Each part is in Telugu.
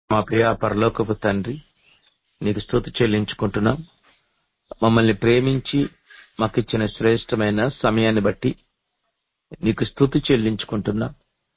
మా ప్రియ పరలోకపు తండ్రి నీకు స్తుతి చెల్లించుకుంటున్నాం మమ్మల్ని ప్రేమించి మాకిచ్చిన శ్రేష్టమైన సమయాన్ని బట్టి నీకు స్తుతి చెల్లించుకుంటున్నాం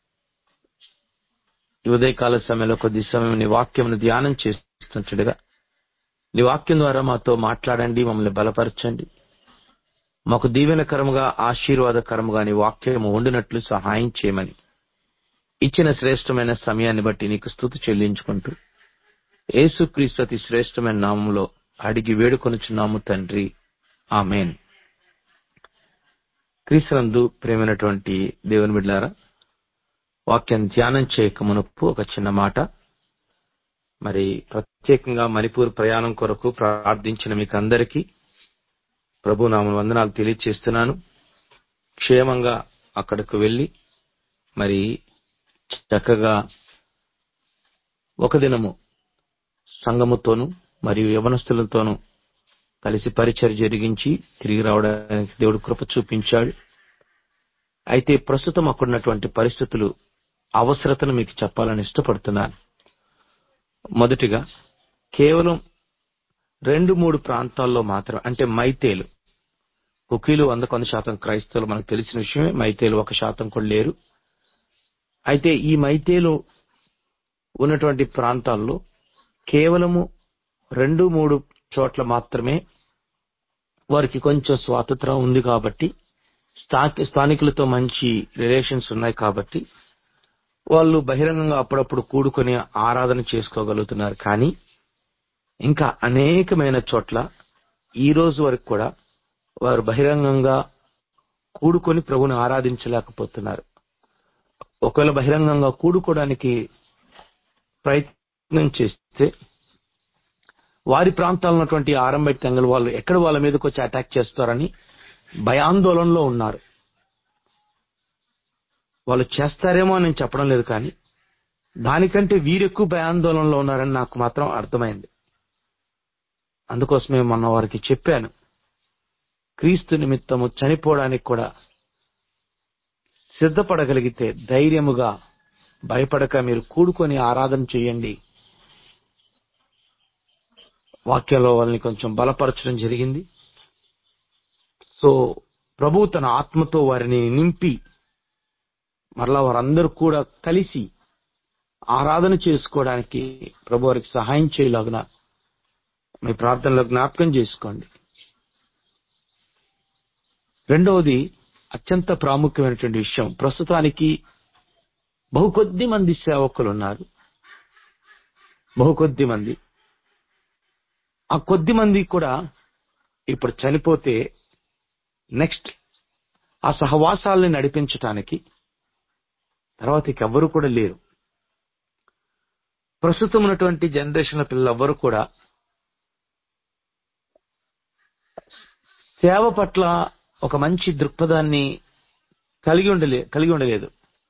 ఈ ఉదయకాల సమయంలో కొద్ది సమయం నీ వాక్యమును ధ్యానం చేస్తుండగా నీ వాక్యం ద్వారా మాతో మాట్లాడండి మమ్మల్ని బలపరచండి మాకు దీవెనకరముగా ఆశీర్వాదకరముగా నీ వాక్యము ఉండినట్లు సహాయం చేయమని ఇచ్చిన శ్రేష్టమైన సమయాన్ని బట్టి నీకు స్తుతి చెల్లించుకుంటూ యేసుక్రీస్తు అతి శ్రేష్టమైన నామంలో అడిగి వేడుకొనుచున్నాము తండ్రి ఆమెన్ క్రీస్తునందు ప్రేమైనటువంటి దేవుని బిడ్డారా వాక్యం ధ్యానం చేయక మునుపు ఒక చిన్న మాట మరి ప్రత్యేకంగా మణిపూర్ ప్రయాణం కొరకు ప్రార్థించిన మీకు అందరికీ ప్రభు నామ వందనాలు తెలియచేస్తున్నాను క్షేమంగా అక్కడకు వెళ్ళి మరి చక్కగా ఒక దినము సంఘముతోనూ మరియు యవనస్తులతోనూ కలిసి పరిచయం జరిగించి తిరిగి రావడానికి దేవుడు కృప చూపించాడు అయితే ప్రస్తుతం అక్కడున్నటువంటి పరిస్థితులు అవసరతను మీకు చెప్పాలని ఇష్టపడుతున్నాను మొదటిగా కేవలం రెండు మూడు ప్రాంతాల్లో మాత్రం అంటే మైతేలు కుకీలు వంద కొంత శాతం క్రైస్తవులు మనకు తెలిసిన విషయమే మైతేలు ఒక శాతం కూడా లేరు అయితే ఈ మైతేలు ఉన్నటువంటి ప్రాంతాల్లో కేవలము రెండు మూడు చోట్ల మాత్రమే వారికి కొంచెం స్వాతంత్రం ఉంది కాబట్టి స్థానికులతో మంచి రిలేషన్స్ ఉన్నాయి కాబట్టి వాళ్ళు బహిరంగంగా అప్పుడప్పుడు కూడుకొని ఆరాధన చేసుకోగలుగుతున్నారు కానీ ఇంకా అనేకమైన చోట్ల ఈ రోజు వరకు కూడా వారు బహిరంగంగా కూడుకొని ప్రభుని ఆరాధించలేకపోతున్నారు ఒకవేళ బహిరంగంగా కూడుకోవడానికి ప్రయత్నం చేస్తే వారి ప్రాంతాల్లో ఉన్నటువంటి ఆరంభ తెంగలు వాళ్ళు ఎక్కడ వాళ్ళ మీదకి వచ్చి అటాక్ చేస్తారని భయాందోళనలో ఉన్నారు వాళ్ళు చేస్తారేమో అని నేను చెప్పడం లేదు కానీ దానికంటే వీరెక్కువ భయాందోళనలో ఉన్నారని నాకు మాత్రం అర్థమైంది అందుకోసమే మొన్న వారికి చెప్పాను క్రీస్తు నిమిత్తము చనిపోవడానికి కూడా సిద్ధపడగలిగితే ధైర్యముగా భయపడక మీరు కూడుకొని ఆరాధన చేయండి వాక్యంలో వాళ్ళని కొంచెం బలపరచడం జరిగింది సో ప్రభు తన ఆత్మతో వారిని నింపి మరలా వారందరూ కూడా కలిసి ఆరాధన చేసుకోవడానికి ప్రభు వారికి సహాయం చేయలాగున మీ ప్రార్థనలో జ్ఞాపకం చేసుకోండి రెండవది అత్యంత ప్రాముఖ్యమైనటువంటి విషయం ప్రస్తుతానికి బహు కొద్ది మంది సేవకులు ఉన్నారు బహు కొద్ది మంది ఆ కొద్ది మంది కూడా ఇప్పుడు చనిపోతే నెక్స్ట్ ఆ సహవాసాలని నడిపించటానికి తర్వాత ఎవ్వరు కూడా లేరు ప్రస్తుతం ఉన్నటువంటి జనరేషన్ పిల్లలు ఎవ్వరు కూడా సేవ పట్ల ఒక మంచి దృక్పథాన్ని కలిగి ఉండలే కలిగి ఉండలేదు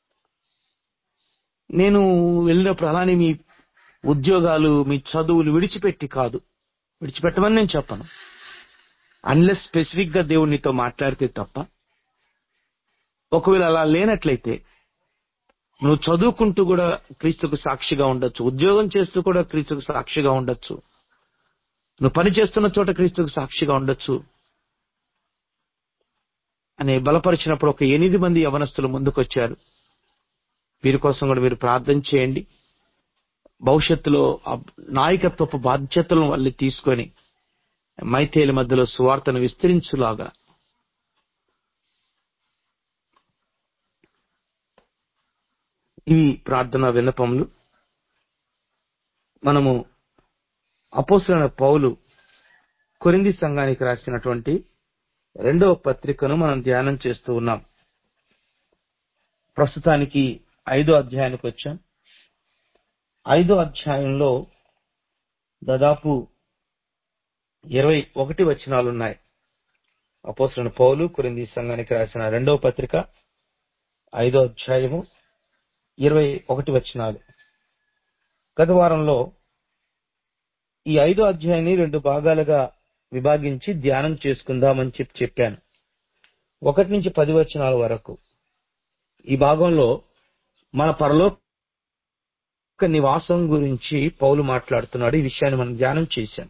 నేను వెళ్ళినప్పుడు అలానే మీ ఉద్యోగాలు మీ చదువులు విడిచిపెట్టి కాదు విడిచిపెట్టమని నేను చెప్పను అన్లెస్ స్పెసిఫిక్ గా దేవుడు మాట్లాడితే తప్ప ఒకవేళ అలా లేనట్లయితే నువ్వు చదువుకుంటూ కూడా క్రీస్తుకు సాక్షిగా ఉండొచ్చు ఉద్యోగం చేస్తూ కూడా క్రీస్తుకు సాక్షిగా ఉండొచ్చు నువ్వు పని చేస్తున్న చోట క్రీస్తుకు సాక్షిగా ఉండొచ్చు అని బలపరిచినప్పుడు ఒక ఎనిమిది మంది యవనస్తులు ముందుకొచ్చారు వీరి కోసం కూడా మీరు ప్రార్థన చేయండి భవిష్యత్తులో నాయకత్వపు బాధ్యతలను వాళ్ళు తీసుకొని మైతేల మధ్యలో సువార్తను విస్తరించులాగా ఇవి ప్రార్థన విన్నపములు మనము అపోసరైన పౌలు కొరింది సంఘానికి రాసినటువంటి రెండవ పత్రికను మనం ధ్యానం చేస్తూ ఉన్నాం ప్రస్తుతానికి ఐదో అధ్యాయానికి వచ్చాం ఐదో అధ్యాయంలో దాదాపు ఇరవై ఒకటి వచనాలున్నాయి అపోసరైన పౌలు కొరింది సంఘానికి రాసిన రెండవ పత్రిక ఐదో అధ్యాయము ఇరవై ఒకటి వచనాలు గత వారంలో ఈ ఐదో అధ్యాయాన్ని రెండు భాగాలుగా విభాగించి ధ్యానం చేసుకుందామని చెప్పి చెప్పాను ఒకటి నుంచి పది వచనాల వరకు ఈ భాగంలో మన పరలోక యొక్క నివాసం గురించి పౌలు మాట్లాడుతున్నాడు ఈ విషయాన్ని మనం ధ్యానం చేశాం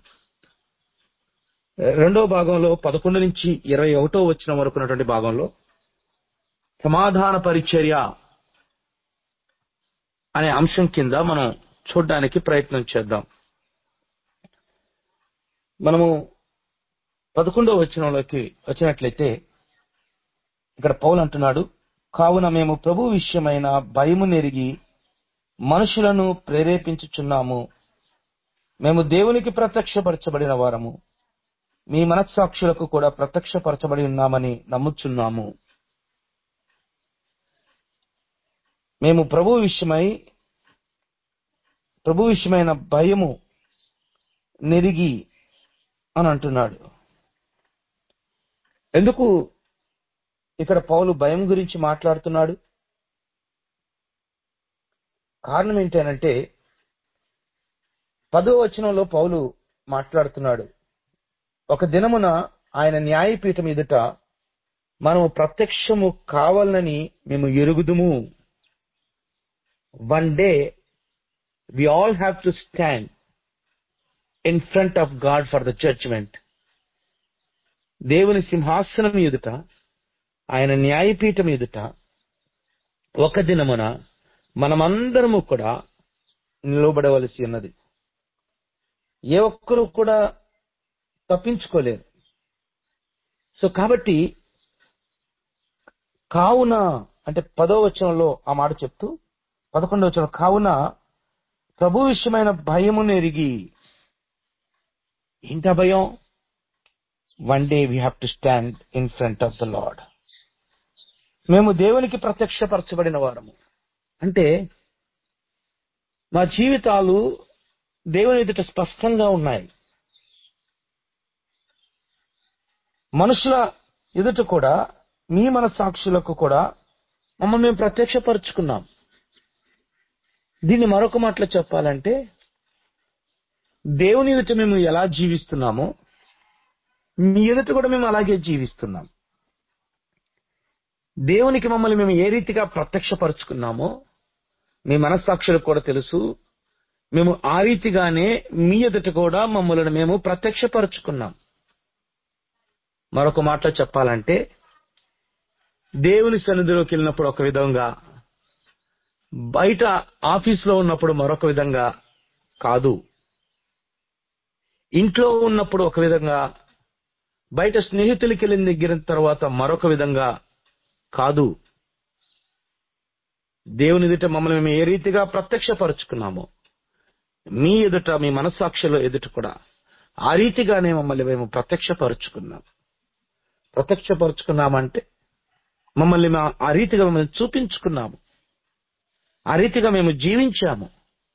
రెండో భాగంలో పదకొండు నుంచి ఇరవై ఒకటో వచ్చిన వరకు ఉన్నటువంటి భాగంలో సమాధాన పరిచర్య అనే అంశం కింద మనం చూడడానికి ప్రయత్నం చేద్దాం మనము పదకొండవ వచనంలోకి వచ్చినట్లయితే ఇక్కడ పౌలు అంటున్నాడు కావున మేము ప్రభు విషయమైన భయము నెరిగి మనుషులను ప్రేరేపించుచున్నాము మేము దేవునికి ప్రత్యక్షపరచబడిన వారము మీ మనస్సాక్షులకు కూడా ప్రత్యక్షపరచబడి ఉన్నామని నమ్ముచున్నాము మేము ప్రభు విషయమై ప్రభు విషయమైన భయము నెరిగి అని అంటున్నాడు ఎందుకు ఇక్కడ పౌలు భయం గురించి మాట్లాడుతున్నాడు కారణం ఏంటనంటే పదో వచనంలో పౌలు మాట్లాడుతున్నాడు ఒక దినమున ఆయన న్యాయపీఠం ఎదుట మనము ప్రత్యక్షము కావాలని మేము ఎరుగుదుము one day we all have to stand in front of God for the judgement దేవుని సింహాసనం ఎదుట ఆయన న్యాయపీఠం ఎదుట ఒక దినమున మనమందరము కూడా నిలబడవలసి ఉన్నది ఏ ఒక్కరు కూడా తప్పించుకోలేరు సో కాబట్టి కావున అంటే పదో వచనంలో ఆ మాట చెప్తూ పదకొండవ వచనం కావున ప్రభు విషయమైన భయమును ఎరిగి ఏంట భయం one day we have to stand in front of the Lord మేము దేవునికి ప్రత్యక్షపరచబడిన వారము అంటే మా జీవితాలు దేవుని ఎదుట స్పష్టంగా ఉన్నాయి మనుషుల ఎదుట కూడా మీ మన సాక్షులకు కూడా మమ్మల్ని మేము ప్రత్యక్షపరుచుకున్నాం దీన్ని మరొక మాటలో చెప్పాలంటే దేవుని ఎదుట మేము ఎలా జీవిస్తున్నామో మీ ఎదుట కూడా మేము అలాగే జీవిస్తున్నాం దేవునికి మమ్మల్ని మేము ఏ రీతిగా ప్రత్యక్షపరుచుకున్నామో మీ మనస్సాక్షులకు కూడా తెలుసు మేము ఆ రీతిగానే మీ ఎదుట కూడా మమ్మల్ని మేము ప్రత్యక్షపరుచుకున్నాం మరొక మాటలో చెప్పాలంటే దేవుని సన్నిధిలోకి వెళ్ళినప్పుడు ఒక విధంగా బయట ఆఫీస్లో ఉన్నప్పుడు మరొక విధంగా కాదు ఇంట్లో ఉన్నప్పుడు ఒక విధంగా బయట స్నేహితులకి వెళ్ళిన దగ్గర తర్వాత మరొక విధంగా కాదు దేవుని ఎదుట మమ్మల్ని మేము ఏ రీతిగా ప్రత్యక్షపరుచుకున్నామో మీ ఎదుట మీ మనస్సాక్షిలో ఎదుట కూడా ఆ రీతిగానే మమ్మల్ని మేము ప్రత్యక్షపరుచుకున్నాం ప్రత్యక్షపరుచుకున్నామంటే మమ్మల్ని మా- ఆ రీతిగా మమ్మల్ని చూపించుకున్నాము ఆ రీతిగా మేము జీవించాము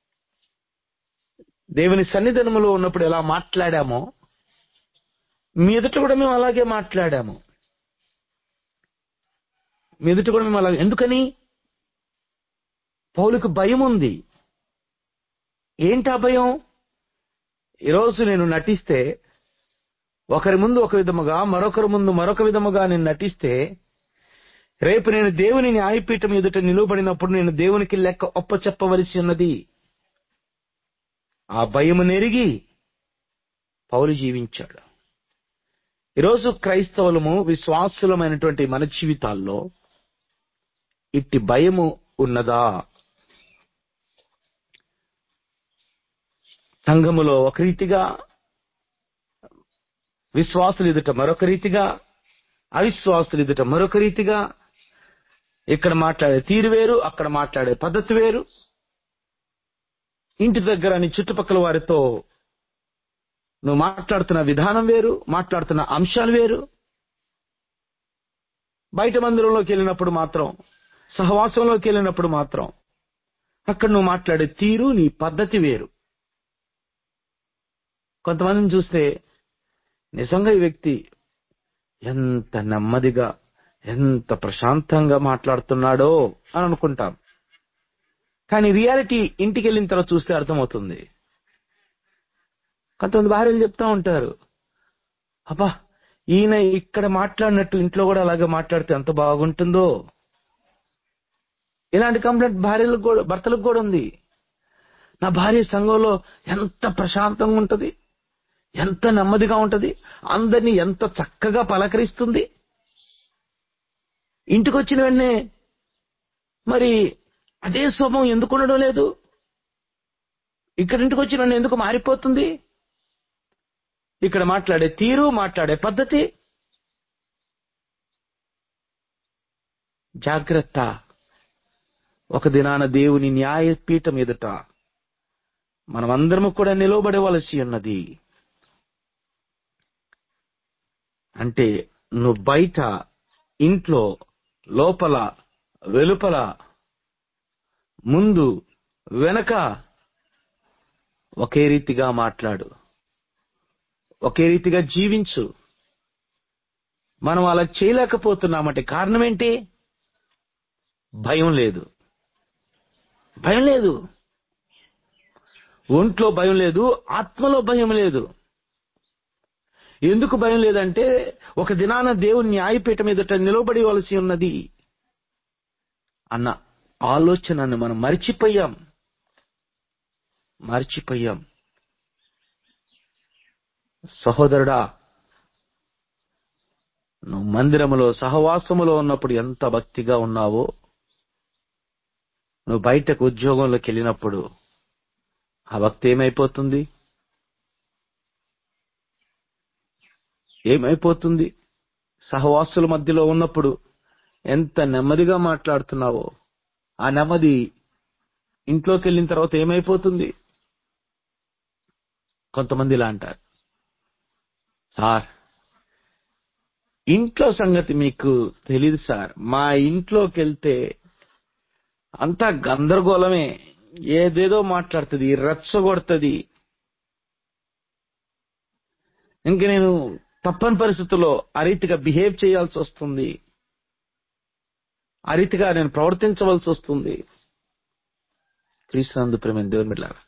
దేవుని సన్నిధానములో ఉన్నప్పుడు ఎలా మాట్లాడామో మీ ఎదుట కూడా మేము అలాగే మాట్లాడాము మీ ఎదుట కూడా మేము అలాగే ఎందుకని పౌలకు భయం ఉంది ఏంటా భయం ఈరోజు నేను నటిస్తే ఒకరి ముందు ఒక విధముగా మరొకరి ముందు మరొక విధముగా నేను నటిస్తే రేపు నేను దేవుని న్యాయపీఠం ఎదుట నిలువబడినప్పుడు నేను దేవునికి లెక్క ఒప్ప చెప్పవలసి ఉన్నది ఆ భయము నెరిగి పౌలు జీవించాడు ఈరోజు క్రైస్తవులము విశ్వాసులమైనటువంటి మన జీవితాల్లో ఇట్టి భయము ఉన్నదా సంఘములో ఒక రీతిగా విశ్వాసులు ఎదుట మరొక రీతిగా అవిశ్వాసులు ఎదుట మరొక రీతిగా ఇక్కడ మాట్లాడే తీరు వేరు అక్కడ మాట్లాడే పద్ధతి వేరు ఇంటి దగ్గర నీ చుట్టుపక్కల వారితో నువ్వు మాట్లాడుతున్న విధానం వేరు మాట్లాడుతున్న అంశాలు వేరు బయట మందిరంలోకి వెళ్ళినప్పుడు మాత్రం సహవాసంలోకి వెళ్ళినప్పుడు మాత్రం అక్కడ నువ్వు మాట్లాడే తీరు నీ పద్ధతి వేరు కొంతమందిని చూస్తే నిజంగా ఈ వ్యక్తి ఎంత నెమ్మదిగా ఎంత ప్రశాంతంగా మాట్లాడుతున్నాడో అని అనుకుంటాం కానీ రియాలిటీ ఇంటికి వెళ్ళిన తర్వాత చూస్తే అర్థమవుతుంది కొంతమంది భార్యలు చెప్తా ఉంటారు అబ్బా ఈయన ఇక్కడ మాట్లాడినట్టు ఇంట్లో కూడా అలాగే మాట్లాడితే ఎంత బాగుంటుందో ఇలాంటి కంప్లైంట్ భార్యలకు కూడా భర్తలకు కూడా ఉంది నా భార్య సంఘంలో ఎంత ప్రశాంతంగా ఉంటది ఎంత నెమ్మదిగా ఉంటది అందరినీ ఎంత చక్కగా పలకరిస్తుంది ఇంటికి వచ్చిన వెంటనే మరి అదే స్వభావం ఎందుకు ఉండడం లేదు ఇక్కడ ఇంటికి వచ్చిన వెంటనే ఎందుకు మారిపోతుంది ఇక్కడ మాట్లాడే తీరు మాట్లాడే పద్ధతి జాగ్రత్త ఒక దినాన దేవుని న్యాయపీఠం ఎదుట మనమందరము కూడా నిలవబడవలసి ఉన్నది అంటే నువ్వు బయట ఇంట్లో లోపల వెలుపల ముందు వెనక ఒకే రీతిగా మాట్లాడు ఒకే రీతిగా జీవించు మనం అలా చేయలేకపోతున్నామంటే కారణం ఏంటి భయం లేదు భయం లేదు ఒంట్లో భయం లేదు ఆత్మలో భయం లేదు ఎందుకు భయం లేదంటే ఒక దినాన దేవుని న్యాయపీఠం ఎదుట నిలబడివలసి ఉన్నది అన్న ఆలోచనను మనం మర్చిపోయాం మర్చిపోయాం సహోదరుడా నువ్వు మందిరములో సహవాసములో ఉన్నప్పుడు ఎంత భక్తిగా ఉన్నావో నువ్వు బయటకు ఉద్యోగంలోకి వెళ్ళినప్పుడు ఆ భక్తి ఏమైపోతుంది ఏమైపోతుంది సహవాసుల మధ్యలో ఉన్నప్పుడు ఎంత నెమ్మదిగా మాట్లాడుతున్నావో ఆ నెమ్మది ఇంట్లోకి వెళ్ళిన తర్వాత ఏమైపోతుంది కొంతమంది ఇలా అంటారు సార్ ఇంట్లో సంగతి మీకు తెలియదు సార్ మా ఇంట్లోకి వెళ్తే అంతా గందరగోళమే ఏదేదో మాట్లాడుతుంది రెచ్చగొడుతుంది ఇంక నేను తప్పని పరిస్థితుల్లో ఆ రీతిగా బిహేవ్ చేయాల్సి వస్తుంది ఆ రీతిగా నేను ప్రవర్తించవలసి వస్తుంది క్రీస్తునందు ప్రేమ దేవుని బిడ్డలారా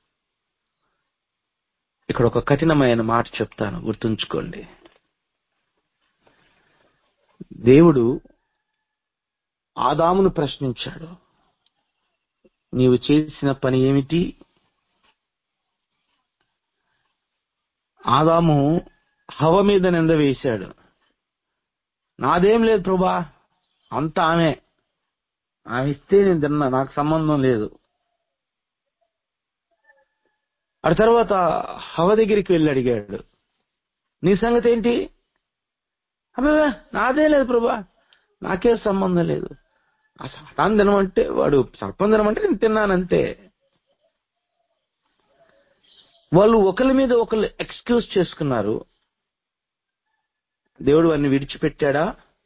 ఇక్కడ ఒక కఠినమైన మాట చెప్తాను గుర్తుంచుకోండి దేవుడు ఆదామును ప్రశ్నించాడు నీవు చేసిన పని ఏమిటి ఆదాము హవ మీద నింద వేశాడు నాదేం లేదు ప్రభా అంతా ఆమె ఆమె ఇస్తే నేను తిన్నా నాకు సంబంధం లేదు ఆ తర్వాత హవ దగ్గరికి వెళ్ళి అడిగాడు నీ సంగతి ఏంటి అబ్బా నాదే లేదు ప్రభా నాకే సంబంధం లేదు ఆ సతాన్ తినమంటే వాడు సర్పం తినమంటే నేను తిన్నానంతే వాళ్ళు ఒకరి మీద ఒకరు ఎక్స్క్యూజ్ చేసుకున్నారు దేవుడు వారిని విడిచిపెట్టాడా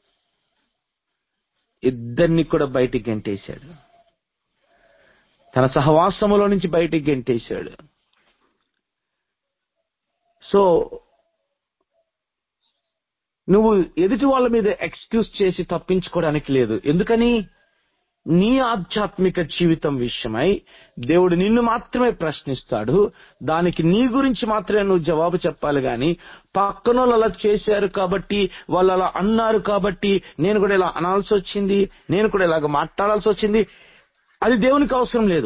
ఇద్దరిని కూడా బయటికి గెంటేశాడు తన సహవాసములో నుంచి బయటికి గెంటేశాడు సో నువ్వు ఎదుటి వాళ్ళ మీద ఎక్స్క్యూజ్ చేసి తప్పించుకోవడానికి లేదు ఎందుకని నీ ఆధ్యాత్మిక జీవితం విషయమై దేవుడు నిన్ను మాత్రమే ప్రశ్నిస్తాడు దానికి నీ గురించి మాత్రమే నువ్వు జవాబు చెప్పాలి గాని పక్కన వాళ్ళు అలా చేశారు కాబట్టి వాళ్ళు అలా అన్నారు కాబట్టి నేను కూడా ఇలా అనాల్సి వచ్చింది నేను కూడా ఇలాగ మాట్లాడాల్సి వచ్చింది అది దేవునికి అవసరం లేదు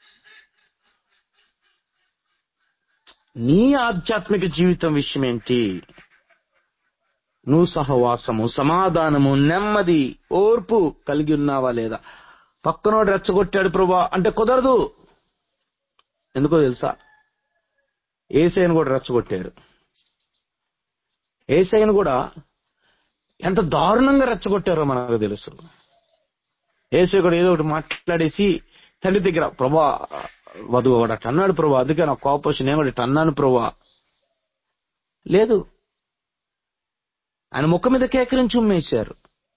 నీ ఆధ్యాత్మిక జీవితం విషయం ఏంటి నువ్వు సహవాసము సమాధానము నెమ్మది ఓర్పు కలిగి ఉన్నావా లేదా పక్కనోడు రెచ్చగొట్టాడు ప్రభా అంటే కుదరదు ఎందుకో తెలుసా ఏసైను కూడా రెచ్చగొట్టారు ఏసైను కూడా ఎంత దారుణంగా రెచ్చగొట్టారో మనకు తెలుసు ఏసై కూడా ఏదో ఒకటి మాట్లాడేసి తండ్రి దగ్గర ప్రభా వధువు కూడా అన్నాడు ప్రభా అందుకే నాకు కోపం వచ్చి నేను కూడా ఇట్ట అన్నాను ప్రభా లేదు ఆయన ముఖం మీద కేకరించి ఉమ్మేశారు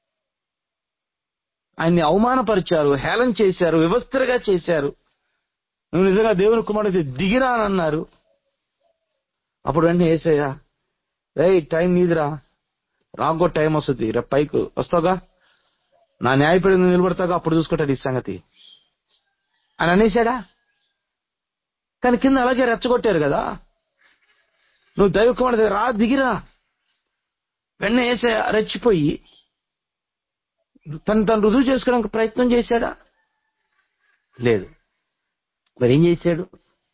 ఆయన్ని అవమానపరిచారు హేళన చేశారు వ్యవస్థగా చేశారు నువ్వు నిజంగా దేవుని కుమారుడు దిగిరా అని అన్నారు అప్పుడు వెంటనే వేసేయా రే టైం నీదిరా రాకో టైం వస్తుంది రేపు పైకి వస్తావుగా నా న్యాయపడి నిలబడతాగా అప్పుడు చూసుకుంటాడు ఈ సంగతి అని అనేశాడా కానీ కింద అలాగే రెచ్చగొట్టారు కదా నువ్వు దైవ కుమారుడు రా దిగిరా వెన్న వేసే రెచ్చిపోయి తను తను రుజువు చేసుకోవడానికి ప్రయత్నం చేశాడా లేదు మరి ఏం చేశాడు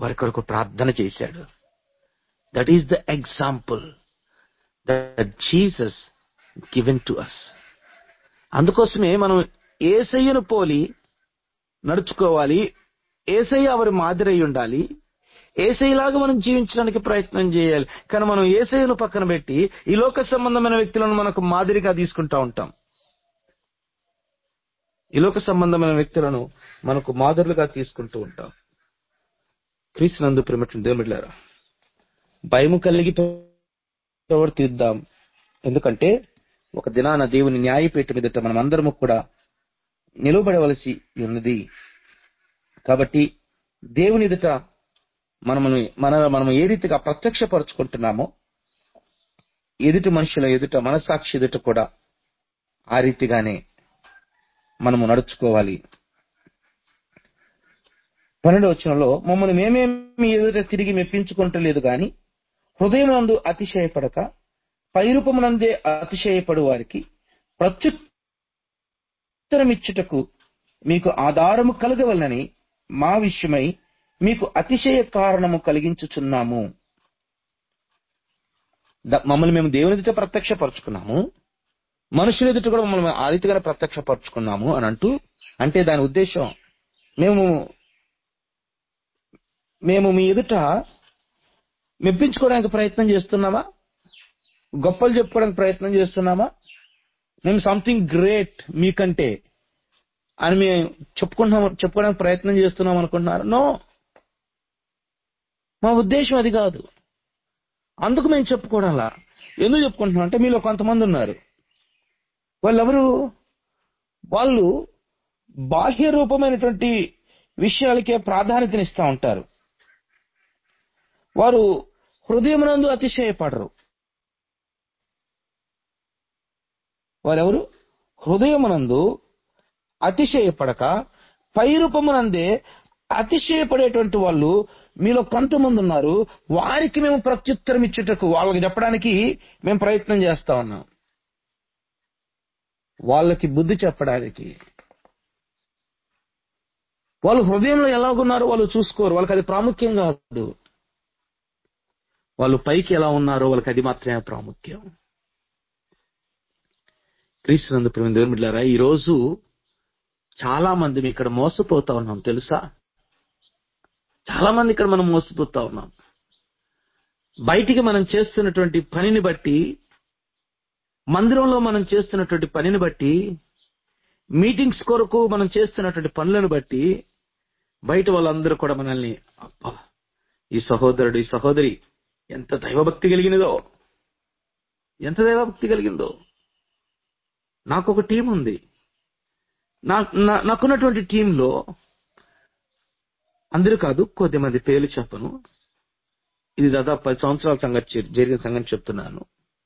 వారి కొరకు ప్రార్థన చేశాడు that is the example that Jesus given to us అందుకోసమే మనం ఏసయ్యను పోలి నడుచుకోవాలి ఏసయ్య వారి మాదిరై ఉండాలి ఏసైలాగా మనం జీవించడానికి ప్రయత్నం చేయాలి కానీ మనం ఏసైను పక్కన పెట్టి ఈ లోక సంబంధమైన వ్యక్తులను మనకు మాదిరిగా తీసుకుంటా ఉంటాం ఈ లోక సంబంధమైన వ్యక్తులను మనకు మాదిరులుగా తీసుకుంటూ ఉంటాం క్రీస్తునందు ప్రేమటువంటి దేవుడిలారా భయము కలిగి ప్రవర్తిద్దాం ఎందుకంటే ఒక దినాన దేవుని న్యాయపీఠం ఎదుట మనం అందరము కూడా నిలబడవలసి ఉన్నది కాబట్టి దేవుని ఎదుట మనము మన మనం ఏ రీతిగా ప్రత్యక్షపరుచుకుంటున్నామో ఎదుటి మనుషుల ఎదుట మనసాక్షి ఎదుట కూడా ఆ రీతిగానే మనము నడుచుకోవాలి పన్నెండు వచనంలో మమ్మల్ని మేమేమి ఎదుట తిరిగి మెప్పించుకుంటలేదు గాని హృదయమందు అతిశయపడక పైరూపమునందే అతిశయపడు వారికి ప్రత్యుత్తరమిచ్చుటకు మీకు ఆధారము కలగవలనని మా విషయమై మీకు అతిశయ కారణము కలిగించుచున్నాము ద- మమ్మల్ని మేము దేవుని ఎదుట ప్రత్యక్షపరుచుకున్నాము మనుషుల ఎదుట కూడా మమ్మల్ని ఆ రీతిగానే ప్రత్యక్షపరుచుకున్నాము అని అంటూ అంటే దాని ఉద్దేశం మేము మేము మీ ఎదుట మెప్పించుకోవడానికి ప్రయత్నం చేస్తున్నామా గొప్పలు చెప్పుకోవడానికి ప్రయత్నం చేస్తున్నామా మేము సంథింగ్ గ్రేట్ మీకంటే అని మేము చెప్పుకుంటున్నాం చెప్పుకోవడానికి ప్రయత్నం చేస్తున్నాం అనుకుంటున్నారు నో మా ఉద్దేశం అది కాదు అందుకు మేము చెప్పుకోవడంలా ఎందుకు చెప్పుకుంటున్నాం అంటే మీలో కొంతమంది ఉన్నారు వాళ్ళెవరు వాళ్ళు బాహ్య రూపమైనటువంటి విషయాలకే ప్రాధాన్యతనిస్తూ ఉంటారు వారు హృదయమునందు అతిశయపడరు వారెవరు హృదయమునందు అతిశయపడక పైరూపమునందే అతిశయపడేటువంటి వాళ్ళు మీలో కొంతమంది ఉన్నారు వారికి మేము ప్రత్యుత్తరం ఇచ్చుటకు వాళ్ళకి చెప్పడానికి మేము ప్రయత్నం చేస్తా ఉన్నాం వాళ్ళకి బుద్ధి చెప్పడానికి వాళ్ళు హృదయంలో ఎలాగున్నారో వాళ్ళు చూసుకోరు వాళ్ళకి అది ప్రాముఖ్యం కాదు వాళ్ళు పైకి ఎలా ఉన్నారో వాళ్ళకి అది మాత్రమే ప్రాముఖ్యం క్రీస్తునందు ప్రేమ దేవుని బిడ్డలారా ఈ రోజు చాలా మంది ఇక్కడ మోసపోతా ఉన్నాం తెలుసా చాలా మంది ఇక్కడ మనం మోసపోతా ఉన్నాం బయటికి మనం చేస్తున్నటువంటి పనిని బట్టి మందిరంలో మనం చేస్తున్నటువంటి పనిని బట్టి మీటింగ్స్ కొరకు మనం చేస్తున్నటువంటి పనులను బట్టి బయట వాళ్ళందరూ కూడా మనల్ని అబ్బా ఈ సహోదరుడు ఈ సహోదరి ఎంత దైవభక్తి కలిగినదో ఎంత దైవభక్తి కలిగిందో నాకు ఒక టీం ఉంది నా నా- నాకున్నటువంటి టీంలో అందరూ కాదు కొద్దిమంది పేర్లు చెప్పను ఇది దాదాపు పది సంవత్సరాల సంగతి జరి- జరిగిన సంగతి చెప్తున్నాను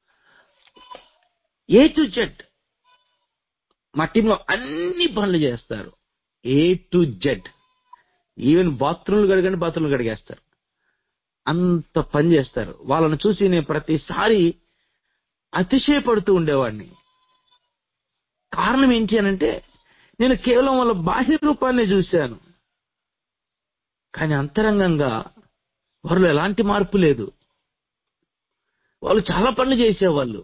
ఏ టు జెడ్ మా టీంలో అన్ని పనులు చేస్తారు ఏ టు జెడ్ ఈవెన్ బాత్రూమ్లు కడగండి బాత్రూమ్లు కడిగేస్తారు అంత పని చేస్తారు వాళ్ళని చూసి నేను ప్రతిసారి అతిశయపడుతూ ఉండేవాడిని కారణం ఏంటి అనంటే నేను కేవలం వాళ్ళ బాహ్య రూపాన్ని చూశాను కానీ అంతరంగంగా వారిలో ఎలాంటి మార్పు లేదు వాళ్ళు చాలా పనులు చేసేవాళ్ళు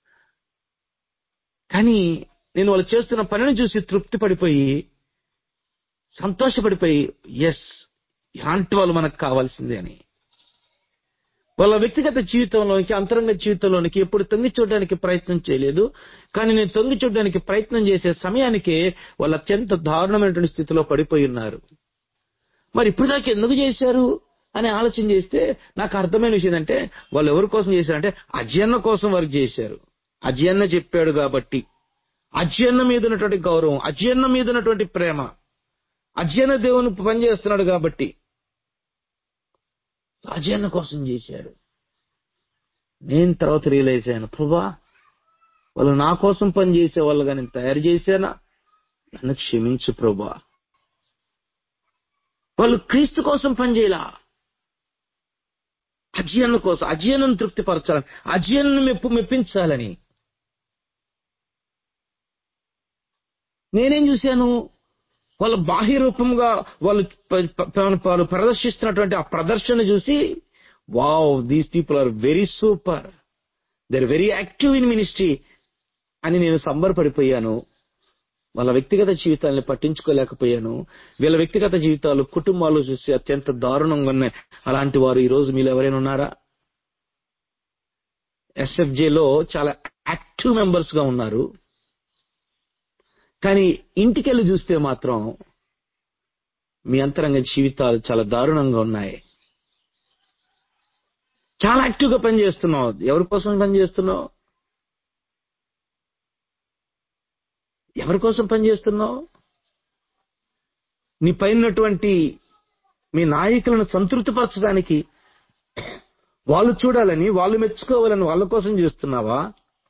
కానీ నేను వాళ్ళు చేస్తున్న పనిని చూసి తృప్తి పడిపోయి సంతోషపడిపోయి ఎస్ ఇలాంటి వాళ్ళు మనకు కావాల్సిందే అని వాళ్ళ వ్యక్తిగత జీవితంలోనికి అంతరంగ జీవితంలోనికి ఎప్పుడు తొంగి చూడడానికి ప్రయత్నం చేయలేదు కానీ నేను తొంగి చూడడానికి ప్రయత్నం చేసే సమయానికి వాళ్ళు అత్యంత దారుణమైనటువంటి స్థితిలో పడిపోయి ఉన్నారు మరి ఇప్పుడు దాకా ఎందుకు చేశారు అని ఆలోచన చేస్తే నాకు అర్థమైన విషయం అంటే వాళ్ళు ఎవరి కోసం చేశారంటే అజయన్న కోసం వారు చేశారు అజయన్న చెప్పాడు కాబట్టి అజయన్న మీద ఉన్నటువంటి గౌరవం అజయన్న మీద ఉన్నటువంటి ప్రేమ అజయన్న దేవుని పనిచేస్తున్నాడు కాబట్టి అజయన్న కోసం చేశారు నేను తర్వాత రియలైజ్ అయ్యాను ప్రభా వాళ్ళు నా కోసం పని చేసే వాళ్ళుగా నేను తయారు చేశానా నన్ను క్షమించు ప్రభా వాళ్ళు క్రీస్తు కోసం పనిచేయలా అజయన్న కోసం అజయన్నను తృప్తిపరచాలని అజయన్ను మెప్పు మెప్పించాలని నేనేం చూశాను వాళ్ళ బాహ్య రూపంగా వాళ్ళు ప- ప- వాళ్ళు ప్రదర్శిస్తున్నటువంటి ఆ ప్రదర్శన చూసి wow these people are very super they very active in ministry అని నేను సంబరపడిపోయాను వాళ్ళ వ్యక్తిగత జీవితాలను పట్టించుకోలేకపోయాను వీళ్ళ వ్యక్తిగత జీవితాలు కుటుంబాలు చూసి అత్యంత దారుణంగా ఉన్నాయి అలాంటి వారు ఈ రోజు మీరు ఎవరైనా ఉన్నారా SFJ లో చాలా యాక్టివ్ మెంబర్స్ గా ఉన్నారు కానీ ఇంటికెళ్ళి చూస్తే మాత్రం మీ అంతరంగ జీవితాలు చాలా దారుణంగా ఉన్నాయి చాలా యాక్టివ్ గా పనిచేస్తున్నావు ఎవరి కోసం పనిచేస్తున్నావు ఎవరి కోసం పనిచేస్తున్నావు నీ పైనటువంటి మీ నాయకులను సంతృప్తిపరచడానికి వాళ్ళు చూడాలని వాళ్ళు మెచ్చుకోవాలని వాళ్ళ కోసం చేస్తున్నావా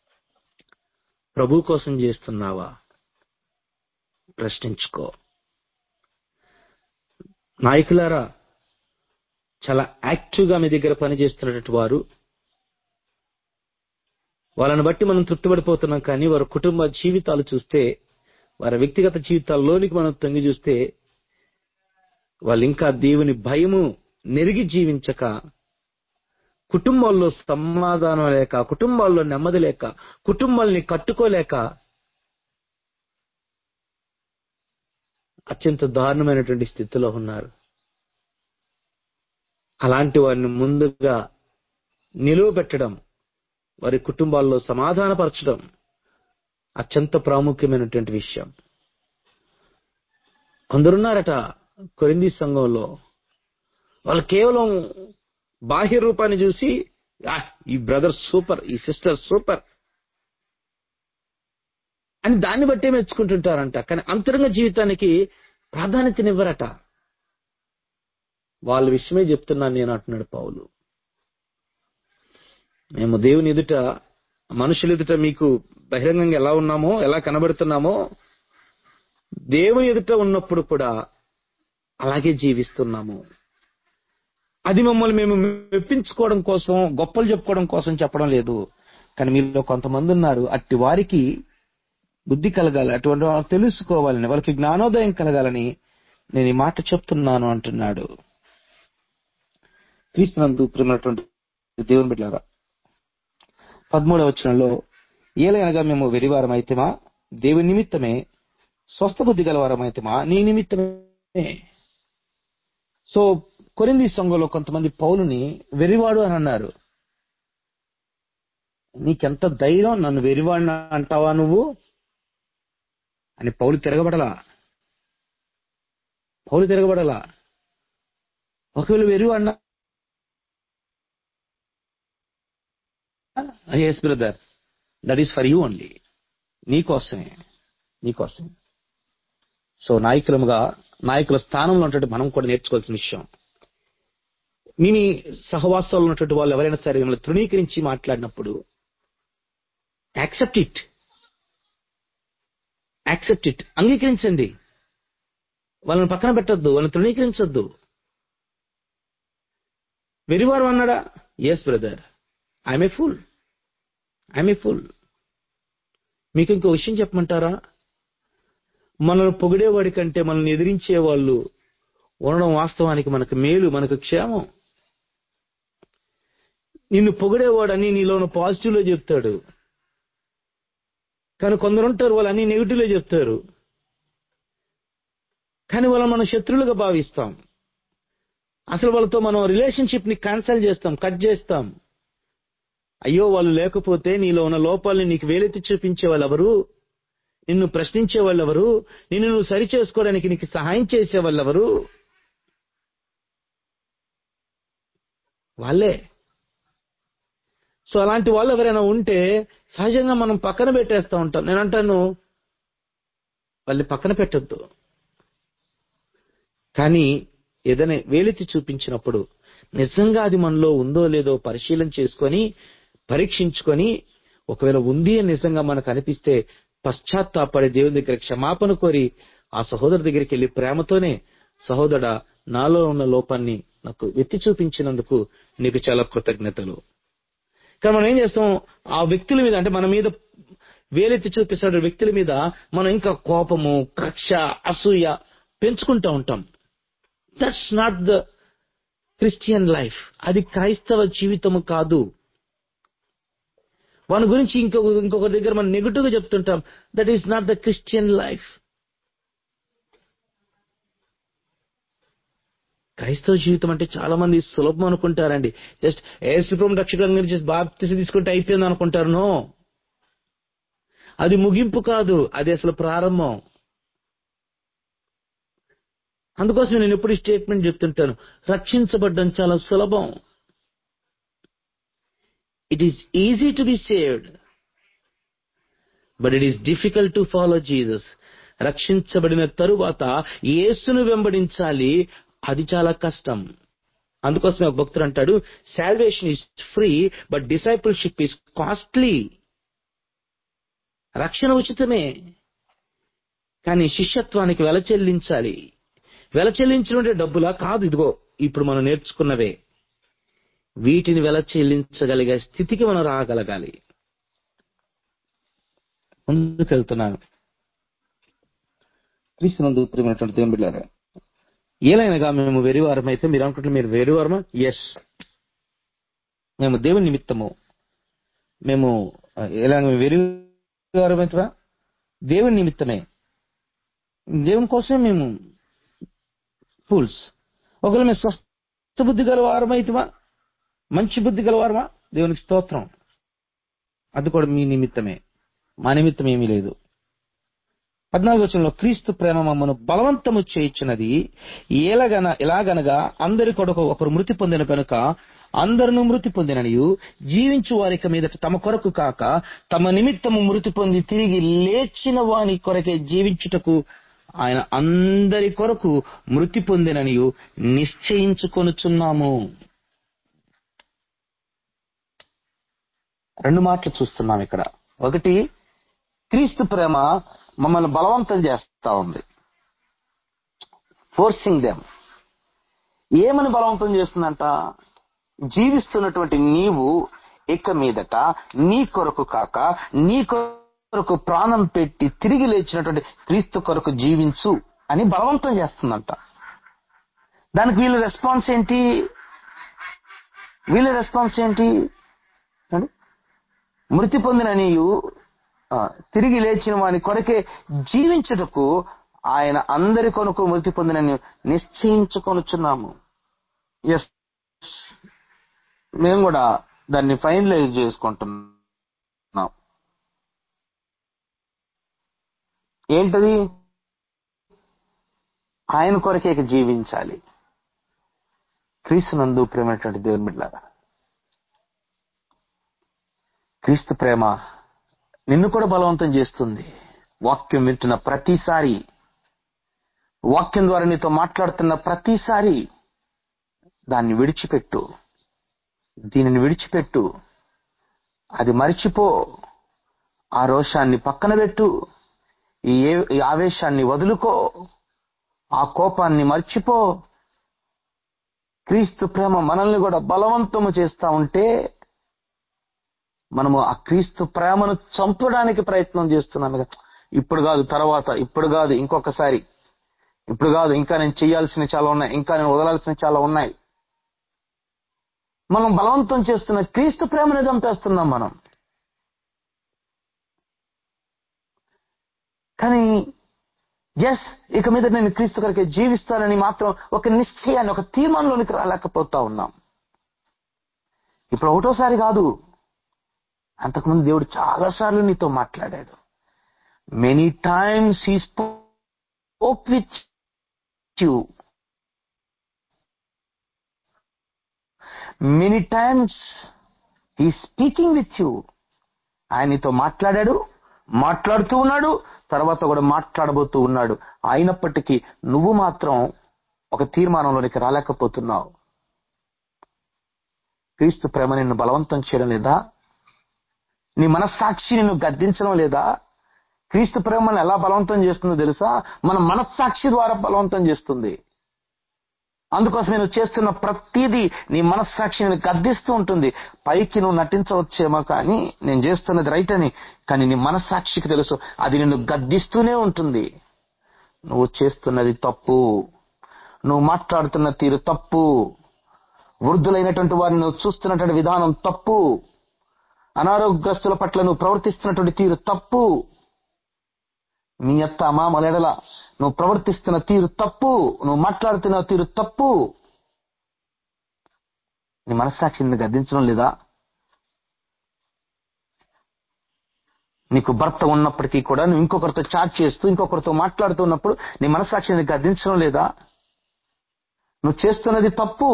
ప్రభు కోసం చేస్తున్నావా ప్రశ్నించుకో నాయకులారా చాలా యాక్టివ్ గా మీ దగ్గర పనిచేస్తున్నటువంటి వారు వాళ్ళని బట్టి మనం తృప్తిపడిపోతున్నాం కానీ వారి కుటుంబ జీవితాలు చూస్తే వారి వ్యక్తిగత జీవితాల్లోనికి మనం తొంగి చూస్తే వాళ్ళు ఇంకా దేవుని భయము నెరిగి జీవించక కుటుంబాల్లో సమాధానం లేక కుటుంబాల్లో నెమ్మది లేక కుటుంబాల్ని కట్టుకోలేక అత్యంత దారుణమైనటువంటి స్థితిలో ఉన్నారు అలాంటి వారిని ముందుగా నిలువ పెట్టడం వారి కుటుంబాల్లో సమాధానపరచడం అత్యంత ప్రాముఖ్యమైనటువంటి విషయం కొందరున్నారట కొరింది సంఘంలో వాళ్ళు కేవలం బాహ్య రూపాన్ని చూసి "ఆ, ఈ బ్రదర్ సూపర్ ఈ సిస్టర్ సూపర్ అని దాన్ని బట్టే మెచ్చుకుంటుంటారంట కానీ అంతరంగ జీవితానికి ప్రాధాన్యతనివ్వరట వాళ్ళ విషయమే చెప్తున్నాను నేను అంటున్నాడు పౌలు మేము దేవుని ఎదుట మనుషుల ఎదుట మీకు బహిరంగంగా ఎలా ఉన్నామో ఎలా కనబడుతున్నామో దేవుని ఎదుట ఉన్నప్పుడు కూడా అలాగే జీవిస్తున్నాము అది మమ్మల్ని మేము మెప్పించుకోవడం కోసం గొప్పలు చెప్పుకోవడం కోసం చెప్పడం లేదు కానీ మీలో కొంతమంది ఉన్నారు అట్టి వారికి బుద్ధి కలగాలి అటువంటి వాళ్ళు తెలుసుకోవాలని వాళ్ళకి జ్ఞానోదయం కలగాలని నేను ఈ మాట చెప్తున్నాను అంటున్నాడు క్రీస్తునందు ప్రేమటువంటి దేవుని బిడ్డారా పదమూడవ వచనంలో ఏలయనగా మేము వెరివారం అయితేమా దేవుని నిమిత్తమే స్వస్థ బుద్ధి గలవారం అయితేమా నీ నిమిత్తమే సో కొరింది సంఘంలో కొంతమంది పౌలుని వెరివాడు అని అన్నారు నీకెంత ధైర్యం నన్ను వెరివాడిన అంటావా నువ్వు అని పౌలు తిరగబడలా పౌలు తిరగబడలా ఒకవేళ వెరివాడిన yes brother that is for you only నీకోసమే నీకోసమే సో నాయకులముగా నాయకుల స్థానంలో ఉన్నటువంటి మనం కూడా నేర్చుకోవాల్సిన విషయం మీ మీ సహవాసాలు ఉన్నటువంటి వాళ్ళు ఎవరైనా సరే మిమ్మల్ని తృణీకరించి మాట్లాడినప్పుడు యాక్సెప్ట్ ఇట్ యాక్సెప్ట్ ఇట్ అంగీకరించండి వాళ్ళని పక్కన పెట్టద్దు వాళ్ళని తృణీకరించొద్దు వెరివారు అన్నాడా yes brother I'm a fool I'm a fool మీకు ఇంకో విషయం చెప్పమంటారా మనల్ని పొగిడేవాడి కంటే మనల్ని ఎదిరించే వాళ్ళు ఉండడం వాస్తవానికి మనకు మేలు మనకు క్షేమం నిన్ను పొగిడేవాడని నీలో ఉన్న పాజిటివ్ లో చెప్తాడు కానీ కొందరు ఉంటారు వాళ్ళు అన్ని నెగిటివ్ లో చెప్తారు కానీ వాళ్ళని మనం శత్రువులుగా భావిస్తాం అసలు వాళ్ళతో మనం రిలేషన్షిప్ ని క్యాన్సిల్ చేస్తాం కట్ చేస్తాం అయ్యో వాళ్ళు లేకపోతే నీలో ఉన్న లోపాలని నీకు వేలెత్తి చూపించే వాళ్ళు ఎవరు నిన్ను ప్రశ్నించే వాళ్ళు ఎవరు నిన్ను నువ్వు సరి చేసుకోవడానికి నీకు సహాయం చేసే వాళ్ళు ఎవరు వాళ్ళే సో అలాంటి వాళ్ళు ఎవరైనా ఉంటే సహజంగా మనం పక్కన పెట్టేస్తూ ఉంటాం నేను అంటాను వాళ్ళని పక్కన పెట్టద్దు కానీ ఏదైనా వేలెత్తి చూపించినప్పుడు నిజంగా అది మనలో ఉందో లేదో పరిశీలన చేసుకొని పరీక్షించుకొని ఒకవేళ ఉంది అని నిజంగా మనకు అనిపిస్తే పశ్చాత్తాపడి దేవుని దగ్గర క్షమాపణ కోరి ఆ సహోదరు దగ్గరికి వెళ్ళి ప్రేమతోనే సహోదరా నాలో ఉన్న లోపాన్ని నాకు ఎత్తి చూపించినందుకు నీకు చాలా కృతజ్ఞతలు కానీ మనం ఏం చేస్తాం ఆ వ్యక్తుల మీద అంటే మన మీద వేలెత్తి చూపిస్తున్న వ్యక్తుల మీద మనం ఇంకా కోపము కక్ష అసూయ పెంచుకుంటూ ఉంటాం that's not the Christian life అది క్రైస్తవ జీవితము కాదు వాని గురించి ఇంకొక ఇంకొక దగ్గర మనం నెగిటివ్ గా చెప్తుంటాం that is not the Christian life క్రైస్తవ జీవితం అంటే చాలా మంది సులభం అనుకుంటారండి జస్ట్ ఏసుప్రభు రక్షకుడు జస్ట్ బాప్తిసి తీసుకుంటే అయిపోయింది అనుకుంటారు నో అది ముగింపు కాదు అది అసలు ప్రారంభం అందుకోసం నేను ఎప్పుడు ఈ స్టేట్మెంట్ చెప్తుంటాను రక్షించబడ్డం చాలా సులభం it is easy to be saved but it is difficult to follow Jesus రక్షించబడిన తరువాత యేసును వెంబడించాలి అది చాలా కష్టం అందుకోసమే ఒక భక్తుడు అంటాడు salvation is free but discipleship is costly రక్షణ ఉచితమే కానీ శిష్యత్వానికి వెల చెల్లించాలి వెల చెల్లించడం అంటే డబ్బులా కాదు ఇదిగో ఇప్పుడు మనం నేర్చుకున్నవే వీటిని వెల చెల్లించగలిగే స్థితికి మనం రాగలగాలి ముందుకెళ్తున్నాను క్రీస్తునందు ప్రియమైనటువంటి దేవుని బిడ్డారా ఏలైనగా మేము వెరివారం అయితే మీరు అనుకుంటే మీరు వెరివారమా ఎస్ మేము దేవుని నిమిత్తము మేము ఎలా వెరివారం అయితే దేవుని నిమిత్తమే దేవుని కోసమే మేము ఫూల్స్ ఒకవేళ మేము స్వస్థ బుద్ధి గల వారమైతమా మంచి బుద్ధి గలవారమా దేవునికి స్తోత్రం అది కూడా మీ నిమిత్తమే మా నిమిత్తం ఏమీ లేదు పద్నాలుగు వచనంలో క్రీస్తు ప్రేమ మమ్మను బలవంతము చేయించినది ఏలగన ఎలాగనగా అందరి కొరకు ఒకరు మృతి పొందిన కనుక అందరూ మృతి పొందిననియు జీవించు వారిక మీద తమ కొరకు కాక తమ నిమిత్తము మృతి పొంది తిరిగి లేచిన వాని కొరకే జీవించుటకు ఆయన అందరి కొరకు మృతి పొందిననియు నిశ్చయించుకొనుచున్నాము రెండు మాటలు చూస్తున్నాం ఇక్కడ ఒకటి క్రీస్తు ప్రేమ మమ్మల్ని బలవంతం చేస్తా ఉంది ఫోర్సింగ్ దెమ్ ఏమని బలవంతం చేస్తుందంట జీవిస్తున్నటువంటి నీవు ఇక మీదట నీ కొరకు కాక నీ కొరకు ప్రాణం పెట్టి తిరిగి లేచినటువంటి క్రీస్తు కొరకు జీవించు అని బలవంతం చేస్తుందంట దానికి వీళ్ళ రెస్పాన్స్ ఏంటి వీళ్ళ రెస్పాన్స్ ఏంటి మృతి పొందిన నీవు తిరిగి లేచిన వాని కొరకే జీవించుటకు ఆయన అందరి కొనుకు మృతి పొందిన నిశ్చయించుకొనుచున్నాము ఎస్ మేము కూడా దాన్ని ఫైనలైజ్ చేసుకుంటున్నాం ఏంటది ఆయన కొరకే జీవించాలి క్రీస్తునందు ప్రేమైనటువంటి దేవుని బిడ్డారా క్రీస్తు ప్రేమ నిన్ను కూడా బలవంతం చేస్తుంది వాక్యం వింటున్న ప్రతిసారి వాక్యం ద్వారా నీతో మాట్లాడుతున్న ప్రతిసారి దాన్ని విడిచిపెట్టు దీనిని విడిచిపెట్టు అది మరిచిపో ఆ రోషాన్ని పక్కన పెట్టు ఈ ఈ ఆవేశాన్ని వదులుకో ఆ కోపాన్ని మర్చిపో క్రీస్తు ప్రేమ మనల్ని కూడా బలవంతము చేస్తా ఉంటే మనము ఆ క్రీస్తు ప్రేమను చంపడానికి ప్రయత్నం చేస్తున్నాం ఇప్పుడు కాదు తర్వాత ఇప్పుడు కాదు ఇంకొకసారి ఇప్పుడు కాదు ఇంకా నేను చేయాల్సిన చాలా ఉన్నాయి ఇంకా నేను వదలాల్సిన చాలా ఉన్నాయి మనం బలవంతం చేస్తున్న క్రీస్తు ప్రేమని చంపేస్తున్నాం మనం కానీ ఎస్ ఇక మీద నేను క్రీస్తు కొరకే జీవిస్తానని మాత్రం ఒక నిశ్చయాన్ని ఒక తీర్మానంలోనికి రాలేకపోతా ఉన్నాం ఇప్పుడు ఒకటోసారి కాదు అంతకుముందు దేవుడు చాలాసార్లు నీతో మాట్లాడాడు many times he spoke with you many times he speaking with you ఆయన నీతో మాట్లాడాడు మాట్లాడుతూ ఉన్నాడు తర్వాత కూడా మాట్లాడబోతూ ఉన్నాడు అయినప్పటికీ నువ్వు మాత్రం ఒక తీర్మానంలోనికి రాలేకపోతున్నావు క్రీస్తు ప్రేమ నిన్ను బలవంతం చేయడం లేదా నీ మనస్సాక్షి నిన్ను గద్దించడం లేదా క్రీస్తు ప్రేమను ఎలా బలవంతం చేస్తుందో తెలుసా మన మనస్సాక్షి ద్వారా బలవంతం చేస్తుంది అందుకోసం నేను చేస్తున్న ప్రతిదీ నీ మనస్సాక్షిని గద్దిస్తూ ఉంటుంది పైకి నువ్వు నటించవచ్చేమో కానీ నేను చేస్తున్నది రైట్ అని కానీ నీ మనస్సాక్షికి తెలుసు అది నిన్ను గద్దిస్తూనే ఉంటుంది నువ్వు చేస్తున్నది తప్పు నువ్వు మాట్లాడుతున్న తీరు తప్పు వృద్ధులైనటువంటి వారిని నువ్వు చూస్తున్నటువంటి విధానం తప్పు అనారోగ్యస్తుల పట్ల నువ్వు ప్రవర్తిస్తున్నటువంటి తీరు తప్పు నీ అత్త మామలెడల నువ్వు ప్రవర్తిస్తున్న తీరు తప్పు నువ్వు మాట్లాడుతున్న తీరు తప్పు నీ మనస్సాక్షిని గద్దించడం లేదా నీకు భర్త ఉన్నప్పటికీ కూడా నువ్వు ఇంకొకరితో చాట్ చేస్తూ ఇంకొకరితో మాట్లాడుతున్నప్పుడు నీ మనస్సాక్షిని గద్దించడం లేదా నువ్వు చేస్తున్నది తప్పు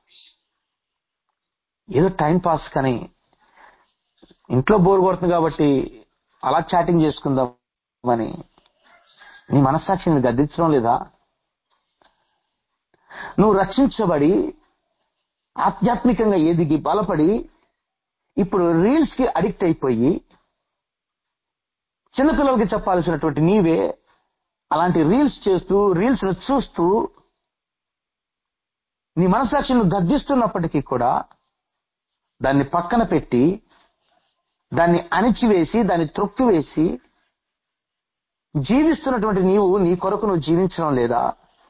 ఏదో టైం పాస్ కానీ ఇంట్లో బోర్ కొడుతుంది కాబట్టి అలా చాటింగ్ చేసుకుందామని నీ మనస్సాక్షిని గద్దించడం లేదా నువ్వు రక్షించబడి ఆధ్యాత్మికంగా ఎదిగి బలపడి ఇప్పుడు రీల్స్ కి అడిక్ట్ అయిపోయి చిన్నపిల్లలకి చెప్పాల్సినటువంటి నీవే అలాంటి రీల్స్ చేస్తూ రీల్స్ చూస్తూ నీ మనసాక్షిని గద్దిస్తున్నప్పటికీ కూడా దాన్ని పక్కన పెట్టి దాన్ని అణిచివేసి దాన్ని త్రొక్కివేసి జీవిస్తున్నటువంటి నీవు నీ కొరకు నువ్వు జీవించడం లేదా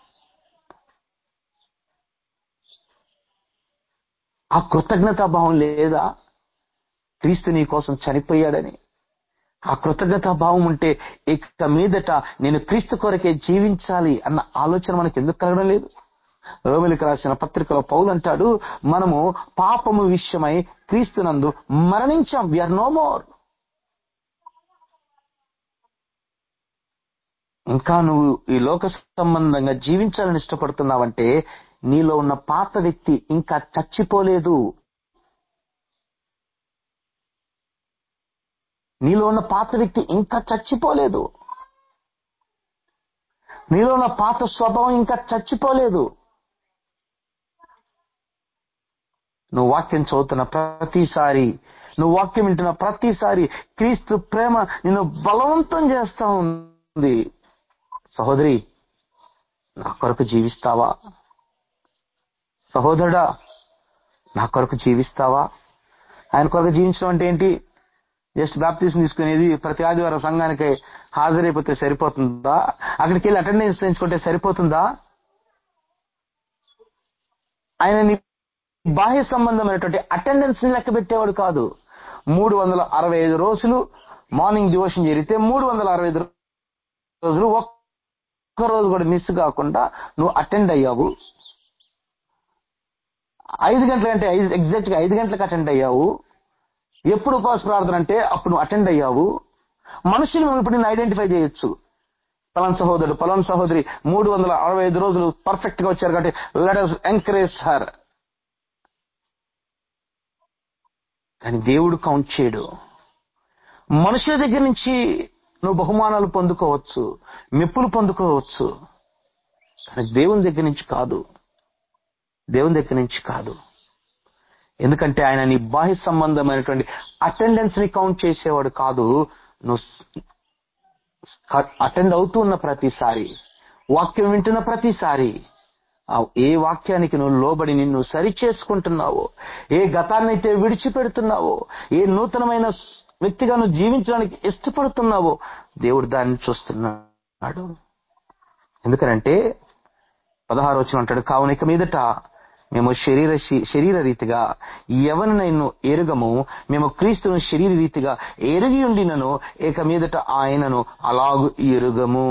ఆ కృతజ్ఞతా భావం లేదా క్రీస్తు నీ కోసం చనిపోయాడని ఆ కృతజ్ఞతా భావం ఉంటే ఇక మీదట నేను క్రీస్తు కొరకే జీవించాలి అన్న ఆలోచన మనకి ఎందుకు కలగడం లేదు రోమిలికి రాసిన పత్రికలో పౌలు అంటాడు మనము పాపము విషయమై క్రీస్తునందు మరణించాం విఆర్ నో మోర్ ఇంకా నువ్వు ఈ లోక సంబంధంగా జీవించాలని ఇష్టపడుతున్నావంటే నీలో ఉన్న పాత వ్యక్తి ఇంకా చచ్చిపోలేదు నీలో ఉన్న పాత వ్యక్తి ఇంకా చచ్చిపోలేదు నీలో ఉన్న పాత స్వభావం ఇంకా చచ్చిపోలేదు నువ్వు వాక్యం చదువుతున్న ప్రతిసారి నువ్వు వాక్యం వింటున్న ప్రతిసారి క్రీస్తు ప్రేమ నిన్ను బలవంతం చేస్తా ఉంది సహోదరి నా కొరకు జీవిస్తావా సహోదరుడా నా కొరకు జీవిస్తావా ఆయన కొరకు జీవించడం అంటే ఏంటి జస్ట్ బ్యాప్టిజం తీసుకునేది ప్రతి ఆదివారం సంఘానికి హాజరైపోతే సరిపోతుందా అక్కడికి వెళ్ళి అటెండెన్స్ పెంచుకుంటే సరిపోతుందా ఆయన నీ బాహ్య సంబంధమైనటువంటి అటెండెన్స్ ని లెక్క పెట్టేవాడు కాదు మూడు వందల అరవై ఐదు రోజులు మార్నింగ్ డివోషన్ జరిగితే మూడు వందల అరవై ఐదు రోజులు ఒక్క రోజు కూడా మిస్ కాకుండా నువ్వు అటెండ్ అయ్యావు ఐదు గంటలంటే ఐదు ఎగ్జాక్ట్ గా ఐదు గంటలకు అటెండ్ అయ్యావు ఎప్పుడు ఉపవాస ప్రార్థన అంటే అప్పుడు నువ్వు అటెండ్ అయ్యావు మనుషులు మనం ఇప్పుడు నేను ఐడెంటిఫై చేయొచ్చు పలాన్ సహోదరుడు పలాన్ సహోదరి మూడు వందల అరవై ఐదు రోజులు పర్ఫెక్ట్ గా వచ్చారు కాబట్టి లెట్ ఎంకరేజ్ హర్ కానీ దేవుడు కౌంట్ చేయడు మనుషుల దగ్గర నుంచి నువ్వు బహుమానాలు పొందుకోవచ్చు మెప్పులు పొందుకోవచ్చు కానీ దేవుని దగ్గర నుంచి కాదు దేవుని దగ్గర నుంచి కాదు ఎందుకంటే ఆయన నీ బాహ్య సంబంధమైనటువంటి అటెండెన్స్ ని కౌంట్ చేసేవాడు కాదు నువ్వు అటెండ్ అవుతూ ఉన్న ప్రతిసారి వాక్యం వింటున్న ప్రతిసారి ఆ ఏ వాక్యానికి నువ్వు లోబడి నిన్ను సరి చేసుకుంటున్నావో ఏ గతాన్నైతే విడిచిపెడుతున్నావో ఏ నూతనమైన వ్యక్తిగా నువ్వు జీవించడానికి ఇష్టపడుతున్నావో దేవుడు దాన్ని చూస్తున్నాడు ఎందుకనంటే పదహారు వచ్చిన అంటాడు కావున ఇక మీదట మేము శరీర శరీర రీతిగా ఎవరినైనా ఎరుగము మేము క్రీస్తును శరీర రీతిగా ఎరిగి ఉండినను ఇక మీదట ఆయనను అలాగు ఎరుగము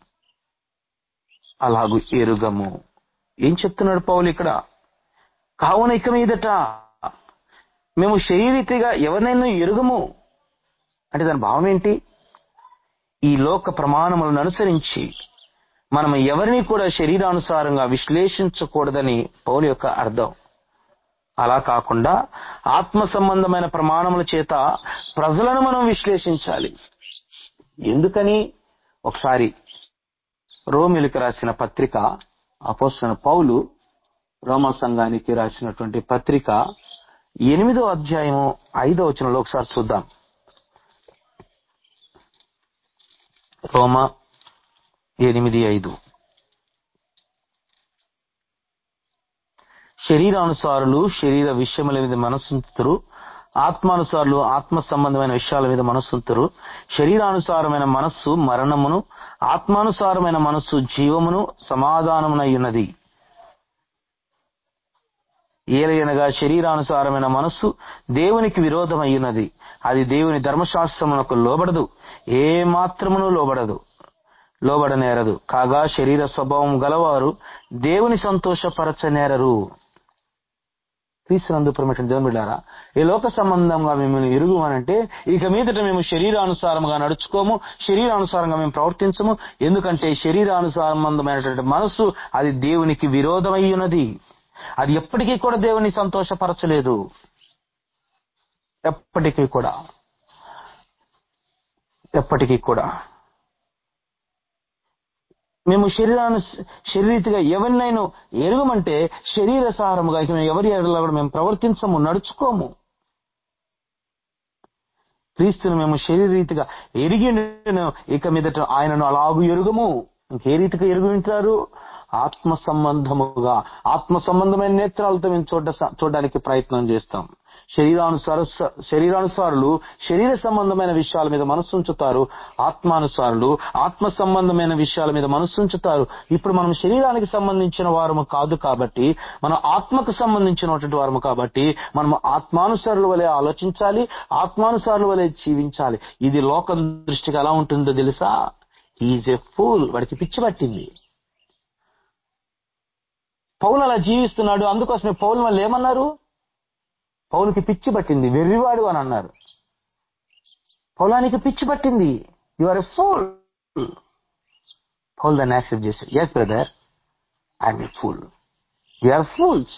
అలాగు ఎరుగము ఏం చెప్తున్నాడు పౌలు ఇక్కడ కావున ఇక మీదట మేము శరీరీతిగా ఎవరినైనా ఎరుగము అంటే దాని భావం ఏంటి ఈ లోక ప్రమాణములను అనుసరించి మనం ఎవరిని కూడా శరీరానుసారంగా విశ్లేషించకూడదని పౌలు యొక్క అర్థం అలా కాకుండా ఆత్మ సంబంధమైన ప్రమాణముల చేత ప్రజలను మనం విశ్లేషించాలి ఎందుకని ఒకసారి రోమిలికి రాసిన పత్రిక అపోస్తున్న పౌలు రోమ సంఘానికి రాసినటువంటి పత్రిక ఎనిమిదో అధ్యాయము ఐదో వచనంలో ఒకసారి చూద్దాం రోమ ఎనిమిది ఐదు శరీరానుసారులు శరీర విషయముల మీద మనసుంతురు ఆత్మానుసారులు ఆత్మ సంబంధమైన విషయాల మీద మనస్సు ఉంచరు శరీరానుసారమైన మనస్సు మరణమును ఆత్మానుసారమైన మనస్సు జీవమును సమాధానమునై ఉన్నది ఏలయనగా శరీరానుసారమైన మనస్సు దేవునికి విరోధమయ్యున్నది అది దేవుని ధర్మశాస్త్రమునకు లోబడదు ఏ మాత్రమును లోబడదు లోబడనేరదు కాగా శరీర స్వభావం గలవారు దేవుని సంతోషపరచనేరరు క్రీస్తునందు ప్రమేషన్ దేవుని బిడ్డారా ఈ లోక సంబంధంగా మిమ్మల్ని ఎరుగు అనంటే ఇక మీదట మేము శరీరానుసారంగా నడుచుకోము శరీరానుసారంగా మేము ప్రవర్తించము ఎందుకంటే శరీరానుసారమైనటువంటి మనస్సు అది దేవునికి విరోధమై ఉన్నది అది ఎప్పటికీ కూడా దేవుని సంతోషపరచలేదు ఎప్పటికీ కూడా ఎప్పటికీ కూడా మేము శరీరాను శరీరీతిగా ఎవరినైనా ఎరుగమంటే శరీర సారముగా ఇక మేము ఎవరి ఎడల కూడా మేము ప్రవర్తించము నడుచుకోము క్రీస్తును మేము శరీరీతిగా ఎరిగి ఇక మీదట ఆయనను అలాగు ఎరుగము ఇంకే రీతిగా ఎరుగు ఉంటారు ఆత్మ సంబంధముగా ఆత్మ సంబంధమైన నేత్రాలతో మేము చూడ చూడడానికి ప్రయత్నం చేస్తాం శరీరానుసార శరీరానుసారులు శరీర సంబంధమైన విషయాల మీద మనస్సు ఉంచుతారు ఆత్మానుసారులు ఆత్మ సంబంధమైన విషయాల మీద మనస్సు ఉంచుతారు ఇప్పుడు మనం శరీరానికి సంబంధించిన వారము కాదు కాబట్టి మనం ఆత్మకు సంబంధించినటువంటి వారము కాబట్టి మనం ఆత్మానుసారుల వలె ఆలోచించాలి ఆత్మానుసారుల వలె జీవించాలి ఇది లోకం దృష్టికి ఎలా ఉంటుందో తెలుసా ఈజ్ ఎ ఫూల్ వాడికి పిచ్చి పట్టింది పౌలు అలా జీవిస్తున్నాడు అందుకోసమే పౌలు వాళ్ళు ఏమన్నారు పౌలుకి పిచ్చి పట్టింది వెర్రివాడు అని అన్నారు పౌలానికి పిచ్చి పట్టింది you are a fool Paul దాన్ని యాక్సెప్ట్ చేశాడు yes brother I'm a fool we are fools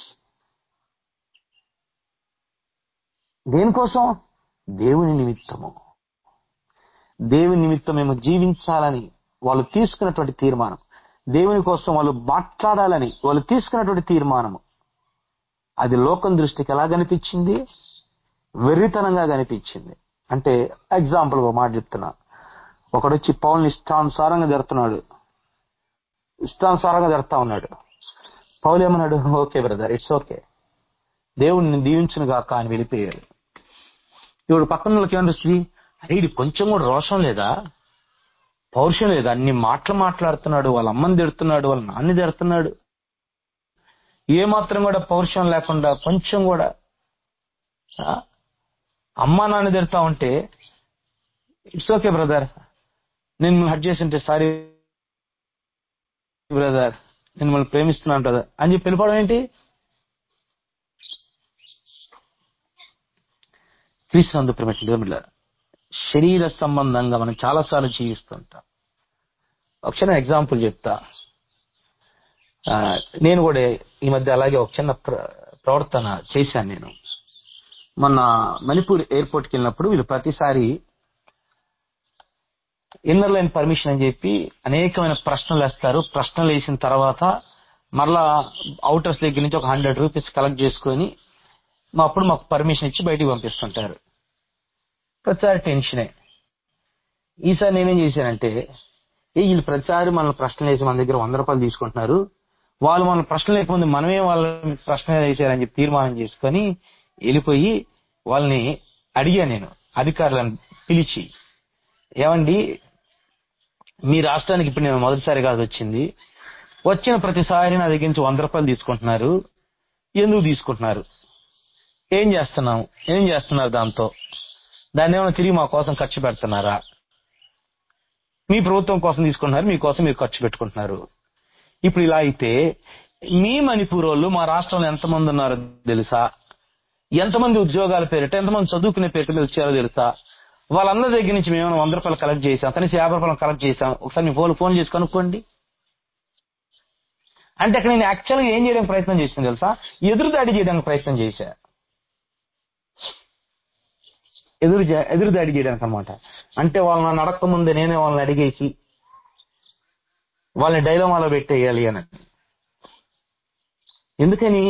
దేనికోసం దేవుని నిమిత్తము దేవుని నిమిత్తం మేము జీవించాలని వాళ్ళు తీసుకున్నటువంటి తీర్మానం దేవుని కోసం వాళ్ళు మాట్లాడాలని వాళ్ళు తీసుకున్నటువంటి తీర్మానము అది లోకం దృష్టికి ఎలా కనిపించింది వెర్రితనంగా కనిపించింది అంటే ఎగ్జాంపుల్ ఒక మాట చెప్తున్నా ఒకడొచ్చి పౌల్ని ఇష్టానుసారంగా జరుతున్నాడు ఇష్టానుసారంగా జరుతా ఉన్నాడు పౌలు ఏమన్నాడు ఓకే బ్రదర్ ఇట్స్ ఓకే దేవుడిని దీవించును గాక అని వెళ్ళిపోయాడు ఇప్పుడు పక్కన వాళ్ళకి ఏమనిపిస్తుంది అరే ఇది కొంచెం కూడా రోషం లేదా పౌరుషం లేదు అన్ని మాటలు మాట్లాడుతున్నాడు వాళ్ళ అమ్మని తిడుతున్నాడు వాళ్ళ నాన్ని తిడుతున్నాడు ఏ మాత్రం కూడా పౌరుషం లేకుండా కొంచెం కూడా ఆ, అమ్మా నాన్న తిడతా ఉంటే ఇట్స్ ఓకే బ్రదర్ నేను మిమ్మల్ని హట్ చేసి ఉంటే సారీ బ్రదర్ నేను మిమ్మల్ని ప్రేమిస్తున్నాను బ్రదర్ అని చెప్పి వెళ్ళిపోవడం ఏంటి క్రీస్తు ప్రేమించిన దేవుళ్ళ శరీర సంబంధంగా మనం చాలాసార్లు జీవిస్తుంటాం ఒక చిన్న ఎగ్జాంపుల్ చెప్తా ఆ, నేను కూడా ఈ మధ్య అలాగే ఒక చిన్న ప్ర- ప్రవర్తన చేశాను నేను మొన్న మణిపూర్ ఎయిర్పోర్ట్కి వెళ్ళినప్పుడు వీళ్ళు ప్రతిసారి ఇన్నర్ లైన్ పర్మిషన్ అని చెప్పి అనేకమైన ప్రశ్నలు వేస్తారు ప్రశ్నలు వేసిన తర్వాత మరలా అవుటర్స్ దగ్గర నుంచి ఒక హండ్రెడ్ రూపీస్ కలెక్ట్ చేసుకొని మా అప్పుడు మాకు పర్మిషన్ ఇచ్చి బయటికి పంపిస్తుంటారు ప్రతిసారి టెన్షనే ఈసారి నేనేం చేశానంటే ఏ వీళ్ళు ప్రతిసారి మన ప్రశ్నలు వేసి మన దగ్గర వంద రూపాయలు తీసుకుంటున్నారు వాళ్ళు మన ప్రశ్నలు లేకముందు మనమే వాళ్ళ ప్రశ్న వేసారని చెప్పి తీర్మానం చేసుకొని వెళ్ళిపోయి వాళ్ళని అడిగా నేను అధికారులను పిలిచి ఏమండి మీ రాష్ట్రానికి ఇప్పుడు నేను మొదటిసారి కాదు వచ్చింది వచ్చిన ప్రతిసారి నా దగ్గర నుంచి వంద రూపాయలు తీసుకుంటున్నారు ఎందుకు తీసుకుంటున్నారు ఏం చేస్తున్నాం ఏం చేస్తున్నారు దాంతో దాన్ని ఏమైనా తిరిగి మా కోసం ఖర్చు పెడుతున్నారా మీ ప్రభుత్వం కోసం తీసుకుంటున్నారు మీకోసం మీరు ఖర్చు పెట్టుకుంటున్నారు ఇప్పుడు ఇలా అయితే మీ మణిపూర్ వాళ్ళు మా రాష్ట్రంలో ఎంతమంది ఉన్నారో తెలుసా ఎంతమంది ఉద్యోగాల పేరిట ఎంతమంది చదువుకునే పేరిట మీద వచ్చారో తెలుసా వాళ్ళందరి దగ్గర నుంచి మేము వంద రూపాయలు కలెక్ట్ చేసాం కనీసం యాభై రూపాయలు కలెక్ట్ చేసాం ఒకసారి మీ ఫోన్ ఫోన్ చేసి కనుక్కోండి అంటే అక్కడ నేను యాక్చువల్గా ఏం చేయడానికి ప్రయత్నం చేసాను తెలుసా ఎదురు దాడి చేయడానికి ప్రయత్నం చేశా ఎదురు చే- ఎదురు దాడి చేయడానికి అనమాట అంటే వాళ్ళని నన్ను అడక్క ముందే నేనే వాళ్ళని అడిగేసి వాళ్ళని డైలమాలో పెట్టేయాలి అని ఎందుకని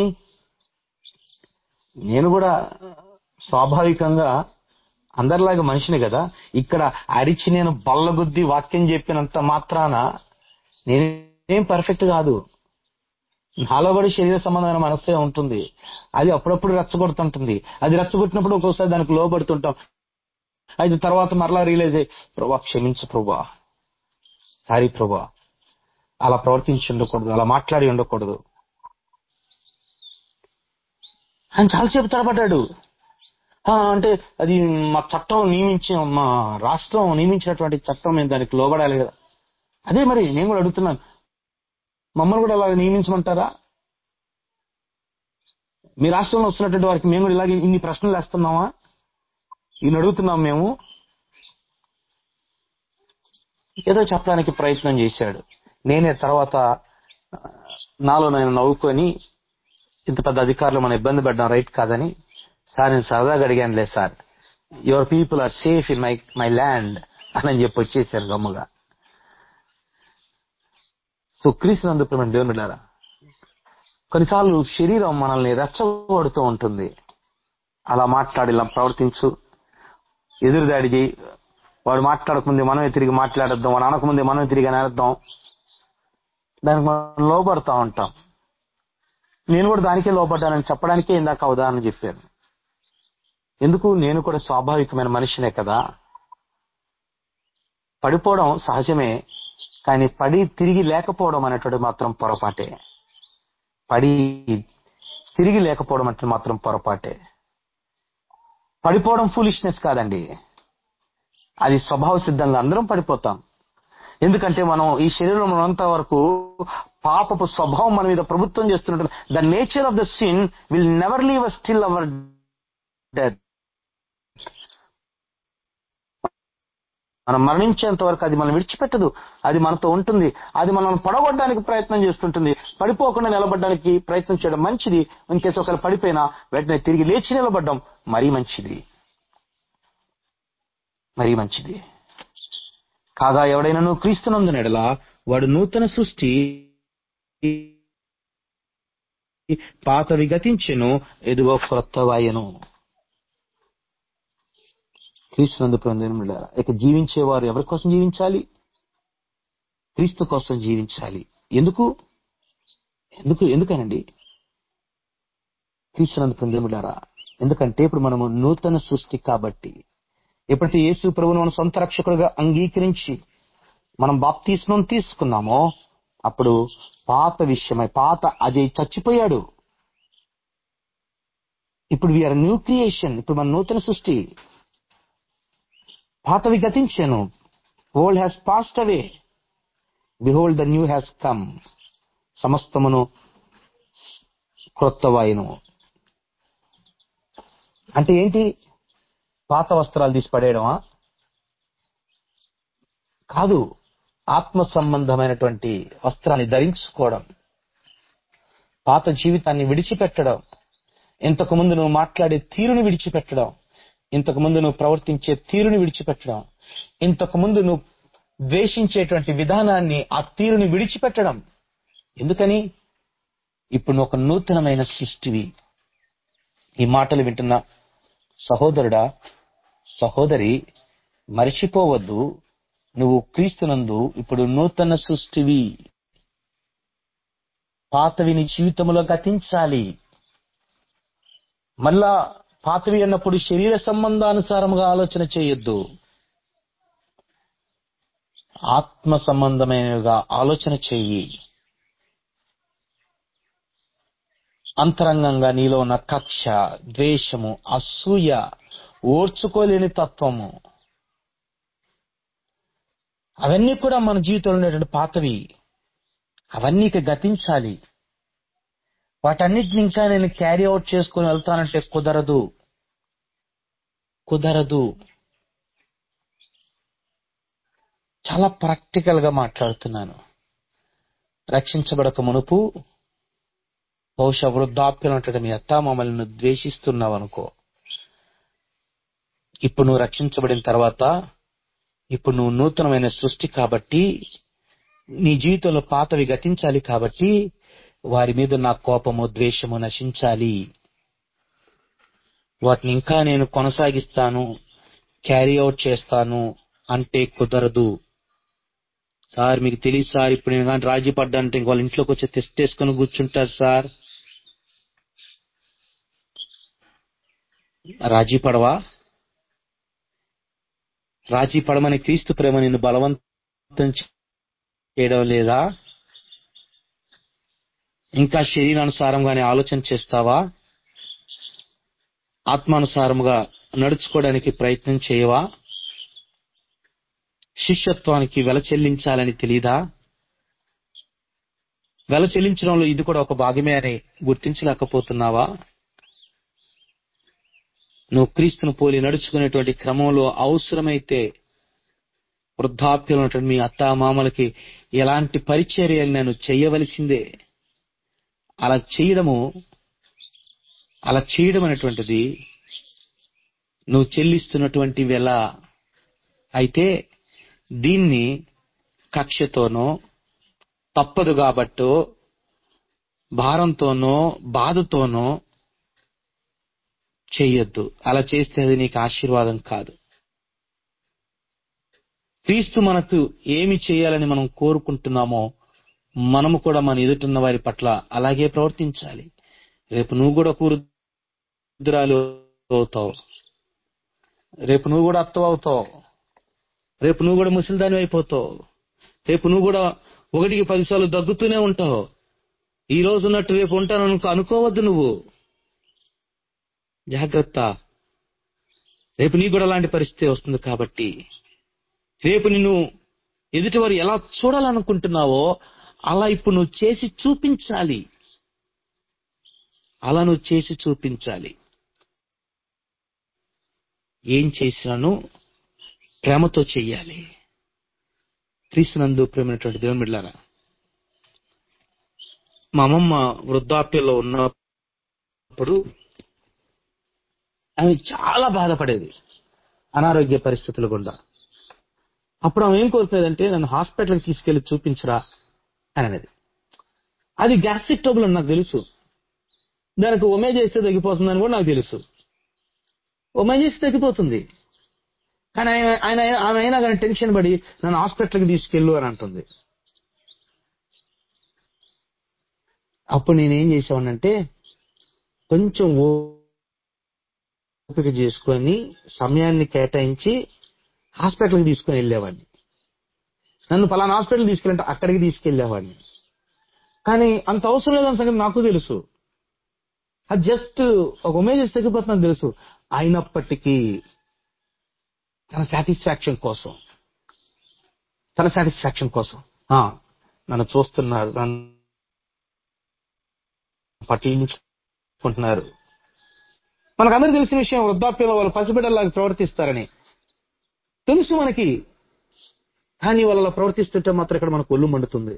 నేను కూడా స్వాభావికంగా అందరిలాగా మనిషిని కదా ఇక్కడ అరిచి నేను బల్లగుద్ది వాక్యం చెప్పినంత మాత్రాన నేనేం పర్ఫెక్ట్ కాదు నాలో కూడా శరీర సంబంధమైన మనస్సే ఉంటుంది అది అప్పుడప్పుడు రెచ్చగొడుతుంటుంది అది రెచ్చగొట్టినప్పుడు ఒక్కోసారి దానికి లోబడుతుంటాం అయితే తర్వాత మరలా రియలైజ్ అయ్యి ప్రభా క్షమించు ప్రభా సారీ ప్రభా అలా ప్రవర్తించి ఉండకూడదు అలా మాట్లాడి ఉండకూడదు ఆయన చాలాసేపు తడబడ్డాడు ఆ, అంటే అది మా చట్టం నియమించిన మా రాష్ట్రం నియమించినటువంటి చట్టం మేము దానికి లోబడాలి కదా అదే మరి నేను కూడా అడుగుతున్నాను మమ్మల్ని కూడా అలా నియమించమంటారా మీ రాష్ట్రంలో వస్తున్నటువంటి వారికి మేము కూడా ఇలాగే ఇన్ని ప్రశ్నలు వేస్తున్నామా ఈయన అడుగుతున్నాం మేము ఏదో చెప్పడానికి ప్రయత్నం చేశాడు నేనే తర్వాత ఆ, నాలో నేను నవ్వుకొని ఇంత పెద్ద అధికారులు మనం ఇబ్బంది పడ్డాం రైట్ కాదని సార్ నేను సరదాగా అడిగానులే sir your people are safe in my my land అని చెప్పి వచ్చేసారు గమ్ముగా సో క్రీస్తునందు ప్రేమ దేవునులారా కొన్నిసార్లు శరీరం మనల్ని రెచ్చగొడుతూ ఉంటుంది అలా మాట్లాడి ఇలా ప్రవర్తించు ఎదురుదాడి చేయి వాడు మాట్లాడకముందే మనమే తిరిగి మాట్లాడద్దాం వాడు అనకముందే మనమే తిరిగి అనేద్దాం దానికి మనం లోపడతా ఉంటాం నేను కూడా దానికే లోపడ్డానని చెప్పడానికే ఇందాక ఉదాహరణ చెప్పాను ఎందుకు నేను కూడా స్వాభావికమైన మనిషినే కదా పడిపోవడం సహజమే కానీ పడి తిరిగి లేకపోవడం అనేటువంటి మాత్రం పొరపాటే పడి తిరిగి లేకపోవడం అంటే మాత్రం పొరపాటే పడిపోవడం ఫూలిష్నెస్ కాదండి అది స్వభావ సిద్ధంగా అందరం పడిపోతాం ఎందుకంటే మనం ఈ శరీరం ఉన్నంత వరకు పాపపు స్వభావం మన మీద ప్రభుత్వం చేస్తున్నట్టు the nature of the sin will never leave a still our death మనం మరణించేంత వరకు అది మనం విడిచిపెట్టదు అది మనతో ఉంటుంది అది మనం పడగొట్టడానికి ప్రయత్నం చేస్తుంటుంది పడిపోకుండా నిలబడడానికి ప్రయత్నం చేయడం మంచిది ఇంకేసి ఒకరు పడిపోయినా వెంటనే తిరిగి లేచి నిలబడడం మరీ మంచిది మరీ మంచిది కాగా ఎవడైనా క్రీస్తునందు ఎడలా వాడు నూతన సృష్టి పాతవి గతించెను ఎదుగో క్రొత్త వాయను క్రీస్తునందు పొందిన ఇక జీవించేవారు ఎవరి కోసం జీవించాలి క్రీస్తు కోసం జీవించాలి ఎందుకు ఎందుకు ఎందుకనండి క్రీస్తునందు పొందిములారా ఎందుకంటే ఇప్పుడు మనము నూతన సృష్టి కాబట్టి ఎప్పుడైతే యేసు ప్రభువును మన సొంత రక్షకుడుగా అంగీకరించి మనం బాప్తీస్మం తీసుకున్నామో అప్పుడు పాత విషయమై పాత అజయ్ చచ్చిపోయాడు ఇప్పుడు వీఆర్ న్యూ క్రియేషన్ ఇప్పుడు మన నూతన సృష్టి పాతవి గతించాను old has passed away behold the new has come సమస్తమును క్రొత్త వాయును అంటే ఏంటి పాత వస్త్రాలు తీసి పడేయడమా కాదు ఆత్మ సంబంధమైనటువంటి వస్త్రాన్ని ధరించుకోవడం పాత జీవితాన్ని విడిచిపెట్టడం ఇంతకు ముందు నువ్వు మాట్లాడే తీరుని విడిచిపెట్టడం ఇంతకు ముందు నువ్వు ప్రవర్తించే తీరుని విడిచిపెట్టడం ఇంతకు ముందు నువ్వు ద్వేషించేటువంటి విధానాన్ని ఆ తీరుని విడిచిపెట్టడం ఎందుకని ఇప్పుడు నువ్వు ఒక నూతనమైన సృష్టివి ఈ మాటలు వింటున్న సహోదరుడా సహోదరి మరిచిపోవద్దు నువ్వు క్రీస్తునందు ఇప్పుడు నూతన సృష్టివి పాతవి నీ జీవితంలో గతించాలి మళ్ళా పాతవి అన్నప్పుడు శరీర సంబంధానుసారముగా ఆలోచన చేయొద్దు ఆత్మ సంబంధమైనవిగా ఆలోచన చెయ్యి అంతరంగంగా నీలో ఉన్న కక్ష ద్వేషము అసూయ ఓర్చుకోలేని తత్వము అవన్నీ కూడా మన జీవితంలో ఉండేటువంటి పాతవి అవన్నీ ఇక గతించాలి వాటన్నిటిని ఇంకా నేను క్యారీ అవుట్ చేసుకుని వెళ్తానంటే కుదరదు కుదరదు చాలా ప్రాక్టికల్ గా మాట్లాడుతున్నాను రక్షించబడక మునుపు బహుశా వృద్ధాప్యం అంటే మీ అత్త మమ్మల్ని ద్వేషిస్తున్నావు అనుకో ఇప్పుడు నువ్వు రక్షించబడిన తర్వాత ఇప్పుడు నువ్వు నూతనమైన సృష్టి కాబట్టి నీ జీవితంలో పాతవి గతించాలి కాబట్టి వారి మీద నా కోపము ద్వేషము నశించాలి వాటిని ఇంకా నేను కొనసాగిస్తాను క్యారీ అవుట్ చేస్తాను అంటే కుదరదు సార్ మీకు తెలియదు సార్ ఇప్పుడు నేను కానీ రాజీ పడ్డానంటే ఇంక వాళ్ళ ఇంట్లోకి వచ్చి టెస్ట్ వేసుకొని కూర్చుంటారు సార్ రాజీ పడవా రాజీ పడమని క్రీస్తు ప్రేమ నిన్ను బలవంతం చేయడం లేదా ఇంకా శరీరానుసారంగానే ఆలోచన చేస్తావా ఆత్మానుసారముగా నడుచుకోవడానికి ప్రయత్నం చేయవా శిష్యత్వానికి వెల చెల్లించాలని తెలీదా వెల చెల్లించడంలో ఇది కూడా ఒక భాగమే అని గుర్తించలేకపోతున్నావా నువ్వు క్రీస్తును పోలి నడుచుకునేటువంటి క్రమంలో అవసరమైతే వృద్ధాప్యంలో ఉన్నటువంటి మీ అత్త మామలకి ఎలాంటి పరిచర్యలు నేను చేయవలసిందే అలా చేయడము అలా చేయడం అనేటువంటిది నువ్వు చెల్లిస్తున్నటువంటి వెల అయితే దీన్ని కక్షతోనో తప్పదు కాబట్టో భారంతోనో బాధతోనో చెయ్యొద్దు అలా చేస్తే అది నీకు ఆశీర్వాదం కాదు క్రీస్తు మనకు ఏమి చేయాలని మనం కోరుకుంటున్నామో మనము కూడా మన ఎదుటిన్న వారి పట్ల అలాగే ప్రవర్తించాలి రేపు నువ్వు కూడా కూరుద్రాలు అవుతావు రేపు నువ్వు కూడా అత్త అవుతావు రేపు నువ్వు కూడా ముసలిదాని అయిపోతావు రేపు నువ్వు కూడా ఒకటికి పదిసార్లు దగ్గుతూనే ఉంటావు ఈ రోజు ఉన్నట్టు రేపు ఉంటాను అనుకో అనుకోవద్దు నువ్వు జాగ్రత్త రేపు నీకు కూడా అలాంటి పరిస్థితి వస్తుంది కాబట్టి రేపు నిన్ను ఎదుటివారు ఎలా చూడాలనుకుంటున్నావో అలా ఇప్పుడు నువ్వు చేసి చూపించాలి అలా నువ్వు చేసి చూపించాలి ఏం చేసినాను ప్రేమతో చెయ్యాలి క్రీస్తునందు ప్రేమైనటువంటి దేవుని బిడ్డారా మా అమ్మమ్మ వృద్ధాప్యంలో ఉన్నప్పుడు ఆమె చాలా బాధపడేది అనారోగ్య పరిస్థితుల గుండా అప్పుడు ఆమె ఏం కోరుకునేదంటే నన్ను హాస్పిటల్కి తీసుకెళ్లి చూపించరా అని అనేది అది గ్యాస్ట్రిక్ ట్రబుల్ అని నాకు తెలుసు దానికి ఒమే చేస్తే తగ్గిపోతుందని కూడా నాకు తెలుసు ఒమే చేస్తే తగ్గిపోతుంది కానీ ఆయన ఆయన ఆమె అయినా కానీ టెన్షన్ పడి నన్ను హాస్పిటల్కి తీసుకెళ్ళు అని అంటుంది అప్పుడు నేనేం చేసేవాడినంటే కొంచెం ఓపిక చేసుకొని సమయాన్ని కేటాయించి హాస్పిటల్కి తీసుకొని వెళ్ళేవాడిని నన్ను పలానా హాస్పిటల్ తీసుకెళ్ళంటే అక్కడికి తీసుకెళ్లేవాడిని కానీ అంత అవసరం లేదని సంగతి నాకు తెలుసు అది జస్ట్ ఒక ఉమేజెస్ తగ్గిపోతుందని తెలుసు అయినప్పటికీ తన సాటిస్ఫాక్షన్ కోసం తన సాటిస్ఫాక్షన్ కోసం ఆ, నన్ను చూస్తున్నారు నన్ను పట్టించుకుంటున్నారు మనకందరికి తెలిసిన విషయం వృద్ధాప్యంలో వాళ్ళు పసిబిడ్డలాగా ప్రవర్తిస్తారని తెలుసు మనకి కానీ వాళ్ళు అలా ప్రవర్తిస్తుంటే మాత్రం ఇక్కడ మనకు ఒళ్ళు మండుతుంది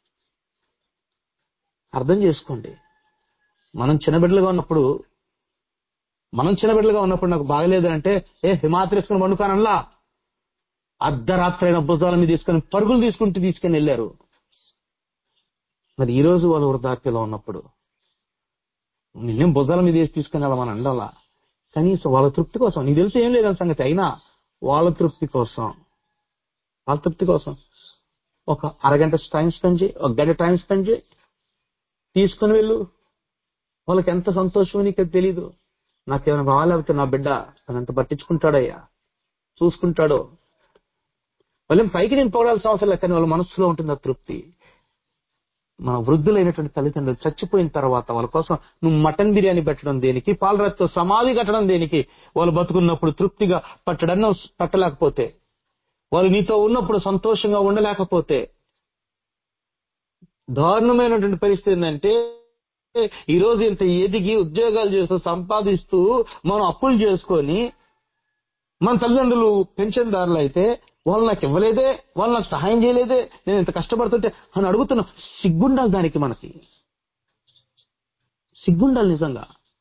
అర్థం చేసుకోండి మనం చిన్నబిడ్డలుగా ఉన్నప్పుడు మనం చిన్నబిడ్డలుగా ఉన్నప్పుడు నాకు బాగలేదు అంటే ఏ హిమాత్రి వేసుకుని వండుకానల్లా అర్ధరాత్రి అయిన భుజాల మీద తీసుకొని పరుగులు తీసుకుంటూ తీసుకొని వెళ్ళారు మరి ఈ రోజు వాళ్ళు వృద్ధాప్యలో ఉన్నప్పుడు నిన్నేం భుజాల మీద వేసి తీసుకుని వెళ్ళమని అండాలా కనీసం వాళ్ళ తృప్తి కోసం నీకు తెలిసి ఏం లేదని సంగతి అయినా వాళ్ళ తృప్తి కోసం వాళ్ళ తృప్తి కోసం ఒక అరగంట టైం స్పెండ్ చేయి ఒక గంట టైం స్పెండ్ చేయి తీసుకుని వెళ్ళు వాళ్ళకి ఎంత సంతోషమో నీకు అది తెలీదు నాకేమైనా బాగాలేకపోతే నా బిడ్డ తను ఎంత పట్టించుకుంటాడయ్యా చూసుకుంటాడో వాళ్ళేం పైకి నేను పోడాల్సిన అవసరం లేదు కానీ వాళ్ళ మనసులో ఉంటుంది ఆ తృప్తి మన వృద్ధులైనటువంటి తల్లిదండ్రులు చచ్చిపోయిన తర్వాత వాళ్ళ కోసం నువ్వు మటన్ బిర్యానీ పెట్టడం దేనికి పాలరాతితో సమాధి కట్టడం దేనికి వాళ్ళు బతుకున్నప్పుడు తృప్తిగా పట్టడన్న పట్టలేకపోతే వాళ్ళు నీతో ఉన్నప్పుడు సంతోషంగా ఉండలేకపోతే దారుణమైనటువంటి పరిస్థితి ఏంటంటే ఈ రోజు ఇంత ఎదిగి ఉద్యోగాలు చేస్తూ సంపాదిస్తూ మనం అప్పులు చేసుకొని మన తల్లిదండ్రులు పెన్షన్దారులు అయితే వాళ్ళు నాకు ఇవ్వలేదే వాళ్ళు నాకు సహాయం చేయలేదే నేను ఇంత కష్టపడుతుంటే అని అడుగుతున్నా సిగ్గుండాలి దానికి మనకి సిగ్గుండాలి నిజంగా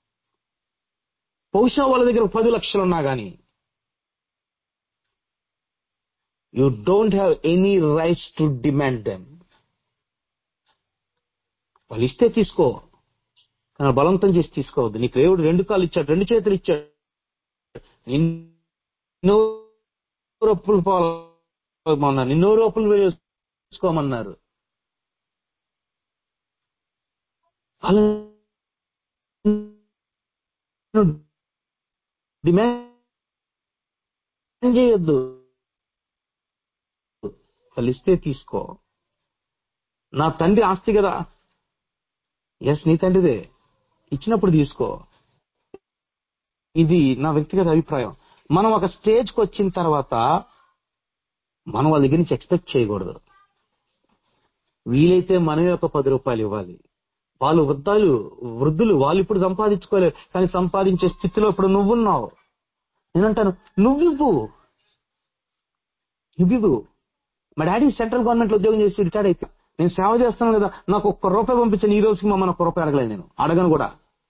బహుశా వాళ్ళ దగ్గర పది లక్షలు ఉన్నా గానీ you don't have any rights to demand them వాళ్ళు ఇస్తే తీసుకో కానీ బలవంతం చేసి తీసుకోవద్దు నీకు దేవుడు రెండు కాళ్ళు ఇచ్చాడు రెండు చేతులు ఇచ్చాడు నిన్ను అప్పులు పాలన్నా నిన్నో అప్పులు తీసుకోమన్నారు వాళ్ళను డిమాండ్ చేయొద్దు వాళ్ళు ఇస్తే తీసుకో నా తండ్రి ఆస్తి కదా ఎస్ నీ తండ్రిదే ఇచ్చినప్పుడు తీసుకో ఇది నా వ్యక్తిగత అభిప్రాయం మనం ఒక స్టేజ్కి వచ్చిన తర్వాత మనం వాళ్ళ దగ్గర నుంచి ఎక్స్పెక్ట్ చేయకూడదు వీలైతే మనమే ఒక పది రూపాయలు ఇవ్వాలి వాళ్ళు వృద్ధాలు వృద్ధులు వాళ్ళు ఇప్పుడు సంపాదించుకోలేరు కానీ సంపాదించే స్థితిలో ఇప్పుడు నువ్వున్నావు నేనంటాను నువ్వివ్వు నువ్వివ్వు మా డాడీ సెంట్రల్ గవర్నమెంట్ లో ఉద్యోగం చేసి రిటైర్డ్ అయితే నేను సేవ చేస్తాను కదా నాకు ఒక్క రూపాయి పంపించని ఈ రోజుకి మమ్మల్ని ఒక్క రూపాయి అడగలేదు నేను అడగను కూడా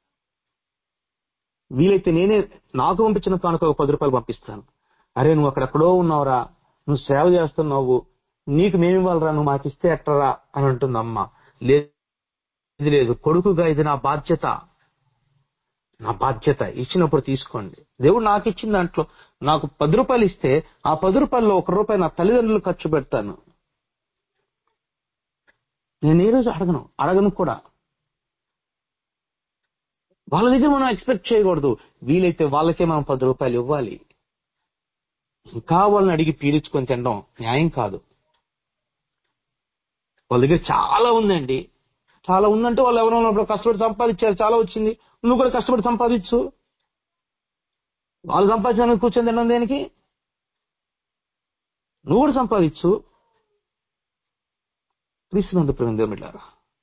వీలైతే నేనే నాకు పంపించిన కానుక ఒక పది రూపాయలు పంపిస్తాను అరే నువ్వు అక్కడెక్కడో ఉన్నావురా నువ్వు సేవ చేస్తున్నావు నీకు మేము ఇవ్వాలరా నువ్వు మాకు ఇస్తే ఎట్టరా అని అంటుంది అమ్మ లేదు లేదు కొడుకుగా ఇది నా బాధ్యత నా బాధ్యత ఇచ్చినప్పుడు తీసుకోండి దేవుడు నాకు ఇచ్చిన దాంట్లో నాకు పది రూపాయలు ఇస్తే ఆ పది రూపాయల్లో ఒక రూపాయి నా తల్లిదండ్రులు ఖర్చు పెడతాను నేను ఏ రోజు అడగను అడగను కూడా వాళ్ళ దగ్గర మనం ఎక్స్పెక్ట్ చేయకూడదు వీలైతే వాళ్ళకే మనం పది రూపాయలు ఇవ్వాలి ఇంకా వాళ్ళని అడిగి పీడించుకొని తినడం న్యాయం కాదు వాళ్ళ దగ్గర చాలా ఉందండి చాలా ఉందంటే వాళ్ళు ఎవరో ఉన్నప్పుడు కష్టపడి సంపాదించారు చాలా వచ్చింది నువ్వు కూడా కష్టపడి సంపాదించు వాళ్ళు సంపాదించడానికి కూర్చొని తినడం దేనికి నువ్వు కూడా సంపాదించు క్రీస్తునందు ప్రేమిలారా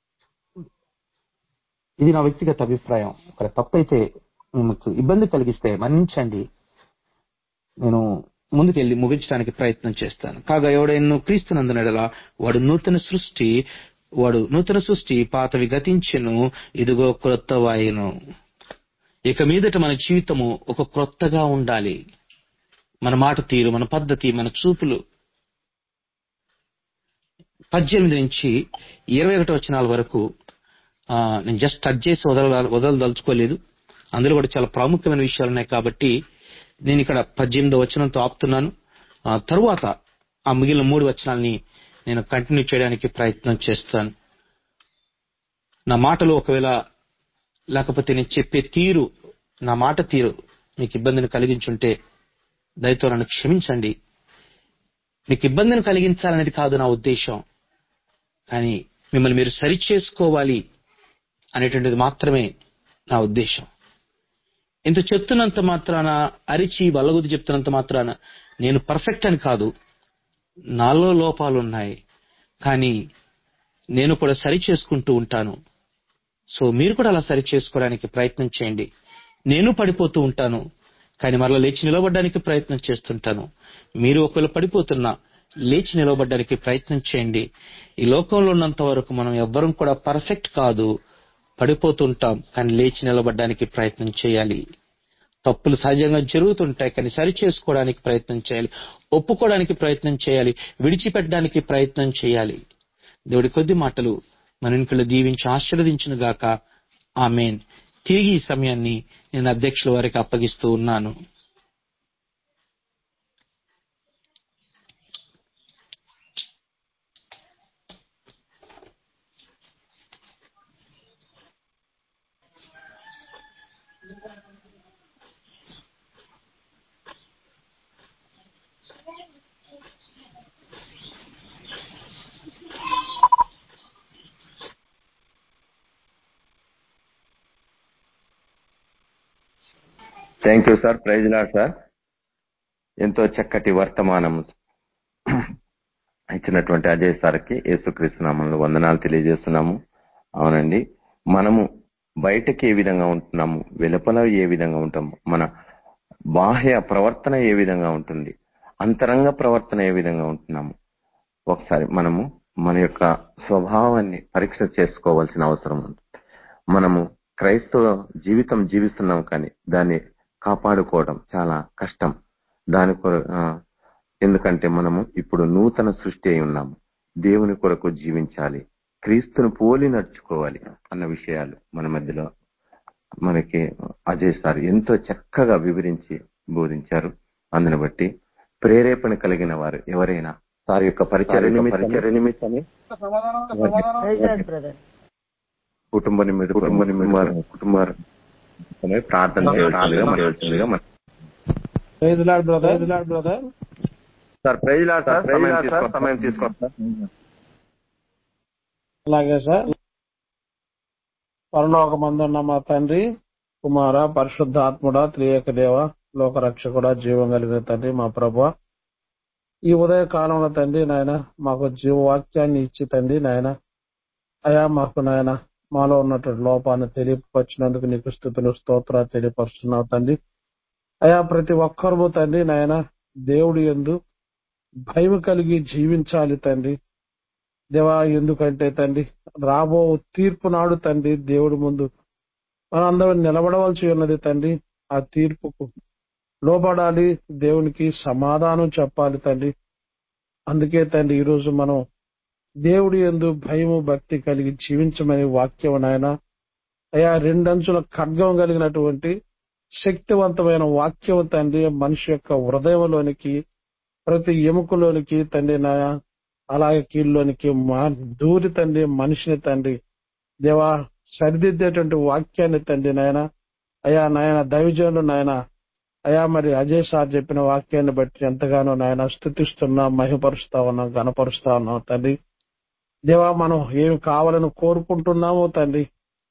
ఇది నా వ్యక్తిగత అభిప్రాయం ఒక తప్పైతే మీకు ఇబ్బంది కలిగిస్తే మన్నించండి నేను ముందుకెళ్లి ముగించడానికి ప్రయత్నం చేస్తాను కాగా ఎవడైనా క్రీస్తునందునడలా వాడు నూతన సృష్టి వాడు నూతన సృష్టి పాతవి గతించెను ఇదిగో క్రొత్త వాయును ఇక మీదట మన జీవితము ఒక క్రొత్తగా ఉండాలి మన మాట తీరు మన పద్ధతి మన చూపులు పద్దెనిమిది నుంచి ఇరవై ఒకటి వచనాల వరకు ఆ, నేను జస్ట్ టచ్ చేసి వదల వదలదలుచుకోలేదు అందులో కూడా చాలా ప్రాముఖ్యమైన విషయాలు ఉన్నాయి కాబట్టి నేను ఇక్కడ పద్దెనిమిదో వచనంతో ఆపుతున్నాను ఆ, తరువాత ఆ మిగిలిన మూడు వచనాల్ని నేను కంటిన్యూ చేయడానికి ప్రయత్నం చేస్తాను నా మాటలు ఒకవేళ లేకపోతే నేను చెప్పే తీరు నా మాట తీరు మీకు ఇబ్బందిని కలిగించుంటే దయతో నన్ను క్షమించండి మీకు ఇబ్బందిని కలిగించాలనేది కాదు నా ఉద్దేశం కానీ మిమ్మల్ని మీరు సరి చేసుకోవాలి అనేటువంటిది మాత్రమే నా ఉద్దేశం ఇంత చెప్తున్నంత మాత్రాన అరిచి వల్లగుద్ది చెప్తున్నంత మాత్రాన నేను పర్ఫెక్ట్ అని కాదు నాలో లోపాలు ఉన్నాయి కానీ నేను కూడా సరి చేసుకుంటూ ఉంటాను సో మీరు కూడా అలా సరి చేసుకోవడానికి ప్రయత్నం చేయండి నేను పడిపోతూ ఉంటాను కానీ మరలా లేచి నిలబడడానికి ప్రయత్నం చేస్తుంటాను మీరు ఒకవేళ పడిపోతున్నా లేచి నిలబడడానికి ప్రయత్నం చేయండి ఈ లోకంలో ఉన్నంత వరకు మనం ఎవ్వరం కూడా పర్ఫెక్ట్ కాదు పడిపోతుంటాం కానీ లేచి నిలబడడానికి ప్రయత్నం చేయాలి తప్పులు సహజంగా జరుగుతుంటాయి కానీ సరి చేసుకోవడానికి ప్రయత్నం చేయాలి ఒప్పుకోవడానికి ప్రయత్నం చేయాలి విడిచిపెట్టడానికి ప్రయత్నం చేయాలి దేవుడి కొద్ది మాటలు మన ఇంట్లో దీవించి ఆశీర్వదించును గాక ఆమెన్ తిరిగి ఈ సమయాన్ని నేను అధ్యక్షుల వారికి అప్పగిస్తూ ఉన్నాను thank you sir praise Lord sir ఎంతో చక్కటి వర్తమానం ఇచ్చినటువంటి అజయ్ సార్కి యేసుక్రీస్తు నామంలో వందనాలు తెలియజేస్తున్నాము అవునండి మనము బయటకి ఏ విధంగా ఉంటున్నాము వెలుపల ఏ విధంగా ఉంటాము మన బాహ్య ప్రవర్తన ఏ విధంగా ఉంటుంది అంతరంగ ప్రవర్తన ఏ విధంగా ఉంటున్నాము ఒకసారి మనము మన యొక్క స్వభావాన్ని పరీక్ష చేసుకోవాల్సిన అవసరం ఉంది మనము క్రైస్తవ జీవితం జీవిస్తున్నాం కానీ దాన్ని కాపాడుకోవడం చాలా కష్టం దాని కొర- ఆ, ఎందుకంటే మనము ఇప్పుడు నూతన సృష్టి అయి ఉన్నాము దేవుని కొరకు జీవించాలి క్రీస్తును పోలి నడుచుకోవాలి అన్న విషయాలు మన మధ్యలో మనకి అజయ్ సార్ ఎంతో చక్కగా వివరించి బోధించారు అందుని బట్టి ప్రేరేపణ కలిగిన వారు ఎవరైనా సార్ యొక్క పరిచయ పరిచయ నిమిత్తమే ప్రైజ్ లార్డ్ బ్రదర్ కుటుంబ నిమిత్తం కుటుంబ నిమిత్తం కుటుంబ నిమిత్తమై ప్రార్థన చేయవలసిందిగా చేయవలసిందిగా మన- praise Lord brother praise Lord brother sir praise Lord sir సమయం తీసుకో సమయం తీసుకోండి అలాగే సార్ పరలోక మందున్న మా తండ్రి కుమార పరిశుద్ధ ఆత్ముడ త్రియేక దేవ లోకరక్షకుడ జీవం కలిగిన తండ్రి మా ప్రభు ఈ ఉదయ కాలంలో తండ్రి నాయన మాకు జీవవాక్యాన్ని ఇచ్చి తండ్రి నాయన అయా మాకు నాయన మాలో ఉన్నటువంటి లోపాన్ని తెలియపరిచినందుకు నీకు స్థుతులు స్తోత్రాలు తెలియపరుస్తున్నావు తండ్రి అయా ప్రతి ఒక్కరు తండ్రి నాయన దేవుడి ఎందు భయం కలిగి జీవించాలి తండ్రి దేవా ఎందుకంటే తండ్రి రాబో తీర్పు నాడు తండ్రి దేవుడి ముందు మనందరం నిలబడవలసి ఉన్నది తండ్రి ఆ తీర్పుకు లోబడాలి దేవునికి సమాధానం చెప్పాలి తండ్రి అందుకే తండ్రి ఈరోజు మనం దేవుడి ఎందు భయము భక్తి కలిగి జీవించమని వాక్యం నాయన అయా రెండంచుల ఖడ్గం కలిగినటువంటి శక్తివంతమైన వాక్యం తండ్రి మనిషి యొక్క హృదయంలోనికి ప్రతి ఎముకలోనికి తండ్రి నాయ అలాగే కీళ్ళలోనికి మా దూరి తండ్రి మనిషిని తండ్రి దేవా సరిదిద్దేటువంటి వాక్యాన్ని తండ్రి నాయన అయా నాయన దైవజనులు నాయన అయా మరి అజయ్ సార్ చెప్పిన వాక్యాన్ని బట్టి ఎంతగానో నాయన స్థుతిస్తున్నాం మహిపరుస్తా ఉన్నాం గణపరుస్తా ఉన్నాం తండ్రి దేవా మనం ఏమి కావాలని కోరుకుంటున్నామో తండ్రి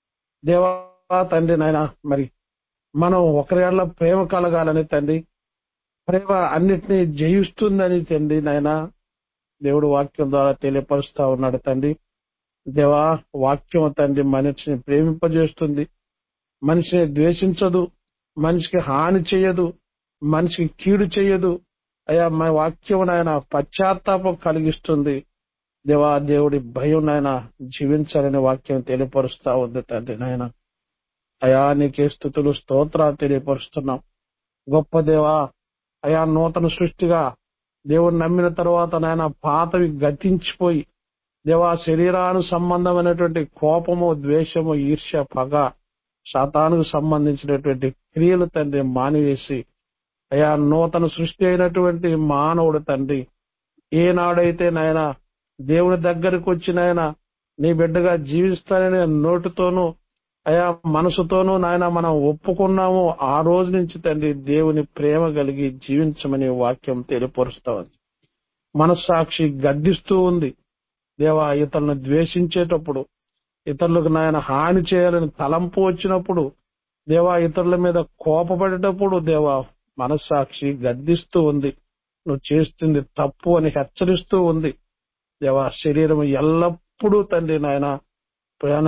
దేవా తండ్రి నాయన మరి మనం ఒకరిళ్ళ ప్రేమ కలగాలని తండ్రి ప్రేమ అన్నిటినీ జయిస్తుందని తండ్రి నాయన దేవుడు వాక్యం ద్వారా తెలియపరుస్తా ఉన్నాడు తండ్రి దేవా వాక్యం తండ్రి మనిషిని ప్రేమింపజేస్తుంది మనిషిని ద్వేషించదు మనిషికి హాని చేయదు మనిషికి కీడు చేయదు అయా మా వాక్యం నాయన పశ్చాత్తాపం కలిగిస్తుంది దేవా దేవుడి భయం నాయన జీవించాలని వాక్యం తెలియపరుస్తా ఉంది తండ్రి నాయన అయా నీకే స్థుతులు స్తోత్రాలు తెలియపరుస్తున్నాం గొప్ప దేవా అయా నూతన సృష్టిగా దేవుని నమ్మిన తర్వాత నాయన పాతవి గతించిపోయి దేవా శరీరాను సంబంధమైనటువంటి కోపము ద్వేషము ఈర్ష్య పగ శాతానికి సంబంధించినటువంటి క్రియలు తండ్రి మానివేసి అయా నూతన సృష్టి అయినటువంటి మానవుడు తండ్రి ఏనాడైతే నాయన దేవుని దగ్గరకు వచ్చి నాయన నీ బిడ్డగా జీవిస్తానని నోటితోనూ అయా మనసుతోనూ నాయన మనం ఒప్పుకున్నాము ఆ రోజు నుంచి తండ్రి దేవుని ప్రేమ కలిగి జీవించమని వాక్యం తెలియపరుస్తా ఉంది మనస్సాక్షి గద్దిస్తూ ఉంది దేవా ఇతరులను ద్వేషించేటప్పుడు ఇతరులకు నాయన హాని చేయాలని తలంపు వచ్చినప్పుడు దేవా ఇతరుల మీద కోపపడేటప్పుడు దేవా మనస్సాక్షి గద్దిస్తూ ఉంది నువ్వు చేస్తుంది తప్పు అని హెచ్చరిస్తూ ఉంది దేవా శరీరం ఎల్లప్పుడూ తండ్రి నాయన ప్రయాణ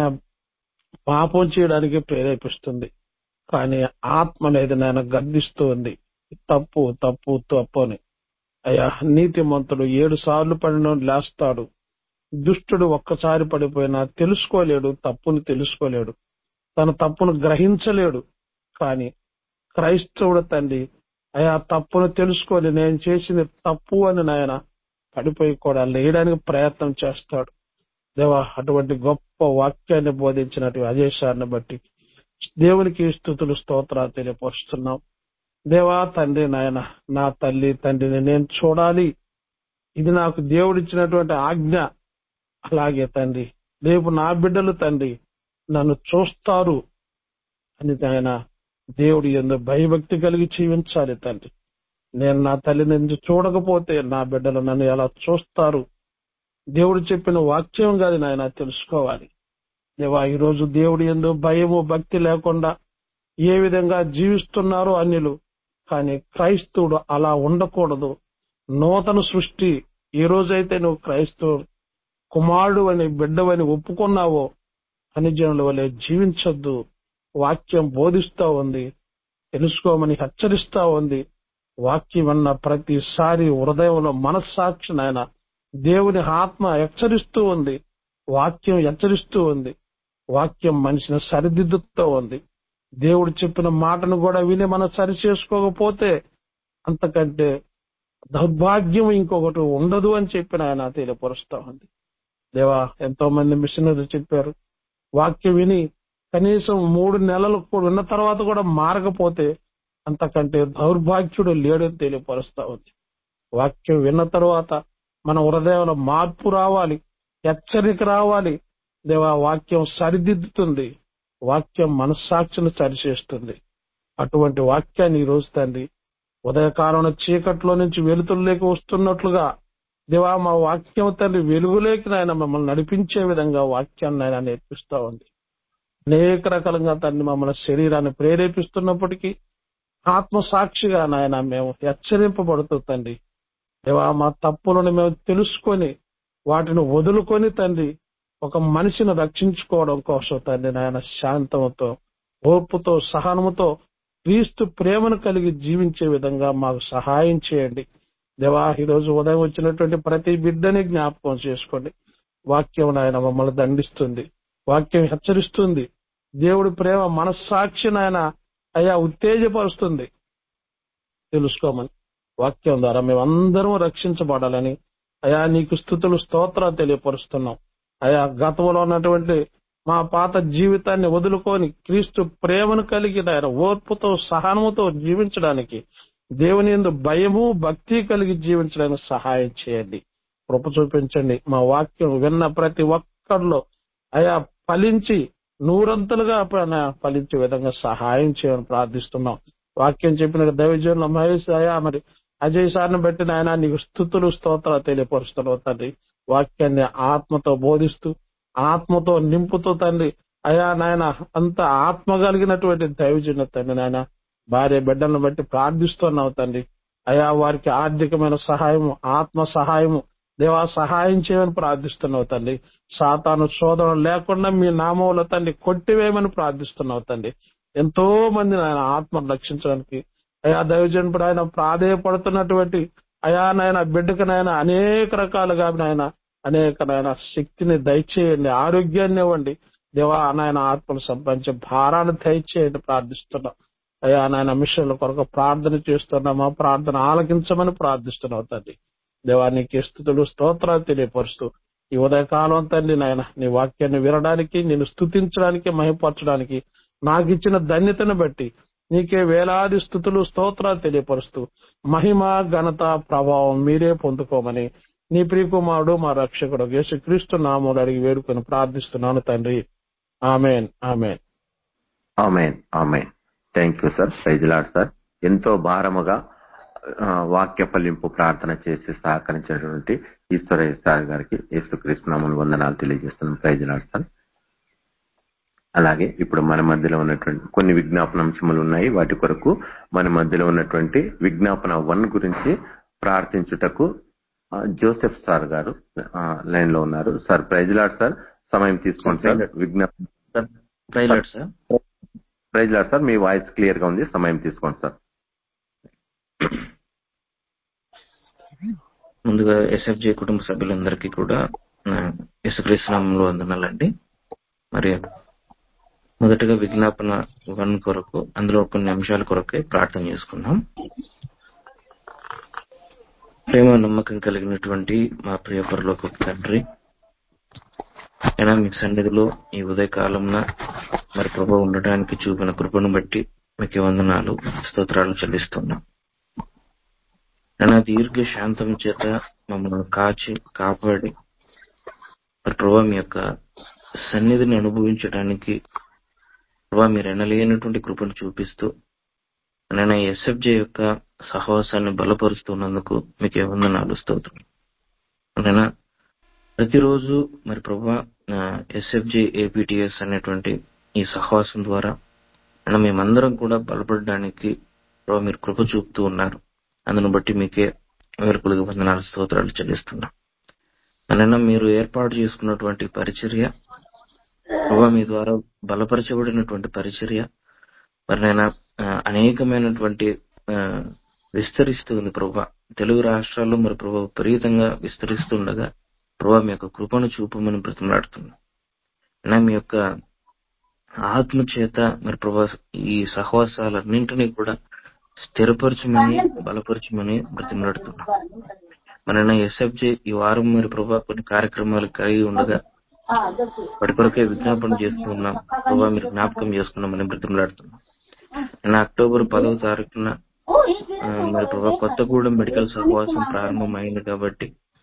పాపం చేయడానికి ప్రేరేపిస్తుంది కానీ ఆత్మ అనేది నాయన గద్దిస్తూ ఉంది తప్పు తప్పు తప్పు అని అయ్యా నీతిమంతుడు ఏడు సార్లు పడిన లేస్తాడు దుష్టుడు ఒక్కసారి పడిపోయినా తెలుసుకోలేడు తప్పును తెలుసుకోలేడు తన తప్పును గ్రహించలేడు కానీ క్రైస్తవుడు తండ్రి అయా తప్పును తెలుసుకొని నేను చేసింది తప్పు అని నాయన పడిపోయి కూడా లేయడానికి ప్రయత్నం చేస్తాడు దేవా అటువంటి గొప్ప వాక్యాన్ని బోధించినటువంటి అజేషాన్ని బట్టి దేవునికి స్థుతులు స్తోత్రాలు తెలియపరుస్తున్నాం దేవా తండ్రి నాయన నా తల్లి తండ్రిని నేను చూడాలి ఇది నాకు దేవుడిచ్చినటువంటి ఆజ్ఞ అలాగే తండ్రి రేపు నా బిడ్డలు తండ్రి నన్ను చూస్తారు అని ఆయన దేవుడి ఎందు భయభక్తి కలిగి జీవించాలి తండ్రి నేను నా తల్లిని ఎందుకు చూడకపోతే నా బిడ్డలు నన్ను ఎలా చూస్తారు దేవుడు చెప్పిన వాక్యం కాదు నాయన తెలుసుకోవాలి దేవా ఈరోజు దేవుడి ఎందు భయము భక్తి లేకుండా ఏ విధంగా జీవిస్తున్నారో అన్యులు కానీ క్రైస్తవుడు అలా ఉండకూడదు నూతన సృష్టి ఈ రోజైతే నువ్వు క్రైస్తవుడు కుమారుడు అని బిడ్డవని ఒప్పుకున్నావో జనుల వలె జీవించొద్దు వాక్యం బోధిస్తా ఉంది తెలుసుకోమని హెచ్చరిస్తా ఉంది వాక్యం అన్న ప్రతిసారి హృదయంలో మనస్సాక్షి నాయన దేవుని ఆత్మ హెచ్చరిస్తూ ఉంది వాక్యం హెచ్చరిస్తూ ఉంది వాక్యం మనిషిని సరిదిద్దుతూ ఉంది దేవుడు చెప్పిన మాటను కూడా విని మనం సరి చేసుకోకపోతే అంతకంటే దౌర్భాగ్యం ఇంకొకటి ఉండదు అని చెప్పిన ఆయన తెలియపరుస్తా ఉంది దేవా ఎంతో మంది మిషనరీ చెప్పారు వాక్యం విని కనీసం మూడు నెలలు కూడా ఉన్న తర్వాత కూడా మారకపోతే అంతకంటే దౌర్భాగ్యుడు లేడని తెలియపరుస్తా ఉంది వాక్యం విన్న తర్వాత మన హృదయంలో మార్పు రావాలి హెచ్చరిక రావాలి దేవా వాక్యం సరిదిద్దుతుంది వాక్యం మనస్సాక్షిని సరిచేస్తుంది అటువంటి వాక్యాన్ని ఈ రోజు తండ్రి ఉదయకాలంలో చీకట్లో నుంచి వెలుతురులోకి వస్తున్నట్లుగా దేవా మా వాక్యం తండ్రి వెలుగులోకి నాయన మమ్మల్ని నడిపించే విధంగా వాక్యాన్ని నాయన నేర్పిస్తా ఉంది అనేక రకాలుగా తండ్రి మమ్మల్ని శరీరాన్ని ప్రేరేపిస్తున్నప్పటికీ ఆత్మ సాక్షిగా నాయన మేము హెచ్చరింపబడుతూ తండ్రి దేవా మా తప్పులను మేము తెలుసుకొని వాటిని వదులుకొని తండ్రి ఒక మనిషిని రక్షించుకోవడం కోసం తండ్రి నాయన శాంతముతో ఓర్పుతో సహనముతో క్రీస్తు ప్రేమను కలిగి జీవించే విధంగా మాకు సహాయం చేయండి దేవా ఈ రోజు ఉదయం వచ్చినటువంటి ప్రతి బిడ్డని జ్ఞాపకం చేసుకోండి వాక్యం నాయన మమ్మల్ని దండిస్తుంది వాక్యం హెచ్చరిస్తుంది దేవుడి ప్రేమ మనస్సాక్షి నాయన అయ్యా ఉత్తేజపరుస్తుంది తెలుసుకోమని వాక్యం ద్వారా మేమందరం రక్షించబడాలని అయా నీకు స్థుతులు స్తోత్రాలు తెలియపరుస్తున్నాం అయా గతంలో ఉన్నటువంటి మా పాత జీవితాన్ని వదులుకొని క్రీస్తు ప్రేమను కలిగి ఆయన ఓర్పుతో సహనముతో జీవించడానికి దేవుని ఎందు భయము భక్తి కలిగి జీవించడానికి సహాయం చేయండి కృప చూపించండి మా వాక్యం విన్న ప్రతి ఒక్కరిలో అయా ఫలించి నూరంతలుగా ప- ఫలించే విధంగా సహాయం చేయమని ప్రార్థిస్తున్నాం వాక్యం చెప్పిన దైవజనుల మహేష్ అయా మరి అజయ్ సార్ని బట్టి నాయన నీకు స్థుతులు స్తోత్రాలు తెలియపరుస్తున్నావు తండ్రి వాక్యాన్ని ఆత్మతో బోధిస్తూ ఆత్మతో నింపుతూ తండ్రి అయా నాయన అంత ఆత్మ కలిగినటువంటి దైవజన తండ్రి నాయన భార్య బిడ్డలను బట్టి ప్రార్థిస్తున్నావు తండ్రి అయా వారికి ఆర్థికమైన సహాయము ఆత్మ సహాయము దేవా సహాయం చేయమని ప్రార్థిస్తున్నావు తండ్రి సాతాను శోధన లేకుండా మీ నామంలో తండ్రి కొట్టివేయమని ప్రార్థిస్తున్నావు తండ్రి ఎంతో మంది ఆయన ఆత్మను రక్షించడానికి అయా దైవజనుడు ఆయన ప్రాధేయపడుతున్నటువంటి అయా నాయన బిడ్డకు నాయన అనేక రకాలుగా నాయన అనేక నాయన శక్తిని దయచేయండి ఆరోగ్యాన్ని ఇవ్వండి దేవా నాయన ఆత్మను సంపాదించే భారాన్ని దయచేయండి ప్రార్థిస్తున్నాం అయ్యా నాయన మిషన్ల కొరకు ప్రార్థన చేస్తున్నాం మా ప్రార్థన ఆలకించమని ప్రార్థిస్తున్నావు తండ్రి దేవా నీకు స్థుతులు స్తోత్రాలు తెలియపరుస్తూ ఈ ఉదయకాలం తండ్రి నాయన నీ వాక్యాన్ని వినడానికి నేను స్థుతించడానికి మహిపరచడానికి నాకు ఇచ్చిన ధన్యతను బట్టి నీకే వేలాది స్థుతులు స్తోత్రాలు తెలియపరుస్తూ మహిమ ఘనత ప్రభావం మీరే పొందుకోమని నీ ప్రియకుమారుడు మా రక్షకుడు యేసుక్రీస్తు నామూలు అడిగి వేడుకొని ప్రార్థిస్తున్నాను తండ్రి amen amen amen amen thank you sir praise Lord sir ఎంతో భారముగా ఆ, వాక్య ఫలింపు ప్రార్థన చేసి సహకరించినటువంటి ఈశ్వరయ్య సార్ గారికి యేసుక్రీస్తునామని వందనాలు తెలియజేస్తున్నాం ప్రైజ్లాడ్ సార్ అలాగే ఇప్పుడు మన మధ్యలో ఉన్నటువంటి కొన్ని విజ్ఞాపన అంశములు ఉన్నాయి వాటి కొరకు మన మధ్యలో ఉన్నటువంటి విజ్ఞాపన వన్ గురించి ప్రార్థించుటకు ఆ, జోసెఫ్ సార్ గారు ఆ, లైన్ లో ఉన్నారు సార్ ప్రైజ్లాడ్ సార్ సమయం తీసుకోండి సార్ విజ్ఞాపన ప్రైలాట్ సార్ ప్రైజ్లాడ్ సార్ మీ వాయిస్ క్లియర్ గా ఉంది సమయం తీసుకోండి సార్ ముందుగా ఎస్ఎఫ్జే కుటుంబ సభ్యులందరికీ కూడా నా యేసుక్రీస్తునామంలో వందనాలండి మరి మొదటగా విజ్ఞాపన వన్ కొరకు అందులో కొన్ని అంశాల కొరకే ప్రార్థన చేసుకున్నాం ప్రేమ నమ్మకం కలిగినటువంటి మా ప్రియ పరలోక తండ్రి అయినా మీ సన్నిధిలో ఈ ఉదయ కాలంన మరి ప్రభు ఉండడానికి చూపిన కృపను బట్టి మీకు వందనాలు స్తోత్రాలు చెల్లిస్తున్నాం అయినా దీర్ఘ శాంతం చేత మమ్మల్ని కాచి కాపాడి మరి ప్రభా మీ యొక్క సన్నిధిని అనుభవించడానికి ప్రభా మీరు ఎనలేనటువంటి కృపను చూపిస్తూ నేను ఎస్ఎఫ్జే యొక్క సహవాసాన్ని బలపరుస్తున్నందుకు మీకు ఏముందనాలు స్తోత్రం నేను ప్రతిరోజు మరి ప్రభా ఎస్ఎఫ్జే ఏపీటీఎస్ అనేటువంటి ఈ సహవాసం ద్వారా అయినా మేమందరం కూడా బలపడడానికి ప్రభా మీరు కృప చూపుతూ ఉన్నారు అందును బట్టి మీకే వేరుకులుగా వందనాలు స్తోత్రాలు చెల్లిస్తున్నాం అనైనా మీరు ఏర్పాటు చేసుకున్నటువంటి పరిచర్య ప్రభా మీ ద్వారా బలపరచబడినటువంటి పరిచర్య మరి నైనా ఆ, అనేకమైనటువంటి ఆ, విస్తరిస్తూ ఉంది ప్రభా తెలుగు రాష్ట్రాల్లో మరి ప్రభా విపరీతంగా విస్తరిస్తుండగా ప్రభా మీ యొక్క కృపను చూపమని బ్రతిమలాడుతున్నాం అయినా మీ యొక్క ఆత్మ చేత మరి ప్రభా ఈ సహవాసాలన్నింటినీ కూడా స్థిరపరచమని బలపరచమని బ్రతిమలాడుతున్నాం మన ఎస్ఎఫ్జే ఈ వారం మరి ప్రభా కొన్ని కార్యక్రమాలు కలిగి ఉండగా వాటి కొరకే విజ్ఞాపన చేస్తూ ఉన్నాం ప్రభా మీరు జ్ఞాపకం చేసుకున్నామని బ్రతిమలాడుతున్నాం నిన్న అక్టోబర్ పదవ తారీఖున ఆ, మరి ప్రభా కొత్తగూడెం మెడికల్ సహవాసం ప్రారంభమైంది కాబట్టి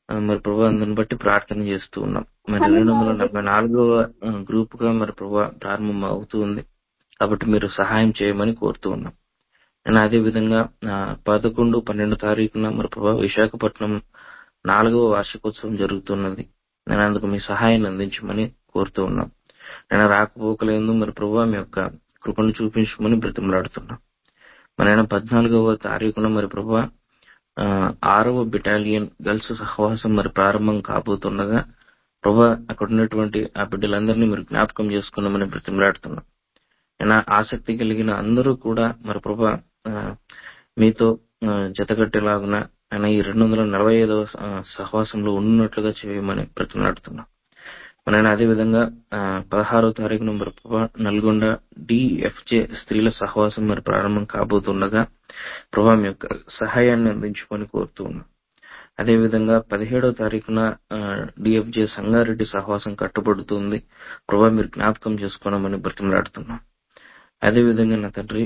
ఆ, మరి ప్రభా అందుని బట్టి ప్రార్థన చేస్తూ ఉన్నాం మరి రెండు వందల నలభై నాలుగవ గ్రూప్ గా మరి ప్రభా ప్రారంభం అవుతూ ఉంది కాబట్టి మీరు సహాయం చేయమని కోరుతూ ఉన్నాం నేను అదే విధంగా ఆ, పదకొండు పన్నెండు తారీఖున మరి ప్రభా విశాఖపట్నం నాలుగవ వార్షికోత్సవం జరుగుతున్నది నేను అందుకు మీ సహాయాన్ని అందించమని కోరుతూ ఉన్నాం నేను రాకపోకలేదు మరి ప్రభా మీ యొక్క కృపను చూపించమని బ్రతిమలాడుతున్నాం మరి నేను పద్నాలుగవ తారీఖున మరి ప్రభా ఆ, ఆరవ బెటాలియన్ గర్ల్స్ సహవాసం మరి ప్రారంభం కాబోతుండగా ప్రభా అక్కడ ఉన్నటువంటి ఆ బిడ్డలందరినీ మీరు జ్ఞాపకం చేసుకున్నామని బ్రతిమలాడుతున్నాం నేను ఆసక్తి కలిగిన అందరూ కూడా మరి ప్రభా ఆ, మీతో ఆ, జతకట్టేలాగున ఆయన ఈ రెండు వందల నలభై ఐదవ సహవాసంలో ఉన్నట్లుగా చేయమని బ్రతిమలాడుతున్నాం మన అదే విధంగా ఆ, పదహారో తారీఖు నంబర్ నల్గొండ డిఎఫ్జే స్త్రీల సహవాసం మరి ప్రారంభం కాబోతుండగా ప్రభా మీ యొక్క సహాయాన్ని అందించుకొని కోరుతూ ఉన్నాం అదే విధంగా పదిహేడో తారీఖున డిఎఫ్జే సంగారెడ్డి సహవాసం కట్టబడుతుంది ప్రభా మీరు జ్ఞాపకం చేసుకోనమని బ్రతిమలాడుతున్నాం అదే విధంగా నా తండ్రి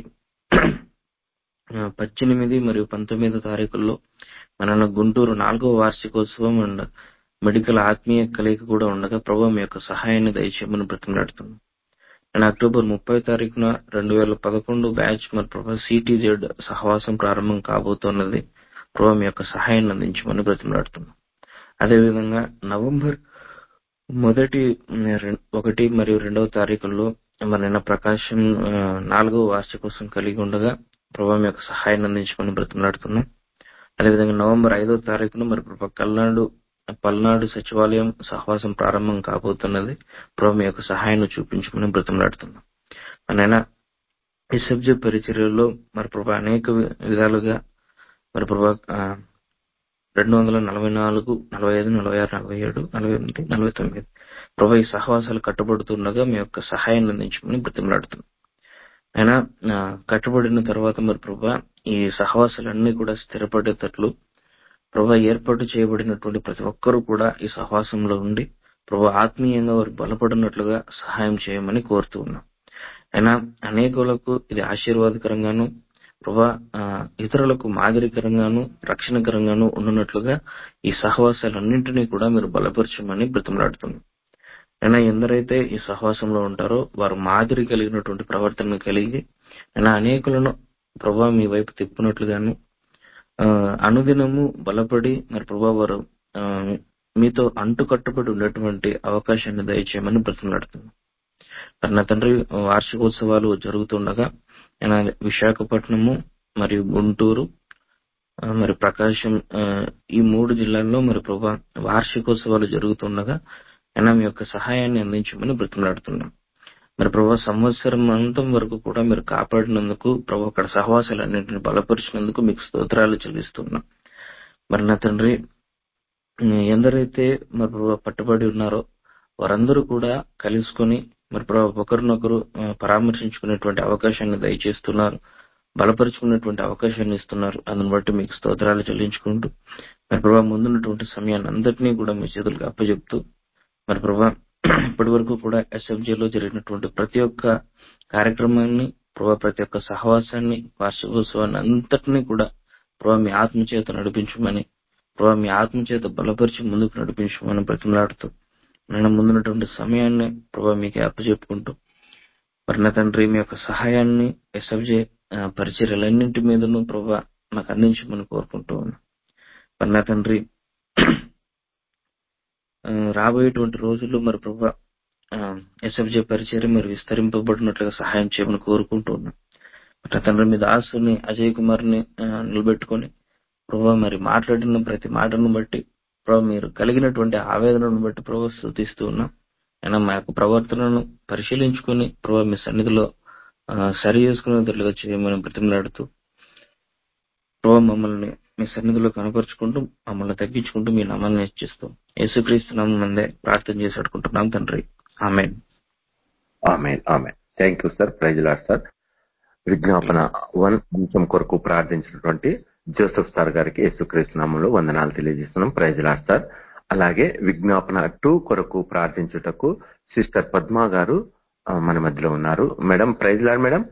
ఆ, పద్దెనిమిది మరియు పంతొమ్మిదో తారీఖుల్లో మన గుంటూరు నాలుగవ వార్షికోత్సవం అండ్ మెడికల్ ఆత్మీయ కలయిక కూడా ఉండగా ప్రభావ మీ యొక్క సహాయాన్ని దయచేయమని బ్రతిమలాడుతున్నాం నేను అక్టోబర్ ముప్పై తారీఖున రెండు వేల పదకొండు బ్యాచ్ మరి ప్రభా సిటీజెడ్ సహవాసం ప్రారంభం కాబోతున్నది ప్రభావ మీ యొక్క సహాయాన్ని అందించమని బ్రతిమలాడుతున్నాం అదేవిధంగా నవంబర్ మొదటి ఉమ్, రెం- ఒకటి మరియు రెండవ తారీఖుల్లో మరి నిన్న ప్రకాశం ఆ, నాలుగవ వార్షికోత్సవం కలిగి ఉండగా ప్రభావ మీ యొక్క సహాయాన్ని అందించమని బ్రతిమలాడుతున్నాం అదేవిధంగా నవంబర్ ఐదో తారీఖున మరి ప్రభా కల్నాడు పల్నాడు సచివాలయం సహవాసం ప్రారంభం కాబోతున్నది ప్రభు మీ యొక్క సహాయాన్ని చూపించమని బ్రతిమలాడుతున్నాం మన ఎస్ఎఫ్జే పరిచర్యలో మరి ప్రభా అనేక వి- విధాలుగా మరి ప్రభా ఆ, రెండు వందల నలభై నాలుగు నలభై ఐదు నలభై ఆరు నలభై ఏడు నలభై ఎనిమిది నలభై తొమ్మిది ప్రభా ఈ సహవాసాలు కట్టబడుతుండగా మీ యొక్క సహాయాన్ని అందించమని బ్రతిమలాడుతున్నాం అయినా ఆ, కట్టబడిన తర్వాత మరి ప్రభా ఈ సహవాసాలన్నీ కూడా స్థిరపడేటట్లు ప్రభా ఏర్పాటు చేయబడినటువంటి ప్రతి ఒక్కరూ కూడా ఈ సహవాసంలో ఉండి ప్రభా ఆత్మీయంగా వారు బలపడినట్లుగా సహాయం చేయమని కోరుతూ ఉన్నాం అయినా అనేకులకు ఇది ఆశీర్వాదకరంగాను ప్రభా ఆ, ఇతరులకు మాదిరికరంగాను రక్షణకరంగాను ఉన్నట్లుగా ఈ సహవాసాలన్నింటినీ కూడా మీరు బలపరచమని బ్రతిమలాడుతున్నాం అయినా ఎందరైతే ఈ సహవాసంలో ఉంటారో వారు మాదిరి కలిగినటువంటి ప్రవర్తన కలిగి అయినా అనేకులను ప్రభా మీ వైపు తిప్పినట్లుగాను ఆ, అనుదినము బలపడి మరి ప్రభా వారు ఆ, మీతో అంటుకట్టుబడి ఉన్నటువంటి అవకాశాన్ని దయచేయమని బ్రతిమలాడుతున్నాం మరి నా తండ్రి వార్షికోత్సవాలు జరుగుతుండగా ఆయన విశాఖపట్నము మరియు గుంటూరు ఆ, మరి ప్రకాశం ఆ, ఈ మూడు జిల్లాల్లో మరి ప్రభా వార్షికోత్సవాలు జరుగుతుండగా ఆయన మీ యొక్క సహాయాన్ని అందించమని బ్రతిమలాడుతున్నాం మరి ప్రభా సంవత్సరం అంతం వరకు కూడా మీరు కాపాడినందుకు ప్రభు అక్కడ సహవాసాలన్నింటిని బలపరిచినందుకు మీకు స్తోత్రాలు చెల్లిస్తున్నాం మరి నా తండ్రి ఉమ్, ఎందరైతే మరి ప్రభు పట్టుబడి ఉన్నారో వారందరూ కూడా కలుసుకొని మరి ప్రభు ఒకరినొకరు ఆ, పరామర్శించుకునేటువంటి అవకాశాన్ని దయచేస్తున్నారు బలపరుచుకునేటువంటి అవకాశాన్ని ఇస్తున్నారు అందుని బట్టి మీకు స్తోత్రాలు చెల్లించుకుంటూ మరి ప్రభా ముందున్నటువంటి సమయాన్ని అందరినీ కూడా మీ చేతులకు అప్పచెప్తూ మరి ప్రభా ఇప్పటి వరకు కూడా SFJ లో జరిగినటువంటి ప్రతి ఒక్క కార్యక్రమాన్ని ప్రభా ప్రతి ఒక్క సహవాసాన్ని వార్షికోత్సవాన్ని అంతటినీ కూడా ప్రభా మీ ఆత్మ చేత నడిపించమని ప్రభా మీ ఆత్మ చేత బలపరిచి ముందుకు నడిపించమని బ్రతిమలాడుతూ నేను ముందున్నటువంటి సమయాన్ని ప్రభా మీకు అప్పచెప్పుకుంటూ మరి నా తండ్రి మీ యొక్క సహాయాన్ని ఎస్ఎఫ్జే పరిచర్యలన్నింటి మీదను ప్రభా నాకు అందించమని కోరుకుంటూ ఉన్నాను మరి నా తండ్రి ఆ, రాబోయేటువంటి రోజుల్లో మరి ప్రభా ఎస్ఎఫ్జే పరిచర్య మరి విస్తరింపబడినట్లుగా సహాయం చేయమని కోరుకుంటూ ఉన్నాను మరి నా తండ్రి మీద ఆశని అజయ్ కుమార్ ని నిలబెట్టుకొని ప్రభా మరి మాట్లాడిన ప్రతి మాటను బట్టి ప్రభా మీరు కలిగినటువంటి ఆవేదనను బట్టి ప్రభా స్థుతిస్తూ ఉన్నాం అయినా మా యొక్క ప్రవర్తనను పరిశీలించుకొని ప్రభా మీ సన్నిధిలో ఆ, సరి చేసుకునేటట్లుగా చేయమని బ్రతిమలాడుతూ ప్రభా మమ్మల్ని మీ సన్నిధిలో కనపరుచుకుంటూ మమ్మల్ని తగ్గించుకుంటూ మీ నామాన్ని హెచ్చిస్తూ యేసుక్రీస్తు నామం మందే ప్రార్థన చేసి అడుకుంటున్నాం తండ్రి amen amen amen thank you sir praise Lord sir విజ్ఞాపన వన్ అంశం కొరకు ప్రార్థించినటువంటి జోసెఫ్ సార్ గారికి యేసుక్రీస్తు నామంలో వందనాలు తెలియజేస్తున్నాం ప్రైజ్ లాడ్ సార్ అలాగే విజ్ఞాపన టూ కొరకు ప్రార్థించుటకు సిస్టర్ పద్మా గారు ఆ, మన మధ్యలో ఉన్నారు madam praise Lord madam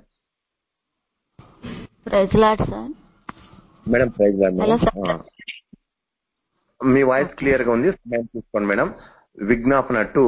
praise Lord sir madam praise Lord hello madam sir. ఆ, మీ వాయిస్ క్లియర్ గా ఉంది సహాయం తీసుకోండి మేడం విజ్ఞాపన టు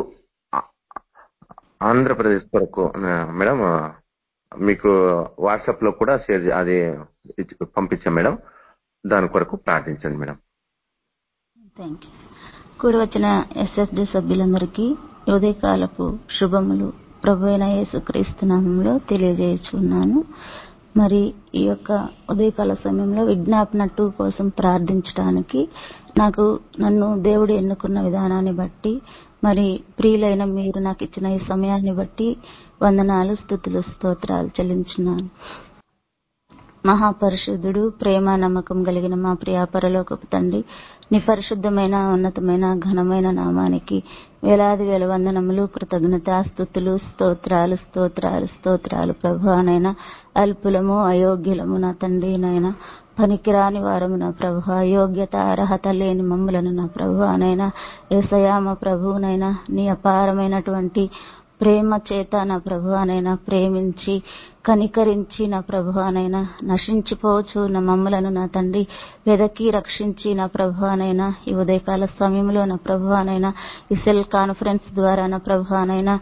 ఆంధ్రప్రదేశ్ కొరకు ఆ, మేడం ఆ, మీకు వాట్సాప్ లో కూడా షేర్ చే- అది ఇచ్చి- పంపించాం మేడం దాని కొరకు ప్రార్థించండి మేడం థ్యాంక్ యూ కూడి వచ్చిన ఎస్ఎస్డి సభ్యులందరికీ ఈ ఉదయకాలపు శుభములు ప్రభు అయిన యేసుక్రీస్తు నామంలో తెలియజేయుచున్నాను మరి ఈ యొక్క ఉదయకాల సమయంలో విజ్ఞాపన టూ కోసం ప్రార్థించడానికి నాకు నన్ను దేవుడు ఎన్నుకున్న విధానాన్ని బట్టి మరి ప్రియులైన మీరు నాకు ఇచ్చిన ఈ సమయాన్ని బట్టి వందనాలు స్థుతులు స్తోత్రాలు చెల్లించున్నాను మహాపరిశుద్ధుడు ప్రేమ నమ్మకం కలిగిన మా ప్రియ పరలోకపు తండ్రి నీ పరిశుద్ధమైన ఉన్నతమైన ఘనమైన నామానికి వేలాది వేల వందనములు కృతజ్ఞత స్థుతులు స్తోత్రాలు స్తోత్రాలు స్తోత్రాలు ప్రభానైనా అల్పులము అయోగ్యులము నా తండ్రి నాయన పనికిరాని వారము నా ప్రభు యోగ్యత అర్హత లేని మమ్ములను నా ప్రభు అనైనా ఏసయా మా ప్రభువునైనా నీ అపారమైనటువంటి ప్రేమ చేత నా ప్రభువానైనా ప్రేమించి కనికరించి నా ప్రభువానైనా నశించిపోవచ్చు నా మమ్మలను నా తండ్రి వెదకి రక్షించి నా ప్రభువానైనా ఈ ఉదయకాల సమయంలో నా ప్రభువానైనా ఈ సెల్ కాన్ఫరెన్స్ ద్వారా నా ప్రభువానైనా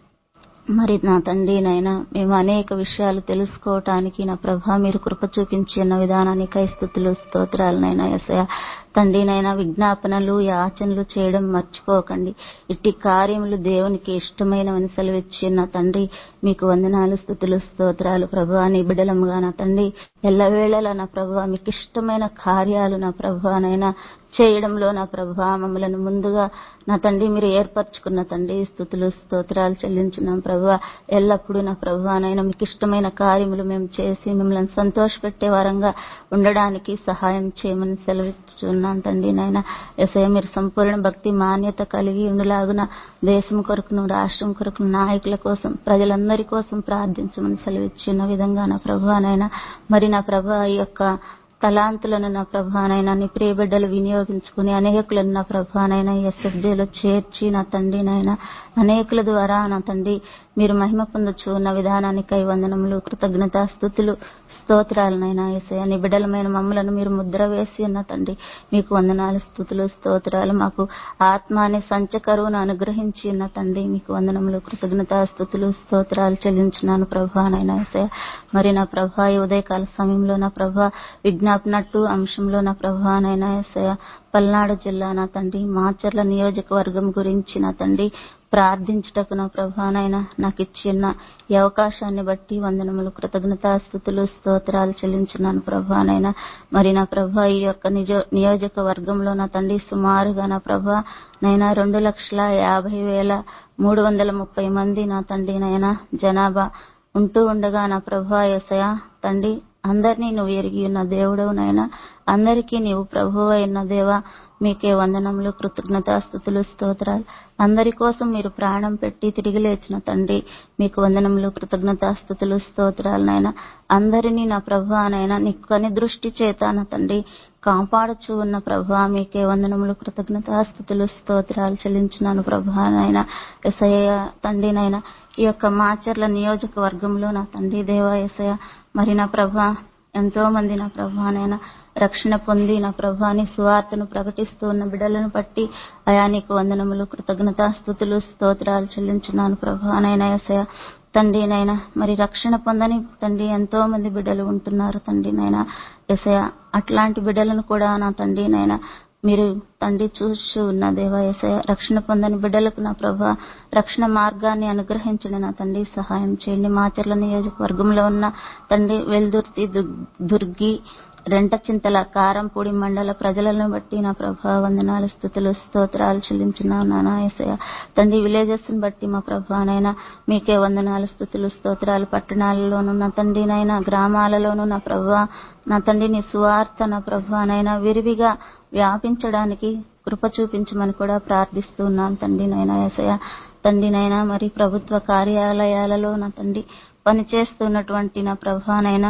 మరి నా తండ్రి నైనా మేము అనేక విషయాలు తెలుసుకోవటానికి నా ప్రభా మీరు కృప చూపించిన విధానానికి స్థుతులు స్తోత్రాలనైనా ఎసయ తండ్రినైనా విజ్ఞాపనలు యాచనలు చేయడం మర్చిపోకండి ఇట్టి కార్యములు దేవునికి ఇష్టమైనవని సెలవిచ్చి నా తండ్రి మీకు వందనాలు స్థుతులు స్తోత్రాలు ప్రభా నీ బిడలముగా నా తండ్రి ఎల్లవేళలా నా ప్రభా మీకు ఇష్టమైన కార్యాలు నా ప్రభానైనా చేయడంలో నా ప్రభా మమ్మలను ముందుగా నా తండ్రి మీరు ఏర్పరచుకున్న తండ్రి స్థుతులు స్తోత్రాలు చెల్లించున్నాం ప్రభా ఎల్లప్పుడూ నా ప్రభానైనా మీకు ఇష్టమైన కార్యములు మేము చేసి మిమ్మల్ని సంతోషపెట్టే వారంగా ఉండడానికి సహాయం చేయమని సెలవిస్తున్నాం తండ్రి నాయన ఎసయ మీరు సంపూర్ణ భక్తి మాన్యత కలిగి ఉండలాగున దేశం కొరకును రాష్ట్రం కొరకు నాయకుల కోసం ప్రజలందరి కోసం ప్రార్థించమని సెలవిచ్చిన విధంగా నా ప్రభానైనా మరి నా ప్రభా ఈ యొక్క తలాంతులను నా ప్రభానైనా నీ ప్రియబిడ్డలు వినియోగించుకుని అనేకులను నా ప్రభానైనా ఎస్ఎఫ్జేలో చేర్చి నా తండ్రి నాయన అనేకుల ద్వారా నా తండ్రి మీరు మహిమ పొందొచ్చు ఉన్న విధానానికై వందనములు కృతజ్ఞత స్థుతులు స్తోత్రాలనైనా ఏసయ్య నీ బిడ్డలమైన మమ్మలను మీరు ముద్ర వేసి ఉన్న తండ్రి మీకు వందనాలు స్థుతులు స్తోత్రాలు మాకు ఆత్మ అనే సంచకరువును అనుగ్రహించి ఉన్న తండ్రి మీకు వందనములు కృతజ్ఞత స్థుతులు స్తోత్రాలు చెల్లించున్నాను ప్రభానైనా ఏసయ్య మరి నా ప్రభా ఈ ఉదయకాల సమయంలో నా ప్రభా విజ్ఞాపనట్టు అంశంలో నా ప్రభానైనా ఏసయ్య పల్నాడు జిల్లా నా తండ్రి మాచర్ల నియోజకవర్గం గురించి నా తండ్రి ప్రార్థించుటకు నా ప్రభానైనా నాకు ఇచ్చిన ఈ అవకాశాన్ని బట్టి వందనములు కృతజ్ఞతాస్థుతులు స్తోత్రాలు చెల్లించున్నాను ప్రభానైనా మరి నా ప్రభా ఈ యొక్క నిజ నియోజకవర్గంలో నా తండ్రి సుమారుగా నా ప్రభా నైనా రెండు లక్షల యాభై వేల మూడు వందల ముప్పై మంది నా తండ్రి నైనా జనాభా ఉంటూ ఉండగా నా ప్రభా ఎసయ తండ్రి అందరినీ నువ్వు ఎరిగి ఉన్న దేవుడవు నాయన అందరికీ నీవు ప్రభువు అయిన దేవా మీకే వందనములు కృతజ్ఞతాస్థుతులు స్తోత్రాలు అందరి కోసం మీరు ప్రాణం పెట్టి తిరిగి లేచిన తండ్రి మీకు వందనములు కృతజ్ఞతాస్థుతులు స్తోత్రాలు నాయన అందరినీ నా ప్రభు అనైనా నీ కని దృష్టి చేత నా తండ్రి కాపాడుచు ఉన్న ప్రభు మీకే వందనములు కృతజ్ఞతాస్థుతులు స్తోత్రాలు చెల్లించున్నాను ప్రభు నాయన ఎసయ్య తండ్రి నాయన ఈ యొక్క మాచర్ల నియోజకవర్గంలో నా తండ్రి దేవా ఎసయ మరి నా ప్రభా ఎంతో మంది నా ప్రభానైనా రక్షణ పొంది నా ప్రభాని సువార్తను ప్రకటిస్తూ ఉన్న బిడ్డలను బట్టి అయా నీకు వందనములు కృతజ్ఞత స్థుతులు స్తోత్రాలు చెల్లించున్నాను ప్రభానైనా ఎసయ తండ్రి నైనా మరి రక్షణ పొందని తండ్రి ఎంతో మంది బిడ్డలు ఉంటున్నారు తండ్రి నైనా ఎసయ అట్లాంటి బిడ్డలను కూడా నా తండ్రి నైనా మీరు తండ్రి చూస్తూ ఉన్న దేవా ఎసయ రక్షణ పొందని బిడ్డలకు నా ప్రభా రక్షణ మార్గాన్ని అనుగ్రహించండి నా తండ్రి సహాయం చేయండి మాచర్ల నియోజకవర్గంలో ఉన్న తండ్రి వెల్దుర్తి దు- దుర్గి రెంటచింతల కారంపూడి మండల ప్రజలను బట్టి నా ప్రభా వందనాలు స్థుతులు స్తోత్రాలు చెల్లించున్నాను నానా ఏసయ తండ్రి విలేజెస్ బట్టి మా ప్రభానైనా మీకే వందనాలు స్థుతులు స్తోత్రాలు పట్టణాలలోను నా తండ్రినైనా గ్రామాలలోను నా ప్రభా నా తండ్రి నీ సువార్త నా ప్రభానైనా విరివిగా వ్యాపించడానికి కృప చూపించమని కూడా ప్రార్థిస్తూ ఉన్నాను తండ్రి నైనా ఏసయ తండ్రి నైనా మరి ప్రభుత్వ కార్యాలయాలలో నా తండ్రి పనిచేస్తున్నటువంటి నా ప్రభానైనా